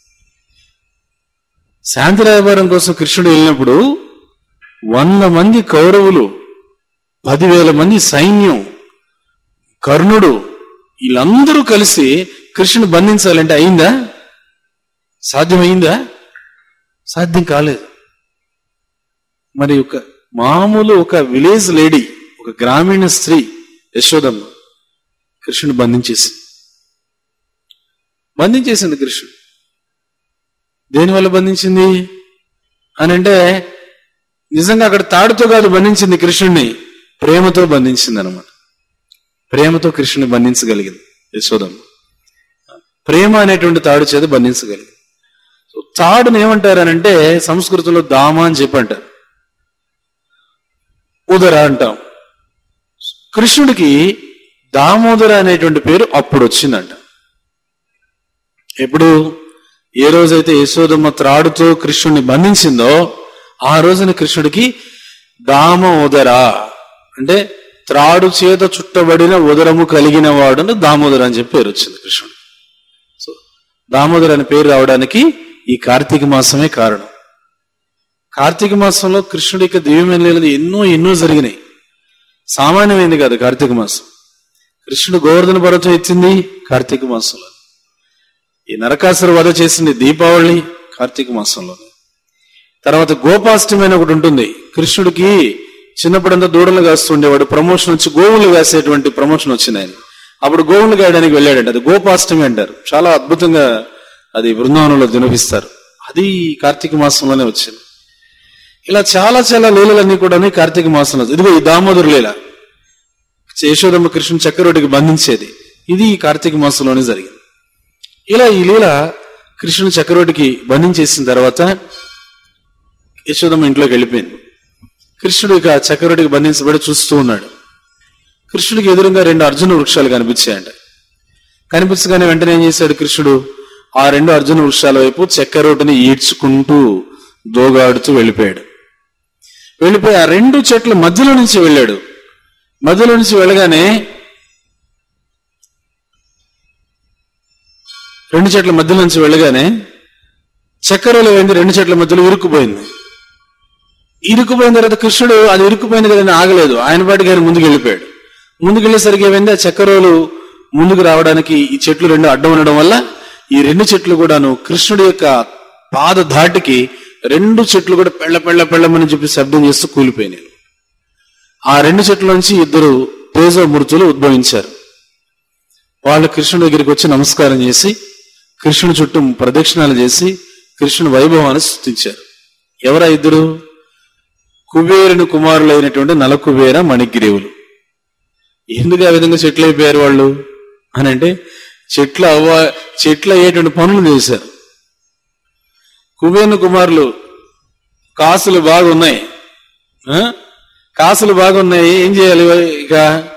శాంతి రాయబారం కోసం కృష్ణుడు వెళ్ళినప్పుడు వంద మంది కౌరవులు పదివేల మంది సైన్యం కర్ణుడు వీళ్ళందరూ కలిసి కృష్ణుని బంధించాలంటే అయిందా సాధ్యమైందా సాధ్యం కాలేదు మరి ఒక మామూలు ఒక విలేజ్ లేడీ ఒక గ్రామీణ స్త్రీ యశోదమ్మ కృష్ణుని బంధించేసి బంధించేసింది కృష్ణుడు దేనివల్ల బంధించింది అని అంటే నిజంగా అక్కడ తాడుతో కాదు బంధించింది కృష్ణుడిని ప్రేమతో బంధించింది అనమాట ప్రేమతో కృష్ణుని బంధించగలిగింది యశోదమ్మ ప్రేమ అనేటువంటి తాడు చేత బంధించగలిగింది సో తాడుని ఏమంటారనంటే సంస్కృతంలో దామ అని చెప్పి అంటారు ఉదర అంటాం కృష్ణుడికి దామోదర అనేటువంటి పేరు అప్పుడు వచ్చిందంట ఎప్పుడు ఏ రోజైతే యశోదమ్మ త్రాడుతో కృష్ణుడిని బంధించిందో ఆ రోజున కృష్ణుడికి దామోదర అంటే త్రాడు చేత చుట్టబడిన ఉదరము కలిగిన వాడును దామోదర అని చెప్పి పేరు వచ్చింది కృష్ణుడు సో దామోదర్ అనే పేరు రావడానికి ఈ కార్తీక మాసమే కారణం కార్తీక మాసంలో కృష్ణుడి యొక్క దివ్యమైన లీలలు ఎన్నో ఎన్నో జరిగినాయి సామాన్యమైంది కాదు కార్తీక మాసం కృష్ణుడు గోవర్ధన పర్వతం ఎత్తింది కార్తీక మాసంలో ఈ నరకాసుర వధ చేసింది దీపావళి కార్తీక మాసంలో తర్వాత గోపాష్టమి అని ఒకటి ఉంటుంది కృష్ణుడికి చిన్నప్పుడంతా దూడలు కాస్తుండేవాడు ప్రమోషన్ వచ్చి గోవులు కాసేటువంటి ప్రమోషన్ వచ్చింది ఆయన అప్పుడు గోవులు గాయడానికి వెళ్ళాడంట అది గోపాష్టమి అంటారు చాలా అద్భుతంగా అది బృందావనంలో వినిపిస్తారు అది కార్తీక మాసంలోనే వచ్చింది ఇలా చాలా చాలా లీలలన్నీ కూడా కార్తీక మాసంలో ఇదిగో ఈ దామోదరు లీల యశోదమ్మ కృష్ణుని చక్రవర్తికి బంధించేది ఇది ఈ కార్తీక మాసంలోనే జరిగింది ఇలా ఈ లీల కృష్ణుని చక్రవర్తికి బంధించేసిన తర్వాత యశోదమ్మ ఇంట్లోకి వెళ్ళిపోయింది కృష్ణుడు ఇక చక్రవర్తికి బంధించబడి చూస్తూ ఉన్నాడు కృష్ణుడికి ఎదురుగా రెండు అర్జున వృక్షాలు కనిపించాయంట కనిపించగానే వెంటనే ఏం చేశాడు కృష్ణుడు ఆ రెండు అర్జున వృక్షాల వైపు చక్కెరోటిని ఈడ్చుకుంటూ దోగాడుతూ వెళ్ళిపోయాడు వెళ్ళిపోయి ఆ రెండు చెట్ల మధ్యలో నుంచి వెళ్ళాడు మధ్యలో నుంచి వెళ్ళగానే రెండు చెట్ల మధ్యలో నుంచి వెళ్ళగానే చక్కెరలో ఏంది రెండు చెట్ల మధ్యలో ఇరుక్కుపోయింది ఇరుక్కుపోయిన తర్వాత కృష్ణుడు అది ఇరుక్కుపోయింది కదని ఆగలేదు ఆయన పాటికి ఆయన ముందుకు వెళ్ళిపోయాడు ముందుకు వెళ్ళేసరికి ఏమైంది ఆ చక్కెరలు ముందుకు రావడానికి ఈ చెట్లు రెండు అడ్డం ఉండడం వల్ల ఈ రెండు చెట్లు కూడాను కృష్ణుడి యొక్క పాద ధాటికి రెండు చెట్లు కూడా పెళ్ళ పెళ్ళ పెళ్ళమని చెప్పి శబ్దం చేస్తూ కూలిపోయినాయి ఆ రెండు చెట్ల నుంచి ఇద్దరు తేజమూర్తులు ఉద్భవించారు వాళ్ళు కృష్ణుడి దగ్గరికి వచ్చి నమస్కారం చేసి కృష్ణుడి చుట్టూ ప్రదక్షిణాలు చేసి కృష్ణుని వైభవాన్ని సృష్టించారు ఎవరా ఇద్దరు కుబేరుని కుమారులైనటువంటి నలకుబేర మణిగ్రీవులు ఎందుకు ఆ విధంగా చెట్లు అయిపోయారు వాళ్ళు అని అంటే చెట్లు అవ్వ చెట్లు అయ్యేటువంటి పనులు చేశారు కుబేరుని కుమారులు కాసులు బాగున్నాయి ఆ? కాసులు బాగున్నాయి ఏం చేయాలి ఇక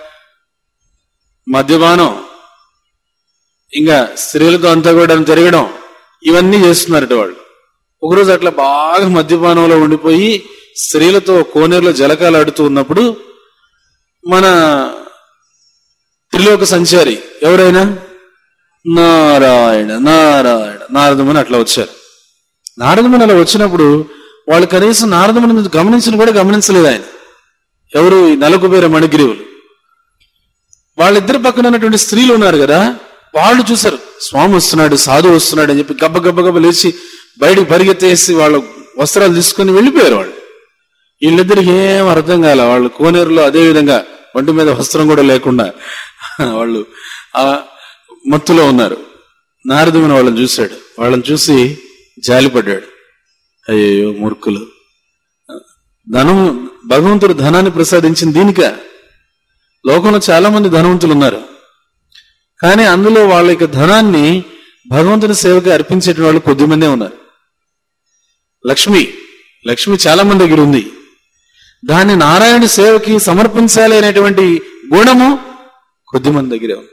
మద్యపానం ఇంకా స్త్రీలతో అంతా కూడా తిరగడం ఇవన్నీ చేస్తున్నారట వాళ్ళు ఒకరోజు అట్లా బాగా మద్యపానంలో ఉండిపోయి స్త్రీలతో కోనేరులో జలకాలు ఆడుతూ ఉన్నప్పుడు మన త్రిలోక సంచారి ఎవరైనా నారాయణ నారాయణ నారదముని అట్లా వచ్చారు నారదముని అలా వచ్చినప్పుడు వాళ్ళు కనీసం నారదముని గమనించిన కూడా గమనించలేదు ఆయన ఎవరు ఈ నలకుబేర మణిగ్రీవులు వాళ్ళిద్దరి పక్కన ఉన్నటువంటి స్త్రీలు ఉన్నారు కదా వాళ్ళు చూసారు స్వామి వస్తున్నాడు సాధు వస్తున్నాడు అని చెప్పి గబ్బ గబ్బ గబ్బ లేచి బయటికి పరిగెత్తేసి వాళ్ళ వస్త్రాలు తీసుకుని వెళ్ళిపోయారు వాళ్ళు వీళ్ళిద్దరికి ఏం అర్థం కాల వాళ్ళు కోనేరులో అదే విధంగా ఒంటి మీద వస్త్రం కూడా లేకుండా వాళ్ళు ఆ మత్తులో ఉన్నారు నారదుని వాళ్ళని చూశాడు వాళ్ళని చూసి జాలిపడ్డాడు అయ్యో మూర్ఖులు ధనం భగవంతుడు ధనాన్ని ప్రసాదించింది దీనిక లోకంలో చాలా మంది ధనవంతులు ఉన్నారు కానీ అందులో వాళ్ళ యొక్క ధనాన్ని భగవంతుని సేవకి అర్పించేట వాళ్ళు కొద్దిమందే ఉన్నారు లక్ష్మి లక్ష్మి చాలా మంది దగ్గర ఉంది దాన్ని నారాయణ సేవకి సమర్పించాలి అనేటువంటి గుణము కొద్దిమంది దగ్గరే ఉంది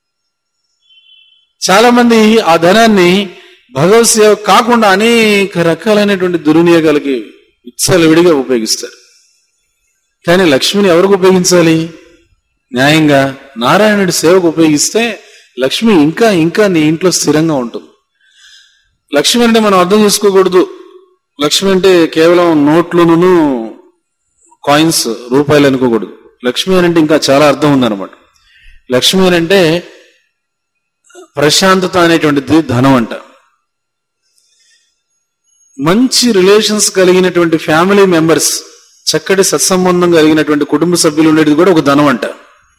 చాలా మంది ఆ ధనాన్ని భగవత్ సేవ కాకుండా అనేక రకాలైనటువంటి దుర్వినియోగాలకి విచ్చలవిడిగా ఉపయోగిస్తారు కానీ లక్ష్మిని ఎవరికి ఉపయోగించాలి న్యాయంగా నారాయణుడి సేవకు ఉపయోగిస్తే లక్ష్మి ఇంకా ఇంకా నీ ఇంట్లో స్థిరంగా ఉంటుంది లక్ష్మి అంటే మనం అర్థం చేసుకోకూడదు లక్ష్మి అంటే కేవలం నోట్లును కాయిన్స్ రూపాయలు అనుకోకూడదు లక్ష్మి అని అంటే ఇంకా చాలా అర్థం ఉందన్నమాట లక్ష్మి అని అంటే ప్రశాంతత అనేటువంటిది ధనం అంట మంచి రిలేషన్స్ కలిగినటువంటి ఫ్యామిలీ మెంబర్స్ చక్కటి సత్సంబంధం కలిగినటువంటి కుటుంబ సభ్యులు ఉండేది కూడా ఒక ధనం అంట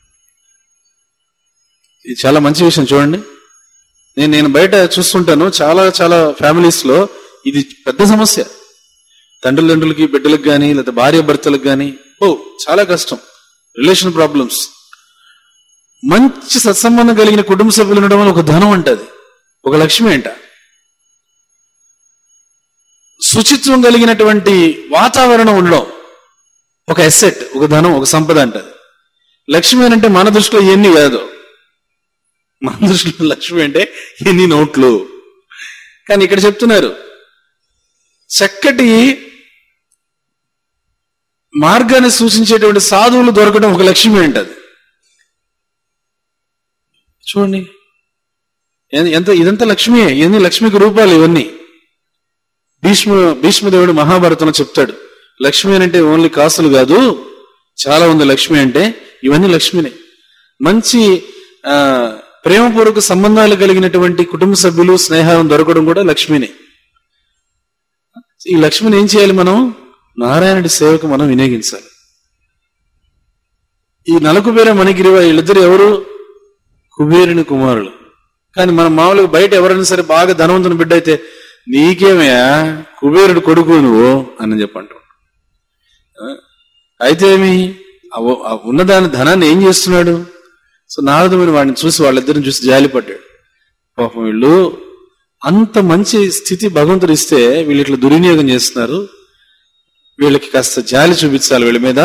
ఇది చాలా మంచి విషయం చూడండి నేను నేను బయట చూస్తుంటాను చాలా చాలా ఫ్యామిలీస్ లో ఇది పెద్ద సమస్య తండ్రులండ్రులకి బిడ్డలకు కానీ లేదా భార్య భర్తలకు కానీ ఓ చాలా కష్టం రిలేషన్ ప్రాబ్లమ్స్ మంచి సత్సంబంధం కలిగిన కుటుంబ సభ్యులు ఉండడం వల్ల ఒక ధనం అంటది ఒక లక్ష్మి అంట శుచిత్వం కలిగినటువంటి వాతావరణం ఉండడం ఒక ఎసెట్ ఒక ధనం ఒక సంపద అంటది లక్ష్మి అని అంటే మన దృష్టిలో ఎన్ని కాదు మన దృష్టిలో లక్ష్మి అంటే ఎన్ని నోట్లు కానీ ఇక్కడ చెప్తున్నారు చక్కటి మార్గాన్ని సూచించేటువంటి సాధువులు దొరకడం ఒక లక్ష్మి అంటది చూడండి ఎ- ఎంత ఇదంతా లక్ష్మియే ఎన్ని లక్ష్మికి రూపాలు ఇవన్నీ భీష్మ భీష్మదేవుడు మహాభారతంలో చెప్తాడు లక్ష్మి అని అంటే ఓన్లీ కాసులు కాదు చాలా ఉంది లక్ష్మి అంటే ఇవన్నీ లక్ష్మినే మంచి ఆ ప్రేమపూర్వక సంబంధాలు కలిగినటువంటి కుటుంబ సభ్యులు స్నేహం దొరకడం కూడా లక్ష్మినే ఈ లక్ష్మిని ఏం చేయాలి మనం నారాయణుడి సేవకు మనం వినియోగించాలి ఈ నలకుబేర మణిగిరి వీళ్ళిద్దరు ఎవరు కుబేరుని కుమారులు కానీ మనం మామూలుగా బయట ఎవరైనా సరే బాగా ధనవంతుని బిడ్డ అయితే నీకేమయ్యా కుబేరుడు కొడుకు నువ్వు అని చెప్పంటాం అయితే ఏమి ఆ ఉ- ఆ ఉన్నదాని ధనాన్ని ఏం చేస్తున్నాడు సో నారదుని వాడిని చూసి వాళ్ళిద్దరిని చూసి జాలిపడ్డాడు పాపం వీళ్ళు అంత మంచి స్థితి భగవంతుడు ఇస్తే వీళ్ళు ఇట్లా దుర్వినియోగం చేస్తున్నారు వీళ్ళకి కాస్త జాలి చూపించాలి వీళ్ళ మీద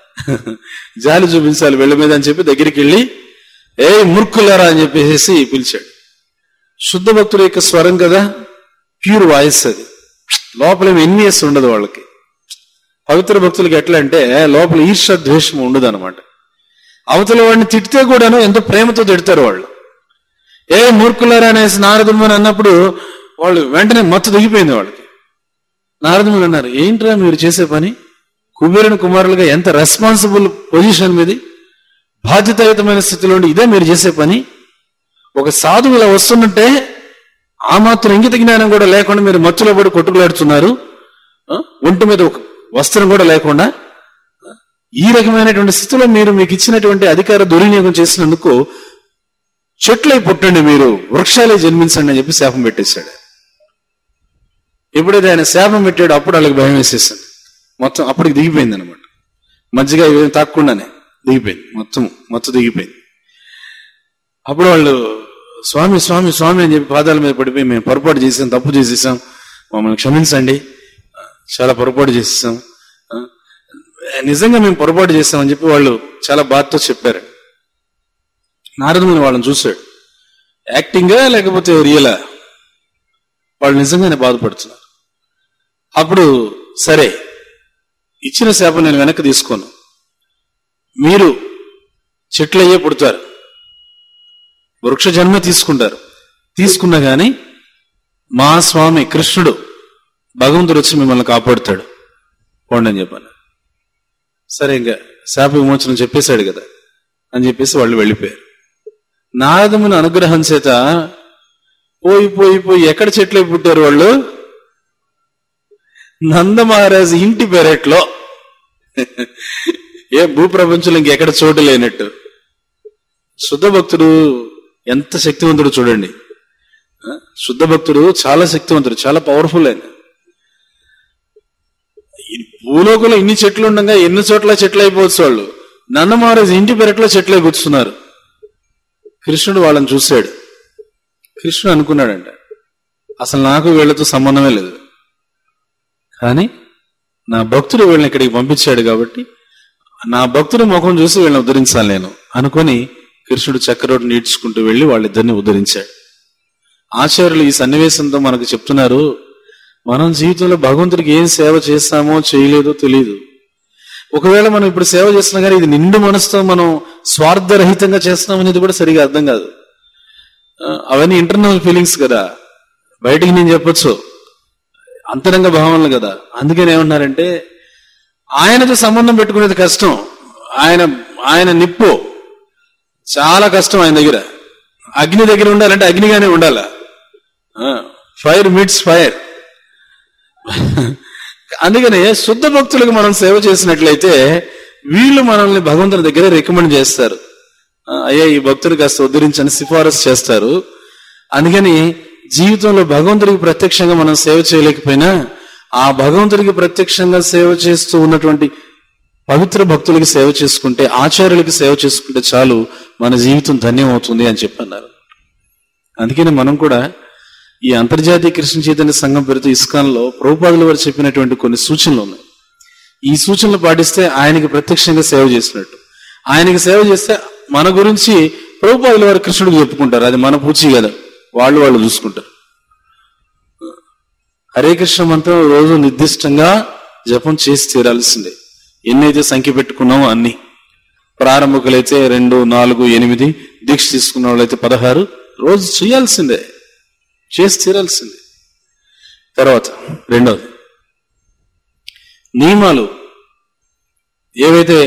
జాలి చూపించాలి వీళ్ళ మీద అని చెప్పి దగ్గరికి వెళ్ళి ఏ మూర్ఖులారా అని చెప్పేసి పిలిచాడు శుద్ధ భక్తుల యొక్క స్వరం కదా ప్యూర్ వాయిస్ అది లోపల ఏమి ఎన్నియస్ ఉండదు వాళ్ళకి పవిత్ర భక్తులకి ఎట్లా అంటే లోపల ఈర్ష ద్వేషం ఉండదు అనమాట అవతల వాడిని తిడితే కూడాను ఎంతో ప్రేమతో తిడతారు వాళ్ళు ఏ మూర్ఖులారా అనేసి నారదుమని అన్నప్పుడు వాళ్ళు వెంటనే మత్తు దిగిపోయింది వాళ్ళకి నారదుములు అన్నారు ఏంట్రా మీరు చేసే పని కుబేరుని కుమారులుగా ఎంత రెస్పాన్సిబుల్ పొజిషన్ మీది బాధ్యతాయుతమైన స్థితిలో ఉండి ఇదే మీరు చేసే పని ఒక సాధువు ఇలా వస్తున్నట్టే ఆ మాత్రం ఇంగిత జ్ఞానం కూడా లేకుండా మీరు మత్తులో పడి కొట్టుకులాడుతున్నారు ఆ? ఒంటి మీద ఒక వస్త్రం కూడా లేకుండా ఆ? ఈ రకమైనటువంటి స్థితిలో మీరు మీకు ఇచ్చినటువంటి అధికార దుర్వినియోగం చేసినందుకు చెట్లై పుట్టండి మీరు వృక్షాలే జన్మించండి అని చెప్పి శాపం పెట్టేశాడు ఎప్పుడైతే ఆయన శాపం పెట్టాడు అప్పుడు వాళ్ళకి భయం వేసేసాడు మొత్తం అప్పటికి దిగిపోయింది అనమాట మజ్జిగ ఇవేం తాక్కుండానే దిగిపోయింది మొత్తం మొత్తం దిగిపోయింది అప్పుడు వాళ్ళు స్వామి స్వామి స్వామి అని చెప్పి పాదాల మీద పడిపోయి మేము పొరపాటు చేసాం తప్పు చేసేసాం మమ్మల్ని క్షమించండి ఆ, చాలా పొరపాటు చేసేసాం ఆ, నిజంగా మేము పొరపాటు చేసామని చెప్పి వాళ్ళు చాలా బాధతో చెప్పారు నారదుని వాళ్ళని చూశాడు యాక్టింగా లేకపోతే రియలా వాళ్ళు నిజంగానే బాధపడుతున్నారు అప్పుడు సరే ఇచ్చిన శాపం నేను వెనక్కి తీసుకోను మీరు చెట్లయ్యే పుడతారు వృక్ష జన్మ తీసుకుంటారు తీసుకున్నా గాని మా స్వామి కృష్ణుడు భగవంతుడు వచ్చి మిమ్మల్ని కాపాడుతాడు పోండి అని చెప్పాను సరే ఇంకా శాప విమోచనం చెప్పేశాడు కదా అని చెప్పేసి వాళ్ళు వెళ్ళిపోయారు నారదముని అనుగ్రహం చేత పోయి పోయి పోయి ఎక్కడ చెట్లు పుట్టారు వాళ్ళు నంద మహారాజు ఇంటి పెరట్లో ఏ భూప్రపంచంలో ఇంకెక్కడ చోటు లేనట్టు శుద్ధ భక్తుడు ఎంత శక్తివంతుడు చూడండి ఆ? శుద్ధ భక్తుడు చాలా శక్తివంతుడు చాలా పవర్ఫుల్ ఆయన ఈ భూలోకంలో ఇన్ని చెట్లు ఉండగా ఎన్ని చోట్ల చెట్లు అయిపోవచ్చు వాళ్ళు నన్న మహారాజు ఇంటి పెరట్లో చెట్లే కూర్చున్నారు కృష్ణుడు వాళ్ళని చూశాడు కృష్ణుడు అనుకున్నాడంట అసలు నాకు వీళ్ళతో సంబంధమే లేదు కానీ నా భక్తుడు వీళ్ళని ఇక్కడికి పంపించాడు కాబట్టి నా భక్తుడి ముఖం చూసి వీళ్ళని ఉద్ధరించాలి నేను అనుకొని కృష్ణుడు చక్రరోడ్డు నీడ్చుకుంటూ వెళ్లి వాళ్ళిద్దరిని ఉద్ధరించాడు ఆచార్యులు ఈ సన్నివేశంతో మనకు చెప్తున్నారు మనం జీవితంలో భగవంతుడికి ఏం సేవ చేస్తామో చేయలేదో తెలియదు ఒకవేళ మనం ఇప్పుడు సేవ చేస్తున్నా కానీ ఇది నిండు మనసుతో మనం స్వార్థరహితంగా చేస్తున్నాం అనేది కూడా సరిగా అర్థం కాదు ఆ, అవన్నీ ఇంటర్నల్ ఫీలింగ్స్ కదా బయటికి నేను చెప్పొచ్చు అంతరంగ భావనలు కదా అందుకని ఏమన్నారంటే ఆయనతో సంబంధం పెట్టుకునేది కష్టం ఆయన ఆయన నిప్పు చాలా కష్టం ఆయన దగ్గర అగ్ని దగ్గర ఉండాలంటే అగ్నిగానే ఉండాల ఫైర్ మిట్స్ ఫైర్ అందుకని శుద్ధ భక్తులకు మనం సేవ చేసినట్లయితే వీళ్ళు మనల్ని భగవంతుని దగ్గర రికమెండ్ చేస్తారు ఆ, అయ్యా ఈ భక్తుడు కాస్త ఉద్ధరించని సిఫారసు చేస్తారు అందుకని జీవితంలో భగవంతుడికి ప్రత్యక్షంగా మనం సేవ చేయలేకపోయినా ఆ భగవంతుడికి ప్రత్యక్షంగా సేవ చేస్తూ ఉన్నటువంటి పవిత్ర భక్తులకి సేవ చేసుకుంటే ఆచార్యులకి సేవ చేసుకుంటే చాలు మన జీవితం ధన్యం అవుతుంది అని చెప్పన్నారు అందుకని మనం కూడా ఈ అంతర్జాతీయ కృష్ణ చైతన్య సంఘం పేరుతో ఇస్కాన్ లో ప్రభుపాదుల వారు చెప్పినటువంటి కొన్ని సూచనలు ఉన్నాయి ఈ సూచనలు పాటిస్తే ఆయనకి ప్రత్యక్షంగా సేవ చేసినట్టు ఆయనకి సేవ చేస్తే మన గురించి ప్రభుపాదుల వారు కృష్ణుడికి చెప్పుకుంటారు అది మన పూచి కదా వాళ్ళు వాళ్ళు చూసుకుంటారు హరే కృష్ణ మంత్రం రోజు నిర్దిష్టంగా జపం చేసి తీరాల్సిందే ఎన్నైతే సంఖ్య పెట్టుకున్నామో అన్ని ప్రారంభకులైతే రెండు నాలుగు ఎనిమిది దీక్ష తీసుకున్న వాళ్ళైతే పదహారు రోజు చేయాల్సిందే చేసి తీరాల్సిందే తర్వాత రెండవది నియమాలు ఏవైతే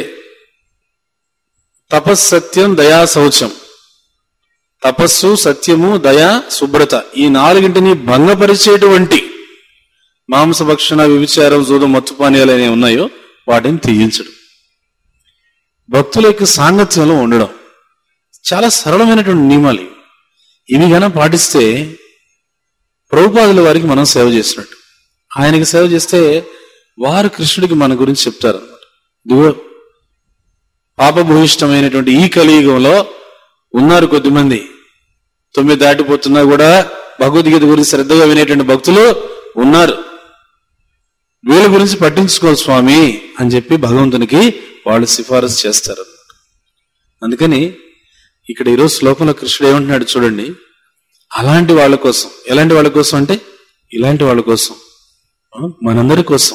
తపస్సత్యం దయా శౌచం తపస్సు సత్యము దయ శుభ్రత ఈ నాలుగింటిని భంగపరిచేటువంటి మాంసభక్షణ వివిచారం జూదం మత్తుపానీయాలు అనేవి ఉన్నాయో వాటిని తీయించడం భక్తుల యొక్క సాంగత్యంలో ఉండడం చాలా సరళమైనటువంటి నియమాలు ఇవి. ఇవి గన పాటిస్తే ప్రభుపాదుల వారికి మనం సేవ చేసినట్టు ఆయనకి సేవ చేస్తే వారు కృష్ణుడికి మన గురించి చెప్తారు అనమాట పాపభూయిష్టమైనటువంటి ఈ కలియుగంలో ఉన్నారు కొద్దిమంది తొమ్మిది దాటిపోతున్నా కూడా భగవద్గీత గురించి శ్రద్ధగా వినేటువంటి భక్తులు ఉన్నారు వీళ్ళ గురించి పట్టించుకో స్వామి అని చెప్పి భగవంతునికి వాళ్ళు సిఫారసు చేస్తారు అందుకని ఇక్కడ ఈరోజు శ్లోకంలో కృష్ణుడు ఏమంటున్నాడు చూడండి అలాంటి వాళ్ళ కోసం ఎలాంటి వాళ్ళ కోసం అంటే ఇలాంటి వాళ్ళ కోసం ఆ, మనందరి కోసం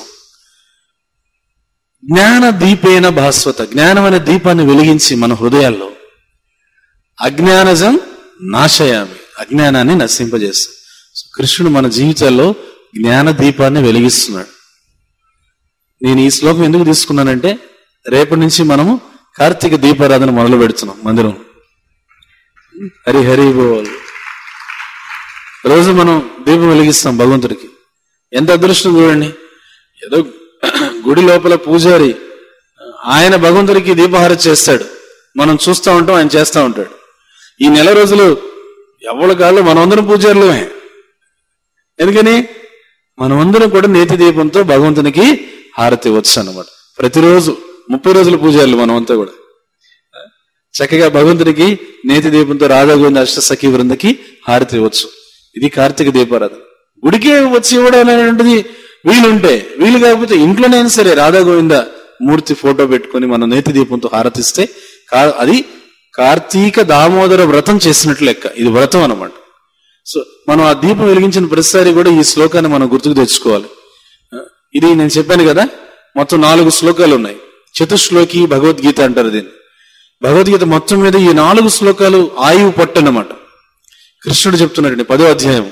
జ్ఞాన దీపేన భాస్వత జ్ఞానం అనే దీపాన్ని వెలిగించి మన హృదయాల్లో అజ్ఞానజం నాశయామి అజ్ఞానాన్ని నశింపజేస్తాం సో కృష్ణుడు మన జీవితాల్లో జ్ఞాన దీపాన్ని వెలిగిస్తున్నాడు నేను ఈ శ్లోకం ఎందుకు తీసుకున్నానంటే రేపటి నుంచి మనము కార్తీక దీపారాధన మొదలు పెడుతున్నాం మందిరం హరి హరి బోల్ రోజు మనం దీపం వెలిగిస్తాం భగవంతుడికి ఎంత అదృష్టం చూడండి ఏదో గుడి లోపల పూజారి ఆయన భగవంతుడికి దీపహార చేస్తాడు మనం చూస్తూ ఉంటాం ఆయన చేస్తూ ఉంటాడు ఈ నెల రోజులు ఎవరి కాళ్ళు మనమందరం పూజారులమే ఎందుకని మనమందరం కూడా నేతి దీపంతో భగవంతునికి హారతి ఇవ్వచ్చు అన్నమాట ప్రతిరోజు ముప్పై రోజుల పూజారులు మనమంతా కూడా చక్కగా భగవంతుడికి నేతి దీపంతో రాధా గోవింద అష్టసఖి బృందకి హారతి ఇవ్వచ్చు ఇది కార్తీక దీపారాధన గుడికే వచ్చి ఇవ్వడం అనేటువంటిది వీలుంటే వీలు కాకపోతే ఇంట్లోనైనా సరే రాధా గోవింద మూర్తి ఫోటో పెట్టుకొని మనం నేతి దీపంతో హారతిస్తే కా- అది కార్తీక దామోదర వ్రతం చేసినట్లు లెక్క ఇది వ్రతం అన్నమాట సో మనం ఆ దీపం వెలిగించిన ప్రతిసారి కూడా ఈ శ్లోకాన్ని మనం గుర్తుకు తెచ్చుకోవాలి ఆ, ఇది నేను చెప్పాను కదా మొత్తం నాలుగు శ్లోకాలు ఉన్నాయి చతుశ్లోకి భగవద్గీత అంటారు దీన్ని భగవద్గీత మొత్తం మీద ఈ నాలుగు శ్లోకాలు ఆయువు పట్టు అన్నమాట కృష్ణుడు చెప్తున్నాడండి పదో అధ్యాయం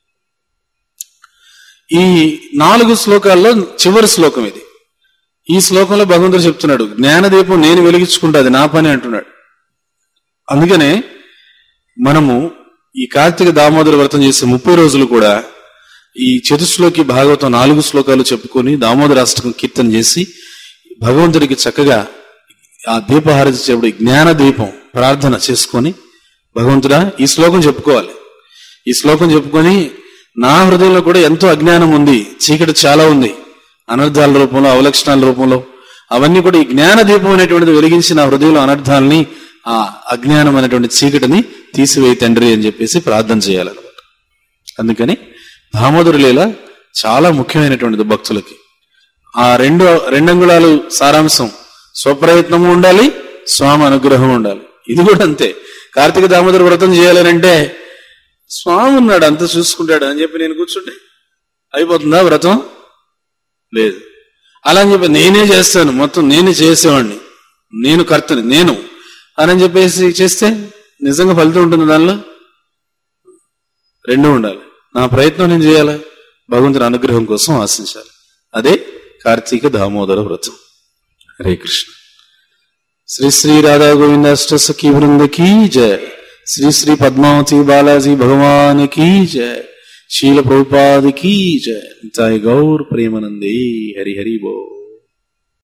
ఈ నాలుగు శ్లోకాల్లో చివరి శ్లోకం ఇది ఈ శ్లోకంలో భగవంతుడు చెప్తున్నాడు జ్ఞానదీపం నేను వెలిగించుకుంటా అది నా పని అంటున్నాడు అందుకనే మనము ఈ కార్తీక దామోదర వ్రతం చేసే ముప్పై రోజులు కూడా ఈ చతుశ్లోకి భాగవతం నాలుగు శ్లోకాలు చెప్పుకొని దామోదర అష్టకం కీర్తన చేసి భగవంతుడికి చక్కగా ఆ దీపహారతి చేపడి జ్ఞాన దీపం ప్రార్థన చేసుకొని భగవంతుడా ఈ శ్లోకం చెప్పుకోవాలి ఈ శ్లోకం చెప్పుకొని నా హృదయంలో కూడా ఎంతో అజ్ఞానం ఉంది చీకటి చాలా ఉంది అనర్థాల రూపంలో అవలక్షణాల రూపంలో అవన్నీ కూడా ఈ జ్ఞాన దీపం అనేటువంటిది వెలిగించి నా హృదయంలో అనర్థాలని ఆ అజ్ఞానం అనేటువంటి చీకటిని తీసివేయి తండ్రి అని చెప్పేసి ప్రార్థన చేయాలన్నమాట అందుకని దామోదరు లీల చాలా ముఖ్యమైనటువంటిది భక్తులకి ఆ రెండు రెండంగుళాలు సారాంశం స్వప్రయత్నము ఉండాలి స్వామి అనుగ్రహం ఉండాలి ఇది కూడా అంతే కార్తీక దామోదర వ్రతం చేయాలనంటే స్వామి ఉన్నాడు అంత చూసుకుంటాడు అని చెప్పి నేను కూర్చుంటే అయిపోతుందా వ్రతం లేదు అలా అని చెప్పి నేనే చేస్తాను మొత్తం నేనే చేసేవాడిని నేను కర్తని నేను అని చెప్పేసి చేస్తే నిజంగా ఫలితం ఉంటుంది దానిలో రెండు ఉండాలి నా ప్రయత్నం నేను చేయాలి భగవంతుని అనుగ్రహం కోసం ఆశించాలి అదే కార్తీక దామోదర వ్రతం హరే కృష్ణ శ్రీ శ్రీ రాధా గోవింద అష్ట సఖీ వృంద కీ జయ శ్రీ శ్రీ పద్మావతి బాలాజీ భగవాన్ కీ జయ శీల ప్రభుపాద కీ జయ నితాయ గౌర్ ప్రేమనందే హరి హరి బో